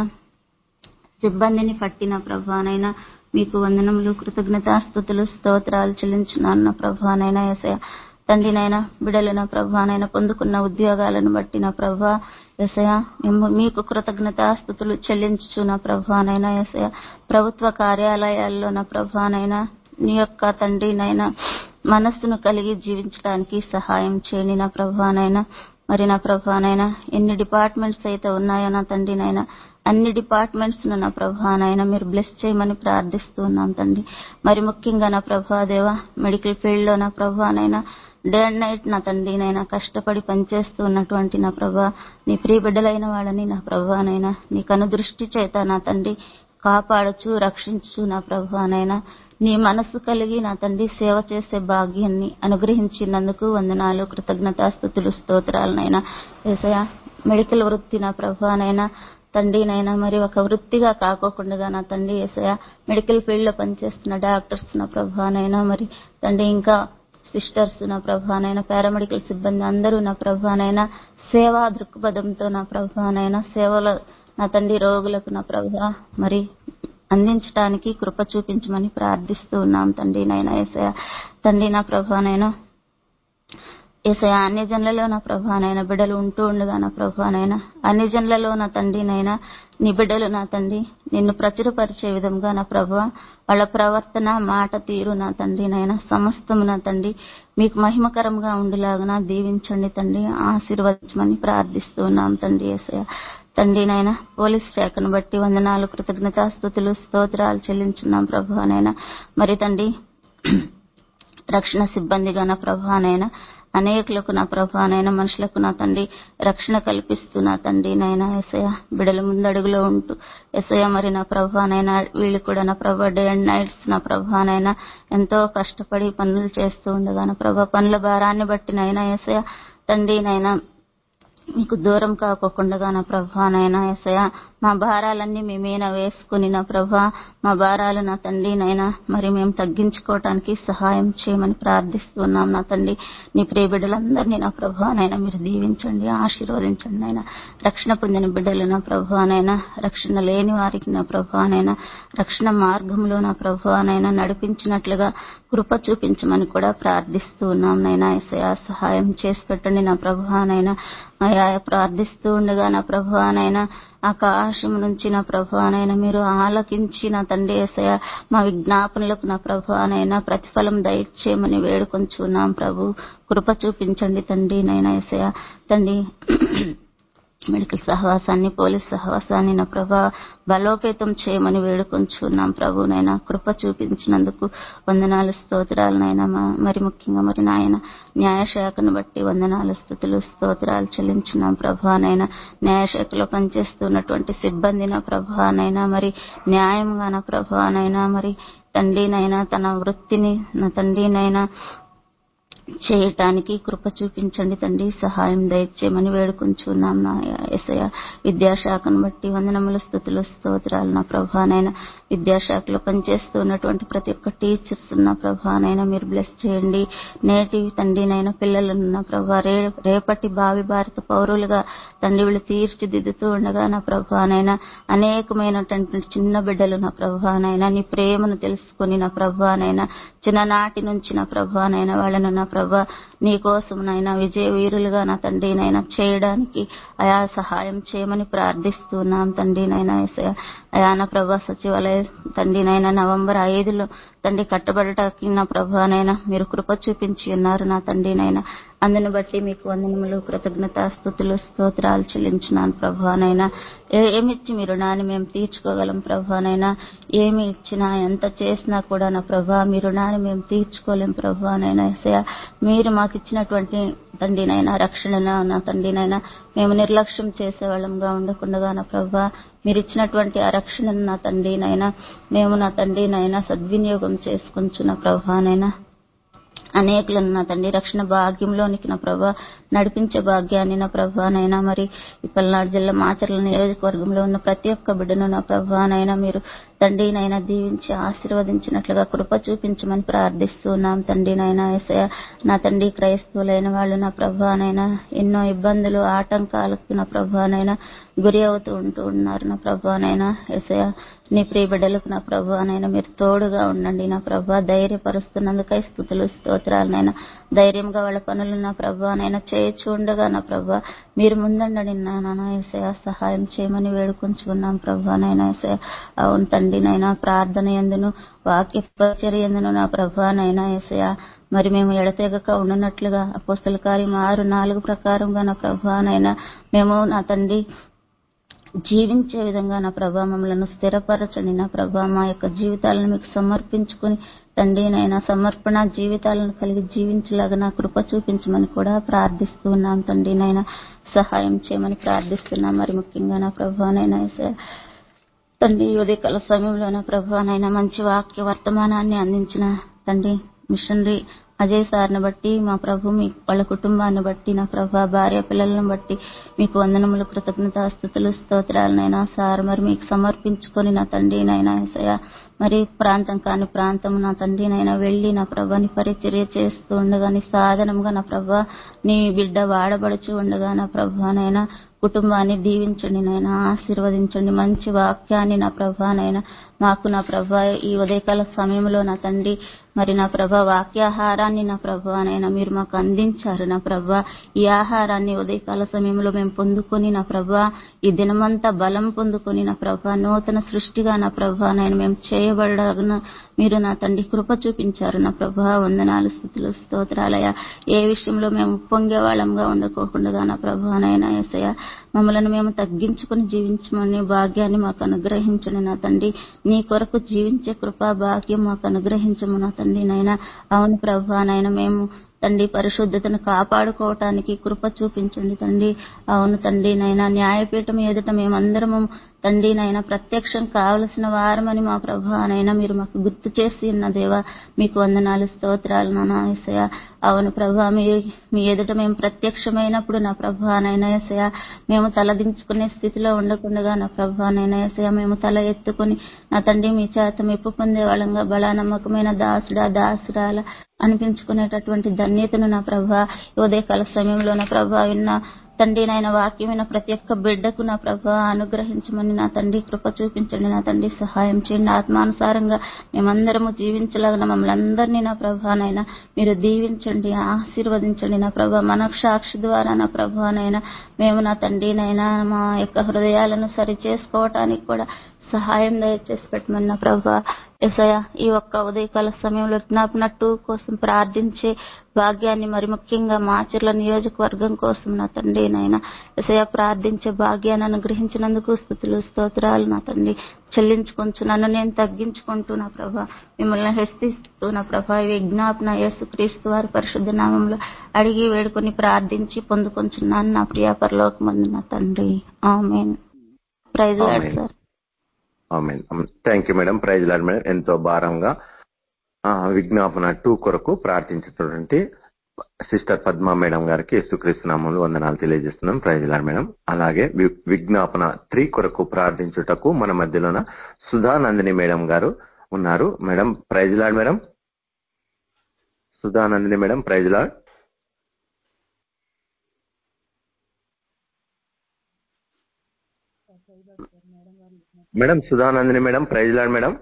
సిబ్బందిని పట్టిన ప్రభానైనా మీకు వందనములు కృతజ్ఞతాస్థుతులు స్తోత్రాలు చెల్లించున్నాను నా ప్రభానైనా ఎసయ తండ్రినైనా బిడలైన ప్రభానైనా పొందుకున్న ఉద్యోగాలను బట్టి నా ప్రభా ఎసయ మేము మీకు కృతజ్ఞతాస్థుతులు చెల్లించు నా ప్రభానైనా ఎసయ ప్రభుత్వ కార్యాలయాల్లో నా ప్రభానైనా నీ యొక్క తండ్రి నైనా మనస్సును కలిగి జీవించడానికి సహాయం చేయండి నా ప్రభానైనా మరి నా ప్రభానైనా ఎన్ని డిపార్ట్మెంట్స్ అయితే ఉన్నాయో నా తండ్రి నైనా అన్ని డిపార్ట్మెంట్స్ నా ప్రభానైనా మీరు బ్లెస్ చేయమని ప్రార్థిస్తూ ఉన్నాం తండ్రి మరి ముఖ్యంగా నా ప్రభాదేవ మెడికల్ ఫీల్డ్ లో నా ప్రభానైనా డే అండ్ నైట్ నా తండ్రి నైనా కష్టపడి పనిచేస్తూ ఉన్నటువంటి నా ప్రభా నీ ప్రియ బిడ్డలైన వాళ్ళని నా ప్రభానైనా నీ కనుదృష్టి చేత నా తండ్రి కాపాడచ్చు రక్షించు నా ప్రభానైనా నీ మనసు కలిగి నా తండ్రి సేవ చేసే భాగ్యాన్ని అనుగ్రహించినందుకు వందనాలు కృతజ్ఞతాస్థుతులు స్తోత్రాలనైనా ఏసయ మెడికల్ వృత్తి నా ప్రభానైనా తండ్రినైనా మరి ఒక వృత్తిగా కాకోకుండా నా తండ్రి ఏసయ మెడికల్ ఫీల్డ్ లో పనిచేస్తున్న డాక్టర్స్ నా ప్రభానైనా మరి తండ్రి ఇంకా సిస్టర్స్ నా ప్రభానైనా పారామెడికల్ సిబ్బంది అందరూ నా ప్రభానైనా సేవా దృక్పథంతో నా ప్రభానైనా సేవలో నా తండ్రి రోగులకు నా ప్రభా మరి అందించడానికి కృప చూపించమని ప్రార్థిస్తూ ఉన్నాం తండ్రి నైనా ఏసయ తండ్రి నా ప్రభానైనా ఏసయ అన్ని జన్లలో నా ప్రభానైనా బిడ్డలు ఉంటూ ఉండగా నా ప్రభానైనా అన్ని జన్లలో నా తండ్రినైనా నీ బిడ్డలు నా తండ్రి నిన్ను ప్రచురపరిచే విధంగా నా ప్రభు వాళ్ళ ప్రవర్తన మాట తీరు నా తండ్రినైనా సమస్తము నా తండ్రి మీకు మహిమకరంగా ఉండేలాగా దీవించండి తండ్రి ఆశీర్వదించమని ప్రార్థిస్తూ ఉన్నాం తండ్రి ఏసయ తండ్రినైనా పోలీస్ శాఖను బట్టి వందనాలు కృతజ్ఞతాస్థుతులు స్తోత్రాలు చెల్లించున్నాం ప్రభునైనా మరి తండ్రి రక్షణ సిబ్బందిగా నా ప్రభానైనా అనేకులకు నా ప్రభానైనా మనుషులకు నా తండ్రి రక్షణ కల్పిస్తూ నా తండ్రి నైనా ఎసయ బిడల ముందడుగులో ఉంటూ ఎసయ మరి నా ప్రభానైనా వీళ్ళు కూడా నా ప్రభా డే అండ్ నైట్స్ నా ప్రభానైనా ఎంతో కష్టపడి పనులు చేస్తూ ఉండగా నా ప్రభా పనుల భారాన్ని బట్టి నైనా ఎసయ తండ్రి నైనా మీకు దూరం కాకోకుండా నా ప్రభా నైనా ఎసయ మా భారాలన్నీ మీ మీద వేసుకుని నా ప్రభా మా భారాలు నా తండ్రి నైనా మరి మేము తగ్గించుకోవటానికి సహాయం చేయమని ప్రార్థిస్తున్నాం నా తండ్రి నీ ప్రియ బిడ్డలందరినీ నా ప్రభానైనా మీరు దీవించండి ఆశీర్వదించండి నైనా రక్షణ పొందిన బిడ్డలు నా ప్రభానైనా రక్షణ లేని వారికి నా ప్రభానైనా రక్షణ మార్గంలో నా ప్రభానైనా నడిపించినట్లుగా కృప చూపించమని కూడా ప్రార్థిస్తూ ఉన్నాం నైనా ఎసయా సహాయం చేసి పెట్టండి నా ప్రభానైనా అయా ప్రార్థిస్తూ ఉండగా నా ప్రభానైనా ఆకాశం నుంచి నా ప్రభానైనా మీరు ఆలకించి నా తండ్రి ఏసయ మా విజ్ఞాపనలకు నా ప్రభానైనా ప్రతిఫలం దయచేయమని వేడుకొంచున్నాం ప్రభు కృప చూపించండి తండ్రి నైనా ఏసయ తండ్రి మెడికల్ సహవాసాన్ని పోలీస్ సహవాసాన్ని నా ప్రభా బలోపేతం చేయమని వేడుకొంచున్నాం ప్రభునైనా కృప చూపించినందుకు వందనాలు స్తోత్రాలనైనా మరి ముఖ్యంగా మరి నాయన న్యాయశాఖను బట్టి వందనాలు స్థుతులు స్తోత్రాలు చెల్లించున్నాం ప్రభానైనా న్యాయశాఖలో పనిచేస్తున్నటువంటి సిబ్బంది నా ప్రభానైనా మరి న్యాయంగా నా ప్రభానైనా మరి తండ్రినైనా తన వృత్తిని నా తండ్రినైనా చేయటానికి కృప చూపించండి తండ్రి సహాయం దయచేయమని వేడుకుంటున్నాం నా ఎసయ విద్యాశాఖను బట్టి వందనముల స్థుతులు స్తోత్రాలు నా ప్రభానైనా విద్యాశాఖలో పనిచేస్తున్నటువంటి ప్రతి ఒక్క టీచర్స్ నా ప్రభానైనా మీరు బ్లెస్ చేయండి నేటి తండ్రినైనా పిల్లలను నా ప్రభా రే రేపటి భావి భారత పౌరులుగా తండ్రి వీళ్ళు తీర్చిదిద్దుతూ ఉండగా నా ప్రభానైనా అనేకమైనటువంటి చిన్న బిడ్డలు నా ప్రభానైనా నీ ప్రేమను తెలుసుకుని నా ప్రభానైనా చిన్ననాటి నుంచి నా ప్రభానైనా వాళ్ళను నా ప్రభా నీ కోసం నైనా విజయ వీరులుగా నా తండ్రి నైనా చేయడానికి అయా సహాయం చేయమని ప్రార్థిస్తున్నాం తండ్రి నైనా అయా నా ప్రభా సచివాలయ తండ్రి నైనా నవంబర్ ఐదులో తండ్రి కట్టబడటానికి నా ప్రభానైనా మీరు కృప చూపించి ఉన్నారు నా తండ్రి నైనా అందును బట్టి మీకు వందనములు కృతజ్ఞత స్థుతులు స్తోత్రాలు చెల్లించున్నాను ప్రభానైనా ఏమిచ్చి మీ రుణాన్ని మేము తీర్చుకోగలం ప్రభానైనా ఏమి ఇచ్చినా ఎంత చేసినా కూడా నా ప్రభా మీ రుణాన్ని మేము తీర్చుకోలేం ప్రభానైనా ఎసయ మీరు మాకు ఇచ్చినటువంటి తండ్రినైనా రక్షణ నా తండ్రినైనా మేము నిర్లక్ష్యం చేసేవాళ్ళంగా ఉండకుండా నా ప్రభా మీరు ఇచ్చినటువంటి ఆ రక్షణను నా తండ్రినైనా మేము నా తండ్రినైనా సద్వినియోగం చేసుకుంటున్న ప్రభానైనా అనేకులను నా తండ్రి రక్షణ భాగ్యంలోనికి నా ప్రభా నడిపించే భాగ్యాన్ని నా ప్రభానైనా మరి ఈ పల్నాడు జిల్లా మాచర్ల నియోజకవర్గంలో ఉన్న ప్రతి ఒక్క బిడ్డను నా ప్రభానైనా మీరు తండ్రినైనా దీవించి ఆశీర్వదించినట్లుగా కృప చూపించమని ప్రార్థిస్తున్నాం తండ్రినైనా ఎసయ నా తండ్రి క్రైస్తవులైన వాళ్ళు నా ప్రభానైనా ఎన్నో ఇబ్బందులు ఆటంకాలకు నా ప్రభానైనా గురి అవుతూ ఉంటూ ఉన్నారు నా ప్రభానైనా ఎసయ నీ ప్రియ బిడ్డలకు నా ప్రభానైనా మీరు తోడుగా ఉండండి నా ప్రభా ధైర్యపరుస్తున్నందుకై స్థుతులు స్తోత్రాలు నైనా ధైర్యంగా వాళ్ళ పనులు నా ప్రభా నైనా చేయొచ్చు ఉండగా నా ప్రభా మీరు ముందండని నాన్న ఏసయ సహాయం చేయమని వేడుకుంటున్నాం ప్రభా నైనా ఏసయ అవును తండ్రి నైనా ప్రార్థన ఎందును వాక్య పరిచర్య ఎందును నా ప్రభా నైనా ఏసయ మరి మేము ఎడతెగక ఉండనట్లుగా అపోస్తల కార్యం ఆరు నాలుగు ప్రకారంగా నా ప్రభా నైనా మేము నా తండ్రి జీవించే విధంగా నా ప్రభా మమ్మల్ని స్థిరపరచండి నా ప్రభా మా యొక్క జీవితాలను మీకు సమర్పించుకుని తండ్రి నైనా సమర్పణ జీవితాలను కలిగి జీవించలాగా నా కృప చూపించమని కూడా ప్రార్థిస్తూ ఉన్నాం తండ్రి నైనా సహాయం చేయమని ప్రార్థిస్తున్నాం మరి ముఖ్యంగా నా ప్రభానైనా తండ్రి ఉదయకాల సమయంలో నా ప్రభానైనా మంచి వాక్య వర్తమానాన్ని అందించిన తండ్రి మిషనరీ అజయ్ సార్ని బట్టి మా ప్రభు మీ వాళ్ళ కుటుంబాన్ని బట్టి నా ప్రభా భార్య పిల్లలను బట్టి మీకు వందనములు కృతజ్ఞత స్థుతులు స్తోత్రాలనైనా సార్ మరి మీకు సమర్పించుకొని నా తండ్రి నైనా ఏసయ్య మరి ప్రాంతం కాని ప్రాంతం నా తండ్రి నైనా వెళ్ళి నా ప్రభాని పరిచర్య చేస్తూ ఉండగా నీ సాధనంగా నా ప్రభా నీ బిడ్డ వాడబడుచు ఉండగా నా ప్రభానైనా కుటుంబాన్ని దీవించండి నైనా ఆశీర్వదించండి మంచి వాక్యాన్ని నా ప్రభానైనా మాకు నా ప్రభా ఈ ఉదయకాల సమయంలో నా తండ్రి మరి నా ప్రభా వాక్యాహారాన్ని నా ప్రభానైనా మీరు మాకు అందించారు నా ప్రభా ఈ ఆహారాన్ని ఉదయకాల సమయంలో మేము పొందుకొని నా ప్రభా ఈ దినమంతా బలం పొందుకొని నా ప్రభా నూతన సృష్టిగా నా ప్రభానైనా మేము చేయబడన మీరు నా తండ్రి కృప చూపించారు నా ప్రభా వందనాలు స్థితులు స్తోత్రాలయ ఏ విషయంలో మేము పొంగే వాళ్ళంగా ఉండకోకుండా నా ప్రభానైనా ఏసయ మమ్మల్ని మేము తగ్గించుకుని జీవించమని భాగ్యాన్ని మాకు అనుగ్రహించండి నా తండ్రి నీ కొరకు జీవించే కృపా భాగ్యం మాకు అనుగ్రహించము నా తండ్రి నైనా అవును ప్రభా నైనా మేము తండ్రి పరిశుద్ధతను కాపాడుకోవటానికి కృప చూపించండి తండ్రి అవును తండ్రి నైనా న్యాయపీఠం ఎదుట మేమందరము తండ్రి నైనా ప్రత్యక్షం కావలసిన వారమని మా ప్రభా నైనా మీరు మాకు గుర్తు చేసి ఉన్న దేవా మీకు వందనాలు స్తోత్రాలు నానా ఏసయ అవును ప్రభా మీ మీ ఎదుట మేము ప్రత్యక్షమైనప్పుడు నా ప్రభా నైనా ఏసయ మేము తలదించుకునే స్థితిలో ఉండకుండా నా ప్రభా నైనా ఏసయ మేము తల ఎత్తుకుని నా తండ్రి మీ చేత మెప్పు పొందే వాళ్ళంగా బలా నమ్మకమైన దాసుడా దాసురాల అనిపించుకునేటటువంటి ధన్యతను నా ప్రభా ఉదయకాల సమయంలో నా ప్రభా విన్న తండ్రి నాయన వాక్యమైన ప్రతి ఒక్క బిడ్డకు నా ప్రభా అనుగ్రహించమని నా తండ్రి కృప చూపించండి నా తండ్రి సహాయం చేయండి ఆత్మానుసారంగా మేమందరము జీవించలాగిన మమ్మల్ని అందరినీ నా ప్రభానైనా మీరు దీవించండి ఆశీర్వదించండి నా ప్రభా మన సాక్షి ద్వారా నా ప్రభానైనా మేము నా తండ్రినైనా మా యొక్క హృదయాలను సరి చేసుకోవటానికి కూడా సహాయం దయచేసి పెట్టమని నా ప్రభా ఎసయ ఈ ఒక్క ఉదయకాల సమయంలో జ్ఞాపన టూ కోసం ప్రార్థించే భాగ్యాన్ని మరి ముఖ్యంగా మాచర్ల నియోజకవర్గం కోసం నా తండ్రి నాయన ఎసయ ప్రార్థించే భాగ్యాన్ని అనుగ్రహించినందుకు స్థుతులు స్తోత్రాలు నా తండ్రి చెల్లించుకొంచు నన్ను నేను తగ్గించుకుంటూ నా ప్రభా మిమ్మల్ని హెస్తిస్తూ నా ప్రభా ఈ విజ్ఞాపన యేసు క్రీస్తు వారి పరిశుద్ధ నామంలో అడిగి వేడుకొని ప్రార్థించి పొందుకొంచున్నాను నా ప్రియ పరలోకమందు నా తండ్రి amen praise Lord amen. Sir thank you madam praise Lord madam ఎంతో భారంగా ఆ, విజ్ఞాపన టూ కొరకు ప్రార్థించుతున్నటువంటి సిస్టర్ పద్మా మేడం గారికి యేసుక్రీస్తు నామంలో వందనాలు తెలియజేస్తున్నాం ప్రైజ్ లాడ్ మేడం అలాగే వి- విజ్ఞాపన త్రీ కొరకు ప్రార్థించుటకు మన మధ్యలోన సుధా నందిని మేడం గారు ఉన్నారు madam praise Lord madam Sudha Nandini madam praise Lord madam Sudha Nandini madam praise Lord madam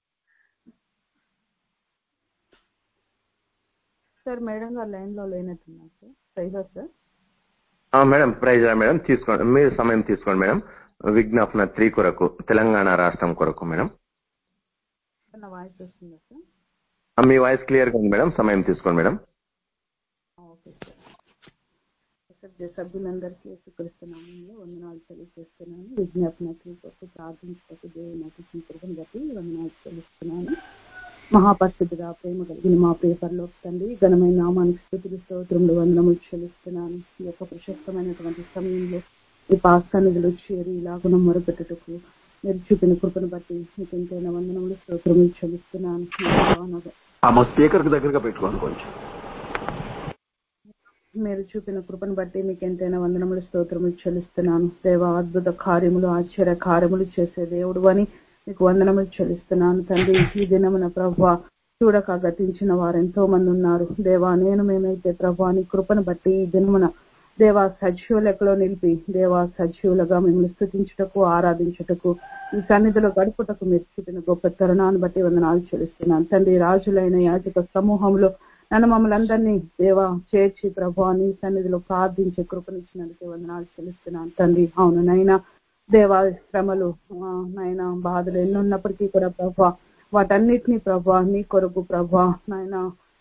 sir madam గారు లైన్ లో లేనట్టున్నారు సార్ ప్రైజ్ సార్ ఆ, మేడం ప్రైజ్ లాడ్ మేడం తీసుకోండి మీరు సమయం తీసుకోండి మేడం విజ్ఞాపన త్రీ కొరకు తెలంగాణ రాష్ట్రం కొరకు మేడం నా వాయిస్ వస్తుందా సార్ ఆ, మీ వాయిస్ క్లియర్ గా ఉంది మేడం సమయం తీసుకోండి మేడం ఓకే సార్ సార్ సభ్యులందరికీ యేసుక్రీస్తునామంలో వందనాలు తెలియజేస్తున్నాను విజ్ఞాపన కొరకు ప్రార్థించటకు దేవుని నాకు ఇచ్చిన కృపను బట్టి వందనాలు తెలుస్తున్నాను మహాపరిశుద్ధుగా ప్రేమ కలిగిన మా పేపర్లో తండ్రి ఘనమైన నామానికి స్థుతులు స్తోత్రములు వందనములు చెల్లిస్తున్నాను ఈ యొక్క ప్రశస్తమైనటువంటి సమయంలో ఈ పాస్తానిధులు చేరి ఇలాగున మొరపెట్టుటకు మీరు చూపిన కృపను బట్టి మీకు ఎంతైనా వందనములు స్తోత్రములు చెల్లిస్తున్నాను ఆ స్పీకర్ దగ్గరగా పెట్టుకోండి కొంచెం మీరు చూపిన కృపను బట్టి మీకు ఎంతైనా వందనములు స్తోత్రములు చెల్లిస్తున్నాను దేవ అద్భుత కార్యములు ఆశ్చర్య కార్యములు చేసే దేవుడు అని మీకు వందనములు చెల్లిస్తున్నాను తండ్రి ఈ దినమున ప్రభా చూడక గతించిన వారు ఎంతో మంది ఉన్నారు దేవా నేను మేమైతే ప్రభా నీ కృపను బట్టి ఈ దినమున దేవా సజీవ లెక్కలో నిలిపి దేవా సజీవులుగా మిమ్మల్ని స్థుతించుటకు ఆరాధించుటకు ఈ సన్నిధిలో గడుపుటకు మీరు చూపిన గొప్ప తరుణాన్ని బట్టి వందనాలు చెల్లిస్తున్నాను తండ్రి రాజులైన యాజక సమూహంలో నన్ను మమ్మల్ని అందరినీ దేవా చేర్చి ప్రభా నీ సన్నిధిలో ప్రార్థించే కృపనిచ్చినందుకు వందనాలు చెల్లిస్తున్నాను తండ్రి అవును నైనా దేవా శ్రమలు ఆ, నాయనా బాధలు ఎన్ని ఉన్నప్పటికీ కూడా ప్రభా వాటన్నిటినీ ప్రభా నీ కొరకు ప్రభా నాయనా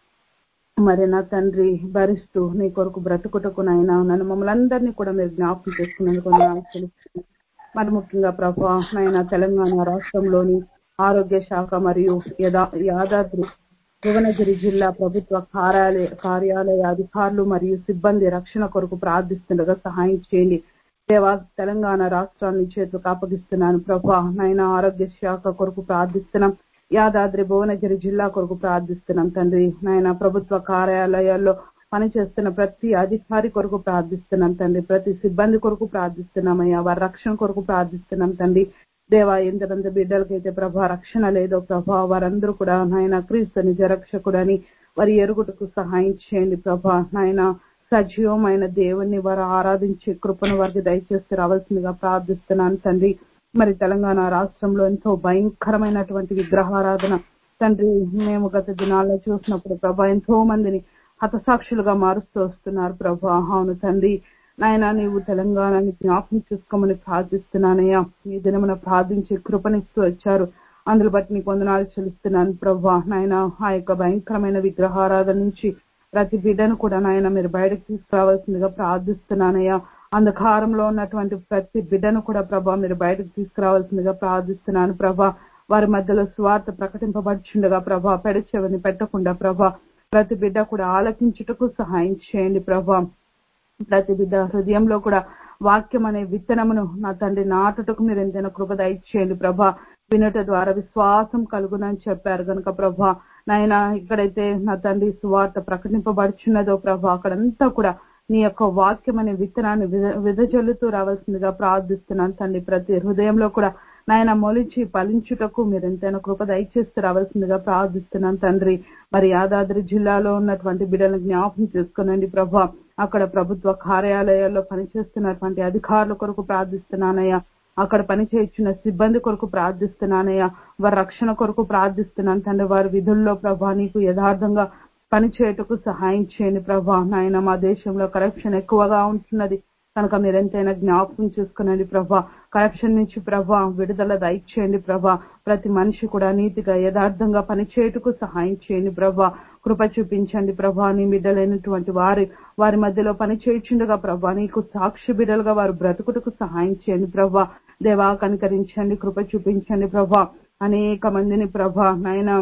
మరి నా తండ్రి భరిస్తూ నీ కొరకు బ్రతుకుటకు నాయన నన్ను మమ్మల్ని అందరినీ కూడా మీరు జ్ఞాపకం చేసుకునేందుకు వందనాలు తెలుస్తున్నాను మరి ముఖ్యంగా ప్రభా నాయన తెలంగాణ రాష్ట్రంలోని ఆరోగ్య శాఖ మరియు యదా యాదాద్రి భువనగిరి జిల్లా ప్రభుత్వ కార్యాలయ కార్యాలయ అధికారులు మరియు సిబ్బంది రక్షణ కొరకు ప్రార్థిస్తుండగా సహాయం చేయండి దేవా తెలంగాణ రాష్ట్రాన్ని చేతులకు అప్పగిస్తున్నాను ప్రభా నాయన ఆరోగ్య శాఖ కొరకు ప్రార్థిస్తున్నాం యాదాద్రి భువనగిరి జిల్లా కొరకు ప్రార్థిస్తున్నాం తండ్రి నాయన ప్రభుత్వ కార్యాలయాల్లో పనిచేస్తున్న ప్రతి అధికారి కొరకు ప్రార్థిస్తున్నాం తండ్రి ప్రతి సిబ్బంది కొరకు ప్రార్థిస్తున్నామయ్యా వారి రక్షణ కొరకు ప్రార్థిస్తున్నాం తండ్రి దేవా ఎంతమంది బిడ్డలకైతే ప్రభా రక్షణ లేదో ప్రభా వారందరూ కూడా నాయన క్రీస్తు నిజ రక్షకుడని వారి ఎరుగుటకు సహాయం చేయండి ప్రభా నాయన సజీవమైన దేవుణ్ణి వారు ఆరాధించే కృపను వారికి దయచేసి రావాల్సిందిగా ప్రార్థిస్తున్నాను తండ్రి మరి తెలంగాణ రాష్ట్రంలో ఎంతో భయంకరమైనటువంటి విగ్రహారాధన తండ్రి మేము గత దినాల్లో చూసినప్పుడు ప్రభా ఎంతో మందిని హతసాక్షులుగా మారుస్తూ వస్తున్నారు ప్రభా అవును తండ్రి నాయన నీవు తెలంగాణని జ్ఞాపకం చేసుకోమని ప్రార్థిస్తున్నానయ్యా ఈ దినమున ప్రార్థించి కృపనిస్తూ వచ్చారు అందులో బట్టి నీకు వందనాలు చెల్లిస్తున్నాను ప్రభా నాయన ఆ యొక్క భయంకరమైన విగ్రహారాధన నుంచి ప్రతి బిడ్డను కూడా నాయన మీరు బయటకు తీసుకురావాల్సిందిగా ప్రార్థిస్తున్నానయ్యా అంధకారంలో ఉన్నటువంటి ప్రతి బిడ్డను కూడా ప్రభా మీరు బయటకు తీసుకురావాల్సిందిగా ప్రార్థిస్తున్నాను ప్రభా వారి మధ్యలో స్వార్థ ప్రకటింపబడుచుండగా ప్రభా పెడచెవని పెట్టకుండా ప్రభా ప్రతి బిడ్డ కూడా ఆలకించుటకు సహాయం చేయండి ప్రభా ప్రతి బిడ్డ హృదయంలో కూడా వాక్యం అనే విత్తనమును నా తండ్రి నాటుటకు మీరు ఎంతైనా కృప దయచేయండి ప్రభా వినుట ద్వారా విశ్వాసం కలుగునని చెప్పారు గనుక ప్రభా నాయన ఇక్కడైతే నా తండ్రి సువార్త ప్రకటింపబడుచున్నదో ప్రభా అక్కడంతా కూడా నీ యొక్క వాక్యం అనే విత్తనాన్ని విద- విదజల్లుతూ రావాల్సిందిగా ప్రార్థిస్తున్నాను తండ్రి ప్రతి హృదయంలో కూడా నాయన మొలిచి ఫలించుటకు మీరు ఎంతైనా కృప దయచేస్తూ రావాల్సిందిగా ప్రార్థిస్తున్నాను తండ్రి మరి యాదాద్రి జిల్లాలో ఉన్నటువంటి బిడ్డలను జ్ఞాపకం చేసుకునండి ప్రభా అక్కడ ప్రభుత్వ కార్యాలయాల్లో పనిచేస్తున్నటువంటి అధికారుల కొరకు ప్రార్థిస్తున్నానయ్యా అక్కడ పనిచేయించిన సిబ్బంది కొరకు ప్రార్థిస్తున్నానయ్యా వారి రక్షణ కొరకు ప్రార్థిస్తున్నాను తండ్రి వారి విధుల్లో ప్రభా నీకు యథార్థంగా పనిచేయటకు సహాయం చేయండి ప్రభా నాయన మా దేశంలో కరప్షన్ ఎక్కువగా ఉంటున్నది కనుక మీరు ఎంతైనా జ్ఞాపకం చేసుకునండి ప్రభా కరప్షన్ నుంచి ప్రభా విడుదల దయచేయండి ప్రభా ప్రతి మనిషి కూడా నీతిగా యథార్థంగా పనిచేయటకు సహాయం చేయండి ప్రభా కృప చూపించండి ప్రభా నీ బిడ్డలైనటువంటి వారి వారి మధ్యలో పని చేయించుండగా ప్రభా నీకు సాక్షి బిడ్డలుగా వారు బ్రతుకుటకు సహాయం చేయండి ప్రభా దేవా కనికరించండి కృప చూపించండి ప్రభా అనేక మందిని ప్రభా నాయన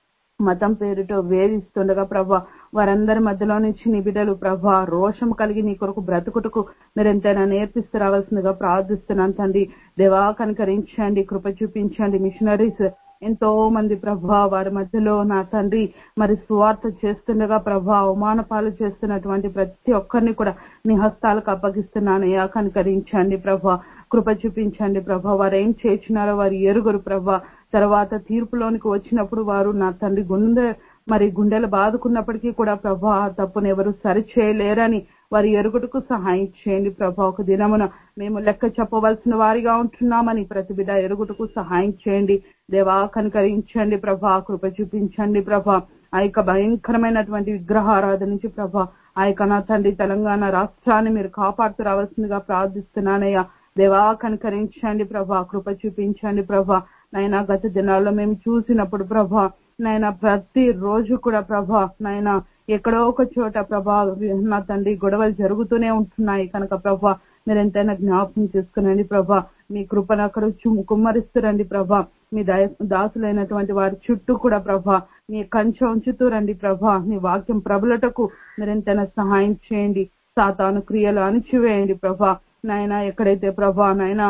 మతం పేరుతో వేధిస్తుండగా ప్రభా వారందరి మధ్యలో నుంచి నీ బిడ్డలు ప్రభా రోషం కలిగి నీ కొరకు బ్రతుకుటకు మీరు ఎంతైనా నేర్పిస్తూ రావాల్సిందిగా ప్రార్థిస్తున్నాను తండ్రి దేవా కనికరించండి కృప చూపించండి మిషనరీస్ ఎంతో మంది ప్రభా వారి మధ్యలో నా తండ్రి మరి సువార్త చేస్తుండగా ప్రభా అవమాన పాలు చేస్తున్నటువంటి ప్రతి ఒక్కరిని కూడా నీ హస్తాలకు అప్పగిస్తున్నానయ్యా కనికరించండి ప్రభా కృప చూపించండి ప్రభా వారు ఏం చేసినారో వారు ఎరుగురు ప్రభా తర్వాత తీర్పులోనికి వచ్చినప్పుడు వారు నా తండ్రి గుండె మరి గుండెలు బాదుకున్నప్పటికీ కూడా ప్రభా ఆ తప్పును ఎవరు సరిచేయలేరని వారి ఎరుగుటకు సహాయం చేయండి ప్రభా ఒక దినమున మేము లెక్క చెప్పవలసిన వారిగా ఉంటున్నామని ప్రతి బిడ్డ ఎరుగుటకు సహాయం చేయండి దేవా కనికరించండి ప్రభా కృప చూపించండి ప్రభా ఆ యొక్క భయంకరమైనటువంటి విగ్రహారాధన నుంచి ప్రభా ఆ యొక్క నా తండ్రి తెలంగాణ రాష్ట్రాన్ని మీరు కాపాడుతూ రావాల్సిందిగా ప్రార్థిస్తున్నానయ్యా దేవా కనికరించండి ప్రభా కృప చూపించండి ప్రభా నైనా గత దినాల్లో మేము చూసినప్పుడు ప్రభా నాయన ప్రతి రోజు కూడా ప్రభా నాయన ఎక్కడో ఒక చోట ప్రభా నా తండ్రి గొడవలు జరుగుతూనే ఉంటున్నాయి కనుక ప్రభా మీరు ఎంతైనా జ్ఞాపకం చేసుకునండి ప్రభా మీ కృపను అక్కడ చుమ్- కుమ్మరిస్తురండి ప్రభా మీ దయ దాసులైనటువంటి వారి చుట్టూ కూడా ప్రభా మీ కంచె ఉంచుతూ రండి ప్రభా మీ వాక్యం ప్రబలటకు మీరు ఎంతైనా సహాయం చేయండి సాతాను క్రియలు అణిచివేయండి ప్రభా నాయన ఎక్కడైతే ప్రభా నాయన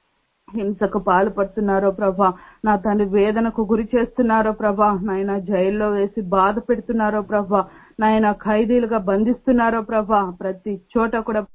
హింసకు పాల్పడుతున్నారో ప్రభా నా తండ్రి వేదనకు గురి చేస్తున్నారో ప్రభా నాయన జైల్లో వేసి బాధ పెడుతున్నారో ప్రభా నాయన ఖైదీలుగా బంధిస్తున్నారో ప్రభా ప్రతి చోట కూడా